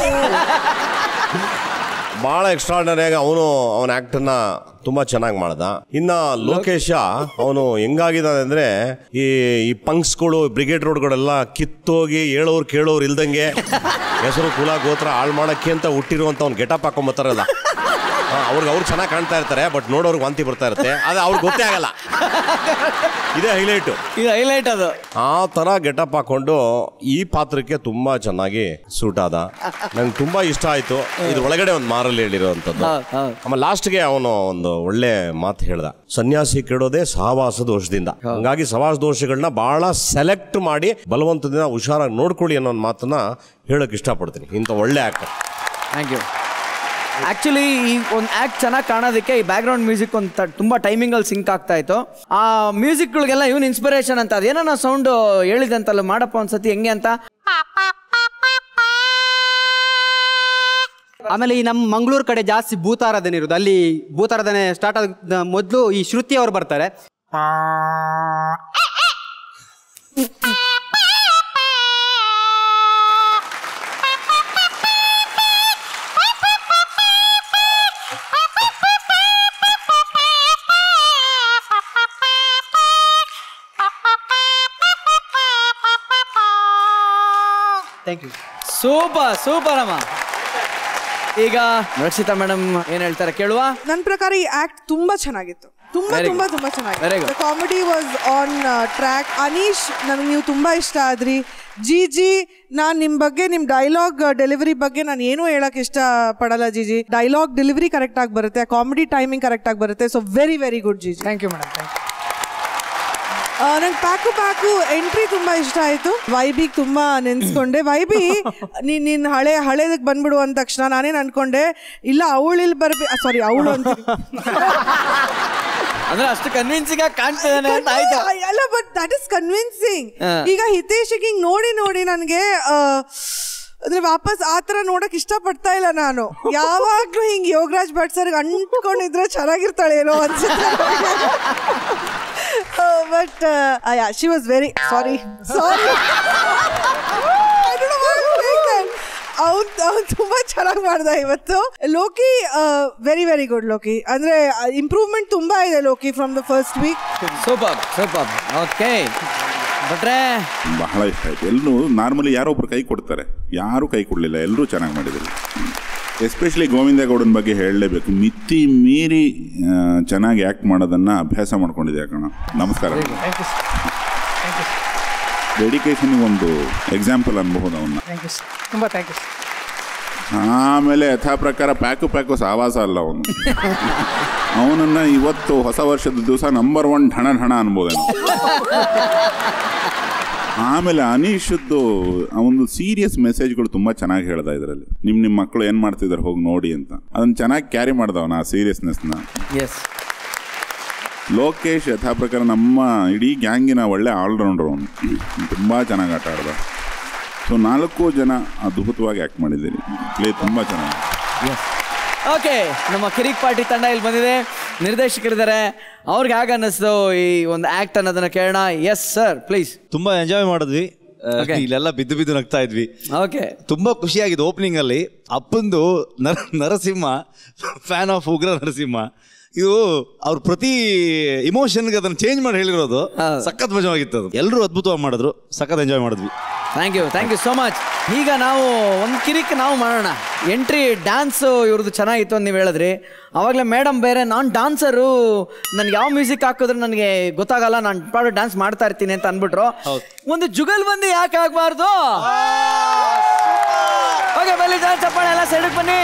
ಭಾಳ ಎಕ್ಸ್ಟ್ರಾರ್ಡನರಿಯಾಗಿ ಅವನು ಅವನ ಆಕ್ಟನ್ನ ತುಂಬಾ ಚೆನ್ನಾಗಿ ಮಾಡ್ದ ಇನ್ನ ಲೋಕೇಶ ಅವನು ಹೆಂಗಾಗಿದ್ದಾನೆ ಅಂದ್ರೆ ಈ ಈ ಪಂಕ್ಸ್ಗಳು ಬ್ರಿಗೇಡ್ ರೋಡ್ಗಳೆಲ್ಲ ಕಿತ್ತೋಗಿ ಹೇಳೋರು ಕೇಳೋರು ಇಲ್ದಂಗೆ ಹೆಸರು ಕುಲ ಗೋತ್ರ ಹಾಳು ಮಾಡಕ್ಕೆ ಅಂತ ಹುಟ್ಟಿರುವಂತ ಅವ್ನು ಗೆಟಪ್ ಹಾಕೊಂಬತ್ತಾರಲ್ಲ ಅವ್ರಿಗೆ ಅವ್ರು ಚೆನ್ನಾಗಿ ಕಾಣ್ತಾ ಇರ್ತಾರೆ ಬಟ್ ನೋಡೋರ್ಗೆ ವಾಂತಿ ಬರ್ತಾ ಇರುತ್ತೆ ಅದು ಅವ್ರಿಗೆ ಗೊತ್ತೇ ಆಗಲ್ಲ ಇದೇ ಹೈಲೈಟು ಇದು ಹೈಲೈಟ್ ಅದು ಆ ತರ ಗೆಟಪ್ ಹಾಕೊಂಡು ಈ ಪಾತ್ರಕ್ಕೆ ತುಂಬಾ ಚೆನ್ನಾಗಿ ಸೂಟ್ ಆದ ನಂಗೆ ತುಂಬಾ ಇಷ್ಟ ಆಯ್ತು ಇದ್ರ ಒಳಗಡೆ ಒಂದು ಮಾರಲ್ಲಿ ಹೇಳಿರೋಂಥದ್ದು ಆಮೇಲೆ ಲಾಸ್ಟ್ಗೆ ಅವನು ಒಂದು ಒಳ್ಳೆ ಮಾತು ಹೇಳ್ದ ಸನ್ಯಾಸಿ ಕೆಡೋದೇ ಸಹವಾಸ ದೋಷದಿಂದ ಹಂಗಾಗಿ ಸಹವಾಸ ದೋಷಗಳನ್ನ ಬಹಳ ಸೆಲೆಕ್ಟ್ ಮಾಡಿ ಬಲವಂತದಿಂದ ಹುಷಾರಾಗಿ ನೋಡ್ಕೊಳ್ಳಿ ಅನ್ನೋ ಒಂದು ಮಾತನ್ನ ಹೇಳಕ್ ಇಷ್ಟಪಡ್ತೀನಿ ಇಂಥ ಒಳ್ಳೆ ಆಕ್ಟರ್ ಥ್ಯಾಂಕ್ ಯು ಆಕ್ಚುಲಿ ಈ ಒಂದು ಆಕ್ಟ್ ಚೆನ್ನಾಗಿ ಕಾಣೋದಕ್ಕೆ ಈ ಬ್ಯಾಕ್ ಗ್ರೌಂಡ್ ಮ್ಯೂಸಿಕ್ ಒಂದು ತುಂಬಾ ಟೈಮಿಂಗ್ ಅಲ್ಲಿ ಸಿಂಕ್ ಆಗ್ತಾ ಇತ್ತು ಆ ಮ್ಯೂಸಿಕ್ಗಳಿಗೆಲ್ಲ ಇವನ್ ಇನ್ಸ್ಪಿರೇಷನ್ ಅಂತ ಅದೇನೋ ನಾ ಸೌಂಡ್ ಹೇಳಿದಂತಲ್ಲ ಮಾಡಪ್ಪ ಒಂದ್ಸತಿ ಹೆಂಗೆ ಅಂತ ಆಮೇಲೆ ಈ ನಮ್ಮ ಮಂಗಳೂರು ಕಡೆ ಜಾಸ್ತಿ ಭೂತಾರಾಧನೆ ಇರೋದು ಅಲ್ಲಿ ಭೂತಾರಾಧನೆ ಸ್ಟಾರ್ಟ್ ಆದ ಮೊದಲು ಈ ಶ್ರುತಿ ಅವರು ಬರ್ತಾರೆ ಥ್ಯಾಂಕ್ ಯು ಸೂಪರ್ ಸೂಪರ್ ಅಮ್ಮ ಈಗ ರಕ್ಷಿತಾ ಮೇಡಮ್ ಏನ್ ಹೇಳ್ತಾರೆ ಕೇಳುವ ನನ್ನ ಪ್ರಕಾರ ಈ ಆಕ್ಟ್ ತುಂಬಾ ಚೆನ್ನಾಗಿತ್ತು ತುಂಬಾ Very ತುಂಬಾ good. ತುಂಬಾ Very ಚೆನ್ನಾಗಿತ್ತು good. Comedy was on track Anish ನನಗೆ ನೀವು ತುಂಬಾ ಇಷ್ಟ ಆದ್ರಿ ಜಿ ಜಿ ನಾನು ನಿಮ್ಮ ಬಗ್ಗೆ ನಿಮ್ಮ ಡೈಲಾಗ್ ಡೆಲಿವರಿ ಬಗ್ಗೆ ನಾನು ಏನೂ ಹೇಳಕ್ ಇಷ್ಟ ಪಡಲ್ಲ ji ji dialogue delivery correct ಆಗಿ ಬರುತ್ತೆ ಕಾಮಿಡಿ ಟೈಮಿಂಗ್ ಕರೆಕ್ಟ್ ಆಗಿ ಬರುತ್ತೆ so very very good ji ji thank you madam thank you ನಂಗೆ ಪ್ಯಾಕು ಪ್ಯಾಕು ಎಂಟ್ರಿ ತುಂಬಾ ಇಷ್ಟ ಆಯ್ತು ವೈಬಿಗೆ ತುಂಬಾ ನೆನ್ಸ್ಕೊಂಡೆ ವೈಬಿ ನೀನ್ ನಿನ್ ಹಳೆ ಹಳೇದಕ್ಕೆ ಬಂದ್ಬಿಡು ಅಂದ ತಕ್ಷಣ ನಾನೇನ್ ಅನ್ಕೊಂಡೆ ಇಲ್ಲ ಅವಳು ಇಲ್ಲಿ ಬರ್ಬೇ ಸಾರಿ ಅವಳು ಅಂತ ಅಂದ್ರೆ ಅಷ್ಟು ಕನ್ವಿನ್ಸಿಂಗ್ ಆಗಿ ಕಾಣ್ತಿದ್ದಾನೆ ಅಂತ ಆಯ್ತು ಅಲ್ಲ ಬಟ್ ದಟ್ ಇಸ್ ಕನ್ವಿನ್ಸಿಂಗ್ ಹಾ. ಈಗ ಹಿತೇಶಿಗೆ ಹಿಂಗ್ ನೋಡಿ ನೋಡಿ ನನಗೆ ಅಂದ್ರೆ ವಾಪಸ್ ಆ ತರ ನೋಡಕ್ ಇಷ್ಟಪಡ್ತಾ ಇಲ್ಲ ನಾನು ಯಾವಾಗ್ಲೂ ಹಿಂಗ್ ಯೋಗರಾಜ್ ಭಟ್ ಸರ್ ಅಂಟ್ಕೊಂಡಿದ್ರೆ ಚೆನ್ನಾಗಿರ್ತಾಳೆ ಏನೋ ಅನ್ಸುತ್ತೆ but she was very sorry sorry ಅವ್ನು ಅವ್ನು ತುಂಬಾ ಚೆನ್ನಾಗಿ ಮಾಡ್ದ ಇವತ್ತು Loki very very good Loki ಅಂದ್ರೆ ಇಂಪ್ರೂವ್ಮೆಂಟ್ ತುಂಬಾ ಇದೆ Loki from the first week super super okay ಬಟ್ರೆ ಬಹಳ ಇಷ್ಟ ಆಯ್ತು ಎಲ್ಲರೂ ನಾರ್ಮಲಿ ಯಾರೋ ಒಬ್ರು ಕೈ ಕೊಡ್ತಾರೆ ಯಾರೂ ಕೈ ಕೊಡಲಿಲ್ಲ ಎಲ್ಲರೂ ಚೆನ್ನಾಗಿ ಮಾಡಿದ್ರು ಎಸ್ಪೆಷಲಿ ಗೋವಿಂದೇಗೌಡನ ಬಗ್ಗೆ ಹೇಳಲೇಬೇಕು ಮಿತಿ ಮೀರಿ ಆ, ಚೆನ್ನಾಗಿ ಆ್ಯಕ್ಟ್ ಮಾಡೋದನ್ನ ಅಭ್ಯಾಸ ಮಾಡ್ಕೊಂಡಿದ್ದೆ ಕಣ ನಮಸ್ಕಾರ thank you thank you dedication ಒಂದು ಎಕ್ಸಾಂಪಲ್ ಅನ್ಬಹುದು ಅವನ್ನ ಥ್ಯಾಂಕ್ ಯು ತುಂಬ ಥ್ಯಾಂಕ್ ಯು ಆಮೇಲೆ ಯಥಾ ಪ್ರಕಾರ ಪ್ಯಾಕು ಪ್ಯಾಕು ಸಾವಾಸ ಅಲ್ಲ ಅವನು ಅವನನ್ನ ಇವತ್ತು ಹೊಸ ವರ್ಷದ ದಿವಸ ನಂಬರ್ ಒನ್ ಢಣ ಢಣ ಅನ್ಬೋದೇನೋ ಆಮೇಲೆ ಅನೀಶದ್ದು ಅವನು ಸೀರಿಯಸ್ ಮೆಸೇಜ್ಗಳು ತುಂಬಾ ಚೆನ್ನಾಗಿ ಹೇಳ್ದ ಇದರಲ್ಲಿ ನಿಮ್ ನಿಮ್ಮ ಮಕ್ಕಳು ಏನ್ ಮಾಡ್ತಿದಾರೆ ಹೋಗಿ ನೋಡಿ ಅಂತ ಅದನ್ನ ಚೆನ್ನಾಗಿ ಕ್ಯಾರಿ ಮಾಡ್ದವನ ಆ ಸೀರಿಯಸ್ನೆಸ್ನ ಎಸ್ ಲೋಕೇಶ್ ಯಥಾ ಪ್ರಕಾರ ನಮ್ಮ ಇಡೀ ಗ್ಯಾಂಗಿನ ಒಳ್ಳೆ ಆಲ್ರೌಂಡರ್ ಅವನು ತುಂಬಾ ಚೆನ್ನಾಗಿ ಆಟ ಆಡ್ದ ಸೊ ನಾಲ್ಕು ಜನ ಅದ್ಭುತವಾಗಿ ಆಕ್ಟ್ ಮಾಡಿದ್ದೀರಿ ಪ್ಲೇ ತುಂಬಾ ಚೆನ್ನಾಗಿ ಓಕೆ ನಮ್ಮ ಕಿರಿಕ್ ಪಾರ್ಟಿ ತಂಡ ಇಲ್ಲಿ ಬಂದಿದೆ ನಿರ್ದೇಶಕರಿದ್ದಾರೆ ಅವ್ರಿಗೆ ಹೇಗೆ ಅನ್ನಿಸ್ತು ಈ ಒಂದು ಆಕ್ಟ್ ಅನ್ನೋದನ್ನ ಕೇಳೋಣ ಎಸ್ ಸರ್ ಪ್ಲೀಸ್ ತುಂಬಾ ಎಂಜಾಯ್ ಮಾಡಿದ್ವಿ ಆ, Okay. ಇಲ್ಲೆಲ್ಲ ಬಿದ್ದು ಬಿದ್ದು ನಗ್ತಾ ಇದ್ವಿ ಓಕೆ ತುಂಬಾ ಖುಷಿಯಾಗಿದೆ ಓಪನಿಂಗ್ ಅಲ್ಲಿ ಅಪ್ಪಂದು ನರ ನರಸಿಂಹ ಫ್ಯಾನ್ ಆಫ್ ಉಗ್ರ ನರಸಿಂಹ ಇದು ಅವ್ರ ಪ್ರತಿ ಇಮೋಷನ್ಗೆ ಅದನ್ನ ಚೇಂಜ್ ಮಾಡಿ ಹೇಳಿರೋದು ಸಖತ್ ಮಜವಾಗಿತ್ತು ಅದು ಎಲ್ಲರೂ ಅದ್ಭುತವಾಗಿ ಮಾಡಿದ್ರು ಸಖತ್ ಎಂಜಾಯ್ ಮಾಡಿದ್ವಿ thank you thank you so much ಈಗ ನಾವು ಒಂದು ಕಿರಿಕ್ ನಾವು ಮಾಡೋಣ ಎಂಟ್ರಿ ಡ್ಯಾನ್ಸ್ ಇವ್ರದ್ದು ಚೆನ್ನಾಗಿತ್ತು ಅಂತ ನೀವು ಹೇಳಿದ್ರಿ ಅವಾಗಲೇ ಮೇಡಮ್ ಬೇರೆ ನಾನು ಡಾನ್ಸರು ನನಗೆ ಯಾವ ಮ್ಯೂಸಿಕ್ ಹಾಕಿದ್ರೆ ನನಗೆ ಗೊತ್ತಾಗಲ್ಲ ನಾನು ಪಾಡು ಡ್ಯಾನ್ಸ್ ಮಾಡ್ತಾ ಇರ್ತೀನಿ ಅಂತ ಅಂದ್ಬಿಟ್ರು ಒಂದು ಜುಗಲ್ ಬಂದು ಯಾಕೆ ಆಗ್ಬಾರ್ದು ಓಕೆ ಬನ್ನಿ ಜನ ಚಪ್ಪಾಳೆ ಎಲ್ಲ ಸೈಡಿಗೆ ಬನ್ನಿ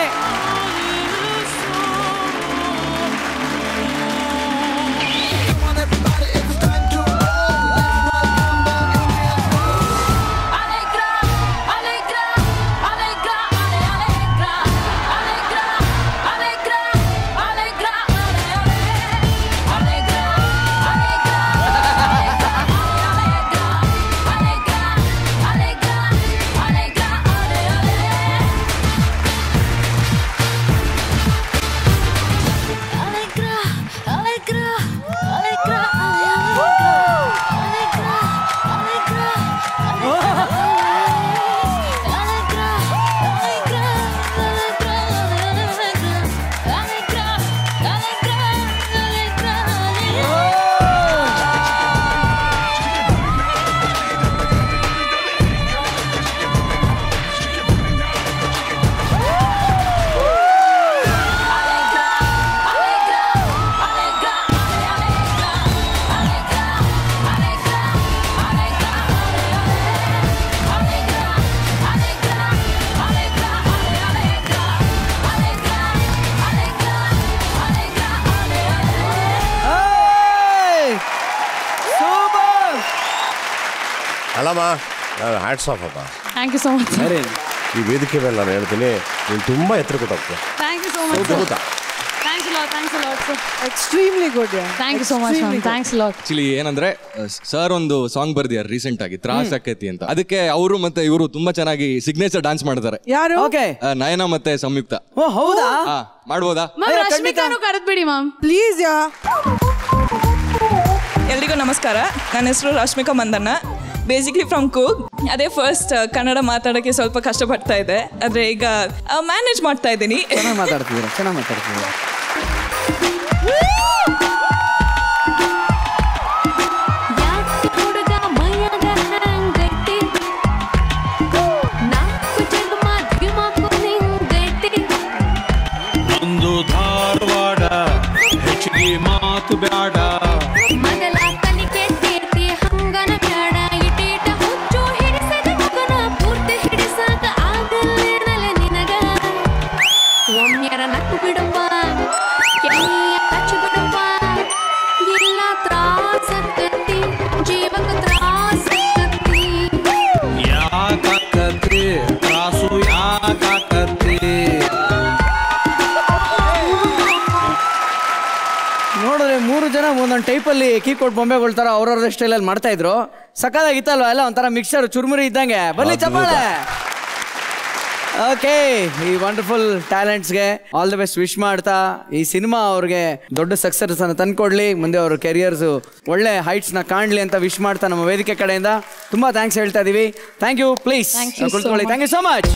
ಸೂಪರ್ ಅಲ್ಲಮ್ಮ ಹ್ಯಾಟ್ಸ್ ಆಫ್ ಅಪ್ಪ ಥ್ಯಾಂಕ್ ಯು ಸೊ ಮಚ್ ಈ ವೇದಿಕೆ ಮೇಲೆ ನಾನು ಹೇಳ್ತೀನಿ ನೀನು ತುಂಬ ಎತ್ತರ ಕೊಟ್ಟಪ್ಪ ಥ್ಯಾಂಕ್ ಯು ಸೊ ಮಚ್ ಅದ್ಭುತ thanks lot thanks lot sir extremely good thank you so much ma'am thanks lot actually ಏನಂದ್ರೆ ಸರ್ ಒಂದು ಸಾಂಗ್ ಬರ್ದಿದ್ದಾರೆ ರೀಸೆಂಟ್ ಆಗಿ ತ್ರಾಸ್ ಆಕೈತಿ ಅಂತ ಅದಕ್ಕೆ ಅವರು ಮತ್ತೆ ಇವರು ತುಂಬಾ ಚೆನ್ನಾಗಿ ಸಿಗ್ನೇಚರ್ ಡಾನ್ಸ್ ಮಾಡ್ತಾರೆ ಯಾರು ಓಕೆ ಆ, ನಯನ ಮತ್ತೆ ಸಂಯುಕ್ತ ಓ ಹೌದಾ ಆ, ಮಾಡ್ಬೋದಾ ಮ್ಯಾಮ್ ರಶ್ಮಿಕಾನು ಕರೆದ್ಬಿಡಿ ಮ್ಯಾಮ್ ಪ್ಲೀಸ್ ಯಾ ಎಲ್ರಿಗೂ ನಮಸ್ಕಾರ ನನ್ನ ಹೆಸರು ರಶ್ಮಿಕಾ ಮಂದಣ್ಣ ಬೇಸಿಕ್ಲಿ ಫ್ರಮ್ ಕೂಗ್ ಅದೇ ಫಸ್ಟ್ ಕನ್ನಡ ಮಾತಾಡೋಕ್ಕೆ ಸ್ವಲ್ಪ ಕಷ್ಟಪಡ್ತಾ ಇದೆ ಆದರೆ ಈಗ ಮ್ಯಾನೇಜ್ ಮಾಡ್ತಾ ಇದ್ದೀನಿ ಚೆನ್ನಾಗಿ ಮಾತಾಡ್ತಿದ್ದೀರಾ ಚೆನ್ನಾಗಿ ಮಾತಾಡ್ತಿದ್ದೀರಾ ಒಂದು ಧಾರವಾಡ ಹೆಚ್ಚಿಗೆ ಮಾತು ಬ್ಯಾಡ ಮಗಲ ಕಲಿಕೆ ತೀರ್ತಿ ಹಂಗನ ಬ್ಯಾಡ ಇಟೀಟ ಹುಚ್ಚು ಹಿಡಿಸದ ಮಗನ ಪೂರ್ತಿ ಹಿಡಿಸಾಕ ಆಗಲ್ಲೇನಲ್ಲ ನಿನಗ ಒಮ್ಮೆರ ನಕ್ಕು ಬಿಡಪ್ಪ ಕೆನ್ನಿಯ ಕಚ್ಚು ಬಿಡಪ್ಪ ಇಲ್ಲ ತ್ರಾಸಕ್ಕತ್ತಿ ಜೀವಕ ತ್ರಾಸಕ್ಕತ್ತಿ ಯಾಕಾಕತ್ರಿ ತ್ರಾಸು ಯಾಕಾಕತ್ರಿ ನೋಡಿದ್ರೆ ಮೂರು ಜನ ಒಂದೊಂದು ಟೈಪಲ್ಲಿ ಕೀಕೋಟ್ ಬೊಂಬೆಗಳ ಥರ ಅವ್ರವ್ರ ಸ್ಟೈಲಲ್ಲಿ ಮಾಡ್ತಾ ಇದ್ರು ಸಕ್ಕದಾಗಿತ್ತಲ್ವಾ ಎಲ್ಲ ಒಂಥರ ಮಿಕ್ಸರ್ ಚುರುಮುರಿ ಇದ್ದಂಗೆ ಬನ್ನಿ ಚಪ್ಪಾಳೆ ಓಕೆ ಈ ವಂಡರ್ಫುಲ್ ಟ್ಯಾಲೆಂಟ್ಸ್ಗೆ ಆಲ್ ದಿ ಬೆಸ್ಟ್ ವಿಶ್ ಮಾಡ್ತಾ ಈ ಸಿನಿಮಾ ಅವ್ರಿಗೆ ದೊಡ್ಡ ಸಕ್ಸಸ್ ಅನ್ನು ತಂದ್ಕೊಡ್ಲಿ ಮುಂದೆ ಅವ್ರ ಕೆರಿಯರ್ಸ್ ಒಳ್ಳೆ heights ನ ಕಾಣ್ಲಿ ಅಂತ ವಿಶ್ ಮಾಡ್ತಾ ನಮ್ಮ ವೇದಿಕೆ ಕಡೆಯಿಂದ ತುಂಬಾ ಥ್ಯಾಂಕ್ಸ್ ಹೇಳ್ತಾ ಇದೀವಿ thank you please Thank you so ಕುಳಿತುಕೊಳ್ಳಿ thank you so much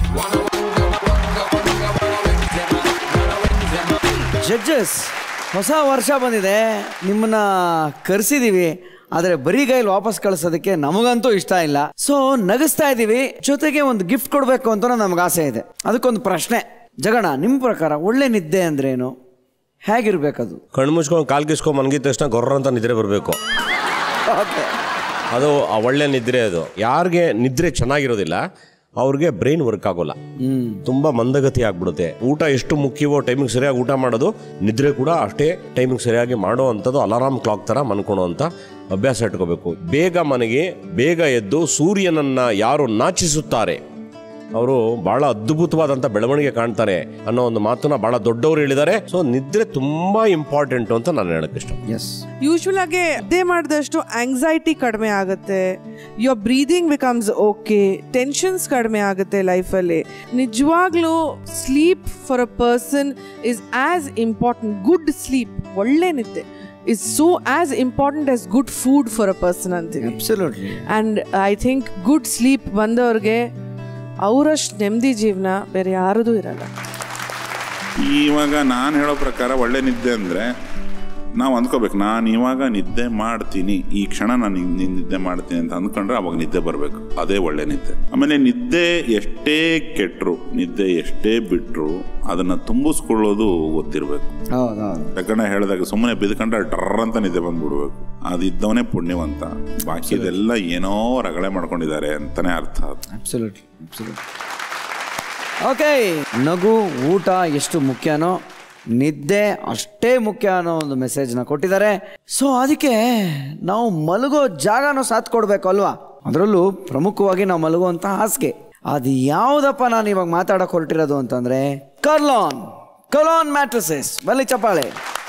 judges ಹೊಸ ವರ್ಷ ಬಂದಿದೆ ನಿಮ್ಮನ್ನ ಕರೆಸಿದೀವಿ ಆದರೆ ಬರೀ ಕೈಲಿ ವಾಪಸ್ ಕಳಿಸೋದಕ್ಕೆ ನಮಗಂತೂ ಇಷ್ಟ ಇಲ್ಲ ಸೊ ನಗಿಸ್ತಾ ಇದ್ದೀವಿ ಜೊತೆಗೆ ಒಂದು ಗಿಫ್ಟ್ ಕೊಡಬೇಕು ಅಂತ ನಮ್ಗೆ ಆಸೆ ಇದೆ ಅದಕ್ಕೊಂದು ಪ್ರಶ್ನೆ ಜಗಣ ನಿಮ್ಮ ಪ್ರಕಾರ ಒಳ್ಳೆ ನಿದ್ದೆ ಅಂದ್ರೇನು ಹೇಗಿರ್ಬೇಕದು ಕಣ್ಣು ಮುಚ್ಕೊಂಡು ಕಾಲು ಕಿಸ್ಕೊಂಡು ಮನ್ಗಿದ ತಕ್ಷಣ ಗೊರ್ರ ಅಂತ ನಿದ್ರೆ ಬರಬೇಕು ಓಕೆ ಅದು ಆ ಒಳ್ಳೆ ನಿದ್ರೆ ಅದು ಯಾರಿಗೆ ನಿದ್ರೆ ಚೆನ್ನಾಗಿರೋದಿಲ್ಲ ಅವ್ರಿಗೆ ಬ್ರೈನ್ ವರ್ಕ್ ಆಗೋಲ್ಲ ತುಂಬಾ ಮಂದಗತಿ ಆಗ್ಬಿಡುತ್ತೆ ಊಟ ಎಷ್ಟು ಮುಖ್ಯವೋ ಟೈಮಿಂಗ್ ಸರಿಯಾಗಿ ಊಟ ಮಾಡೋದು ನಿದ್ರೆ ಕೂಡ ಅಷ್ಟೇ ಟೈಮಿಂಗ್ ಸರಿಯಾಗಿ ಮಾಡೋ ಅಂಥದ್ದು ಅಲಾರಾಮ್ ಕ್ಲಾಕ್ ಥರ ಮನ್ಕೊಳೋ ಅಂತ ಅಭ್ಯಾಸ ಇಟ್ಕೋಬೇಕು ಬೇಗ ಮನೆಗೆ ಬೇಗ ಎದ್ದು ಸೂರ್ಯನನ್ನ ಯಾರು ನಾಚಿಸುತ್ತಾರೆ ಅವರು ಬಹಳ ಅದ್ಭುತವಾದಂತ ಬೆಳವಣಿಗೆ ಕಾಣ್ತಾರೆ ಅನ್ನೋ ಒಂದು ಮಾತನ್ನ ಬಹಳ ದೊಡ್ಡವರು ಹೇಳಿದ್ದಾರೆ ಸೊ ನಿದ್ರೆ ತುಂಬಾ ಇಂಪಾರ್ಟೆಂಟ್ ಅಂತ ನಾನು ಹೇಳಕ್ ಇಷ್ಟ ಎಸ್ ಯೂಶ್ವಲ್ ಆಗಿ ಅದೇ ಮಾಡಿದಷ್ಟು ಆಂಗ್ಸೈಟಿ ಕಡಿಮೆ ಆಗುತ್ತೆ your breathing becomes okay tensions ಕಡಿಮೆ ಆಗುತ್ತೆ ಲೈಫಲ್ಲಿ ನಿಜವಾಗ್ಲೂ sleep for a person is as important good sleep ಒಳ್ಳೆ ನಿದ್ದೆ is so as important as good food for a person ಅಂತೀವಿ absolutely and I think good sleep ಬಂದವ್ರಿಗೆ ಅವರಷ್ಟು ನೆಮ್ಮದಿ ಜೀವನ ಬೇರೆ ಯಾರದೂ ಇರಲ್ಲ ಇವಾಗ ನಾನು ಹೇಳೋ ಪ್ರಕಾರ ಒಳ್ಳೆ ನಿದ್ದೆ ಅಂದರೆ ನಾವು ಅಂದ್ಕೋಬೇಕು ನಾನು ಇವಾಗ ನಿದ್ದೆ ಮಾಡ್ತೀನಿ ಈ ಕ್ಷಣ ನಾನು ಇನ್- ನಿದ್ದೆ ಮಾಡ್ತೀನಿ ಅಂತ ಅಂದ್ಕೊಂಡ್ರೆ ಅವಾಗ ನಿದ್ದೆ ಬರಬೇಕು ಅದೇ ಒಳ್ಳೆ ನಿದ್ದೆ ಆಮೇಲೆ ನಿದ್ದೆ ಎಷ್ಟೇ ಕೆಟ್ಟರು ನಿದ್ದೆ ಎಷ್ಟೇ ಬಿಟ್ಟರು ಅದನ್ನು ತುಂಬಿಸ್ಕೊಳ್ಳೋದು ಗೊತ್ತಿರಬೇಕು ಹೌದೌದು ಯಾಕಂದ್ರೆ ಹೇಳಿದಾಗ ಸುಮ್ಮನೆ ಬಿದ್ಕೊಂಡ್ರೆ ಡರ್ ಅಂತ ನಿದ್ದೆ ಬಂದ್ಬಿಡ್ಬೇಕು ಅದಿದ್ದವನೇ ಪುಣ್ಯವಂತ ಬಾಕಿ ಇದೆಲ್ಲ ಏನೋ ರಗಳೆ ಮಾಡ್ಕೊಂಡಿದ್ದಾರೆ ಅಂತಾನೆ ಅರ್ಥ ಅದು ಅಬ್ಸಲ್ಯೂಟ್ಲಿ ಅಬ್ಸಲ್ಯೂಟ್ಲಿ ಓಕೆ ನಗು ಊಟ ಎಷ್ಟು ಮುಖ್ಯನೋ ನಿದ್ದೆ ಅಷ್ಟೇ ಮುಖ್ಯ ಅನ್ನೋ ಒಂದು ಮೆಸೇಜ್ನ ಕೊಟ್ಟಿದ್ದಾರೆ ಸೊ ಅದಕ್ಕೆ ನಾವು ಮಲಗೋ ಜಾಗನೂ ಸಾಥ್ ಕೊಡ್ಬೇಕು ಅಲ್ವಾ ಅದರಲ್ಲೂ ಪ್ರಮುಖವಾಗಿ ನಾವು ಮಲಗುವಂಥ ಹಾಸಿಗೆ ಅದು ಯಾವುದಪ್ಪ ನಾನು ಇವಾಗ ಮಾತಾಡಕ್ಕೆ ಹೊರಟಿರೋದು ಅಂತಂದ್ರೆ ಕರ್ಲಾನ್ ಕರ್ಲಾನ್ ಮ್ಯಾಟ್ರಸಸ್ ಬಲಿ ಚಪ್ಪಾಳೆ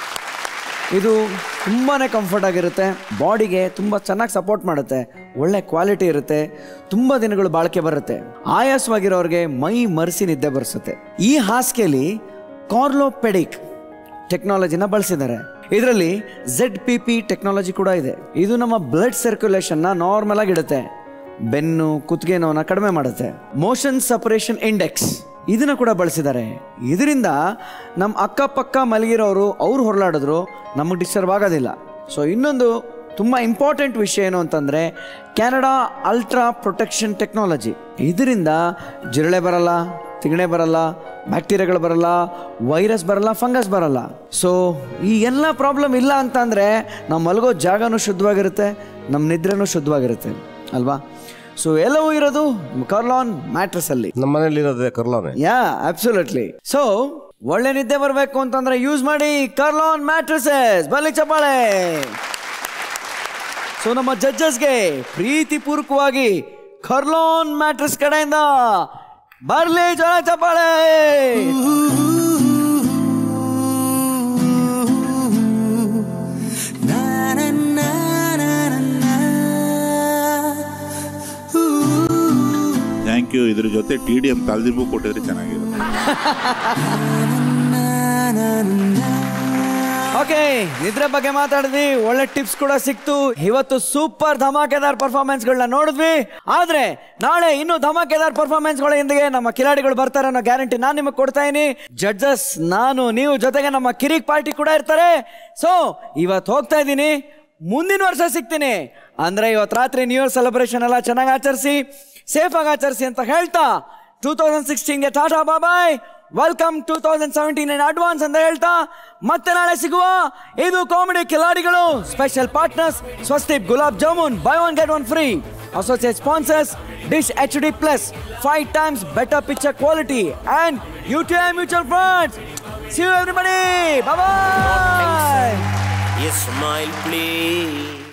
ಇದು ತುಂಬಾ ಕಂಫರ್ಟ್ ಆಗಿರುತ್ತೆ ಬಾಡಿಗೆ ತುಂಬ ಚೆನ್ನಾಗಿ ಸಪೋರ್ಟ್ ಮಾಡುತ್ತೆ ಒಳ್ಳೆ ಕ್ವಾಲಿಟಿ ಇರುತ್ತೆ ತುಂಬ ದಿನಗಳು ಬಾಳಿಕೆ ಬರುತ್ತೆ ಆಯಾಸವಾಗಿರೋರಿಗೆ ಮೈ ಮರೆಸಿ ನಿದ್ದೆ ಬರೆಸುತ್ತೆ ಈ ಹಾಸಿಗೆಯಲ್ಲಿ ಕಾರ್ಲೋಪೆಡಿಕ್ ಟೆಕ್ನಾಲಜಿನ ಬಳಸಿದ್ದಾರೆ ಇದರಲ್ಲಿ ಝೆಡ್ ಪಿ ಪಿ ಟೆಕ್ನಾಲಜಿ ಕೂಡ ಇದೆ ಇದು ನಮ್ಮ ಬ್ಲಡ್ ಸರ್ಕ್ಯುಲೇಷನ್ನ ನಾರ್ಮಲ್ ಆಗಿ ಇಡುತ್ತೆ ಬೆನ್ನು ಕುತ್ತಿಗೆ ನೋವನ್ನ ಕಡಿಮೆ ಮಾಡುತ್ತೆ ಮೋಷನ್ ಸಪರೇಷನ್ ಇಂಡೆಕ್ಸ್ ಇದನ್ನ ಕೂಡ ಬಳಸಿದ್ದಾರೆ ಇದರಿಂದ ನಮ್ಮ ಅಕ್ಕಪಕ್ಕ ಮಲಗಿರೋರು ಅವ್ರು ಹೊರಲಾಡಿದ್ರು ನಮಗೆ ಡಿಸ್ಟರ್ಬ್ ಆಗೋದಿಲ್ಲ ಸೊ ಇನ್ನೊಂದು ತುಂಬ ಇಂಪಾರ್ಟೆಂಟ್ ವಿಷಯ ಏನು ಅಂತಂದರೆ ಕೆನಡಾ ಅಲ್ಟ್ರಾ ಪ್ರೊಟೆಕ್ಷನ್ ಟೆಕ್ನಾಲಜಿ ಇದರಿಂದ ಜಿರಳೆ ಬರಲ್ಲ ತಿಗಣೆ ಬರಲ್ಲ ಬ್ಯಾಕ್ಟೀರಿಯಾಗಳು ಬರಲ್ಲ ವೈರಸ್ ಬರಲ್ಲ ಫಂಗಸ್ ಬರಲ್ಲ ಸೊ ಈ ಎಲ್ಲ ಪ್ರಾಬ್ಲಮ್ ಇಲ್ಲ ಅಂತಂದರೆ ನಾವು ಮಲಗೋ ಜಾಗನೂ ಶುದ್ಧವಾಗಿರುತ್ತೆ ನಮ್ಮ ನಿದ್ರೆನೂ ಶುದ್ಧವಾಗಿರುತ್ತೆ ಅಲ್ವಾ ಸೊ ಎಲ್ಲವೂ ಇರೋದು ಕರ್ಲಾನ್ ಮ್ಯಾಟ್ರಸ್ ಅಲ್ಲಿ ನಮ್ಮ ಮನೇಲಿ ಇರೋದೇ ಕರ್ಲಾನೆ ಯಾ ಅಬ್ಸಲ್ಯೂಟ್ಲಿ ಸೊ ಒಳ್ಳೆ ನಿದ್ದೆ ಬರಬೇಕು ಅಂತಂದ್ರೆ ಯೂಸ್ ಮಾಡಿ ಕರ್ಲಾನ್ ಮ್ಯಾಟ್ರಸಸ್ ಬಲಿ ಚಪ್ಪಾಳೆ ಸೊ ನಮ್ಮ ಜಡ್ಜಸ್ಗೆ ಪ್ರೀತಿಪೂರ್ವಕವಾಗಿ ಕರ್ಲಾನ್ ಮ್ಯಾಟ್ರಸ್ ಕಡೆಯಿಂದ ಬರ್ಲಿ ಜನ ಚಪ್ಪಾಳೆ ಥ್ಯಾಂಕ್ ಯು ಇದ್ರ ಜೊತೆ ಟಿ ಡಿ ಎಂ ತಲ್ದಿರ್ಬು ಕೊಟ್ಟಿದ್ರೆ ಚೆನ್ನಾಗಿರುತ್ತೆ ಓಕೆ ನಿದ್ರೆ ಬಗ್ಗೆ ಮಾತಾಡಿದ್ವಿ ಒಳ್ಳೆ ಟಿಪ್ಸ್ ಕೂಡ ಸಿಕ್ತು ಇವತ್ತು ಸೂಪರ್ ಧಮಾಕೆದಾರ್ ಪರ್ಫಾರ್ಮೆನ್ಸ್ ಗಳನ್ನ ನೋಡಿದ್ವಿ ಆದ್ರೆ ನಾಳೆ ಇನ್ನು ಧಮಾಕೆದಾರ್ ಪರ್ಫಾರ್ಮೆನ್ಸ್ ಗಳೊಂದಿಗೆ ನಮ್ಮ ಕಿಲಾಡಿಗಳು ಬರ್ತಾರೆ ಅನ್ನೋ ಗ್ಯಾರಂಟಿ ನಾನು ನಿಮಗೆ ಕೊಡ್ತಾ ಇದೀನಿ ಜಡ್ಜಸ್ ನಾನು ನೀವು ಜೊತೆಗೆ ನಮ್ಮ ಕಿರಿಕ್ ಪಾರ್ಟಿ ಕೂಡ ಇರ್ತಾರೆ ಸೊ ಇವತ್ತು ಹೋಗ್ತಾ ಇದ್ದೀನಿ ಮುಂದಿನ ವರ್ಷ ಸಿಗ್ತೀನಿ ಅಂದ್ರೆ ಇವತ್ತು ರಾತ್ರಿ ನ್ಯೂ ಇಯರ್ ಸೆಲೆಬ್ರೇಷನ್ ಎಲ್ಲ ಚೆನ್ನಾಗಿ ಆಚರಿಸಿ ಸೇಫ್ ಆಗಿ ಆಚರಿಸಿ ಅಂತ ಹೇಳ್ತಾ ಟೂ ತೌಸಂಡ್ ಸಿಕ್ಸ್ಟೀನ್ಗೆ ಟಾಟಾ ಬಾಬಾಯ್ welcome two thousand seventeen in advance ಅಂತ ಹೇಳ್ತಾ ಮತ್ತೆ ನಾಳೆ ಸಿಗುವ ಇದು ಕಾಮಿಡಿ ಕಿಲಾಡಿಗಳು ಸ್ಪೆಷಲ್ ಪಾರ್ಟ್ನರ್ಸ್ ಸ್ವಸ್ತಿಪ್ gulab jamun buy one get one free associate sponsors dish H D plus five times better picture quality and U T I mutual funds see you everybody bye Smile, please.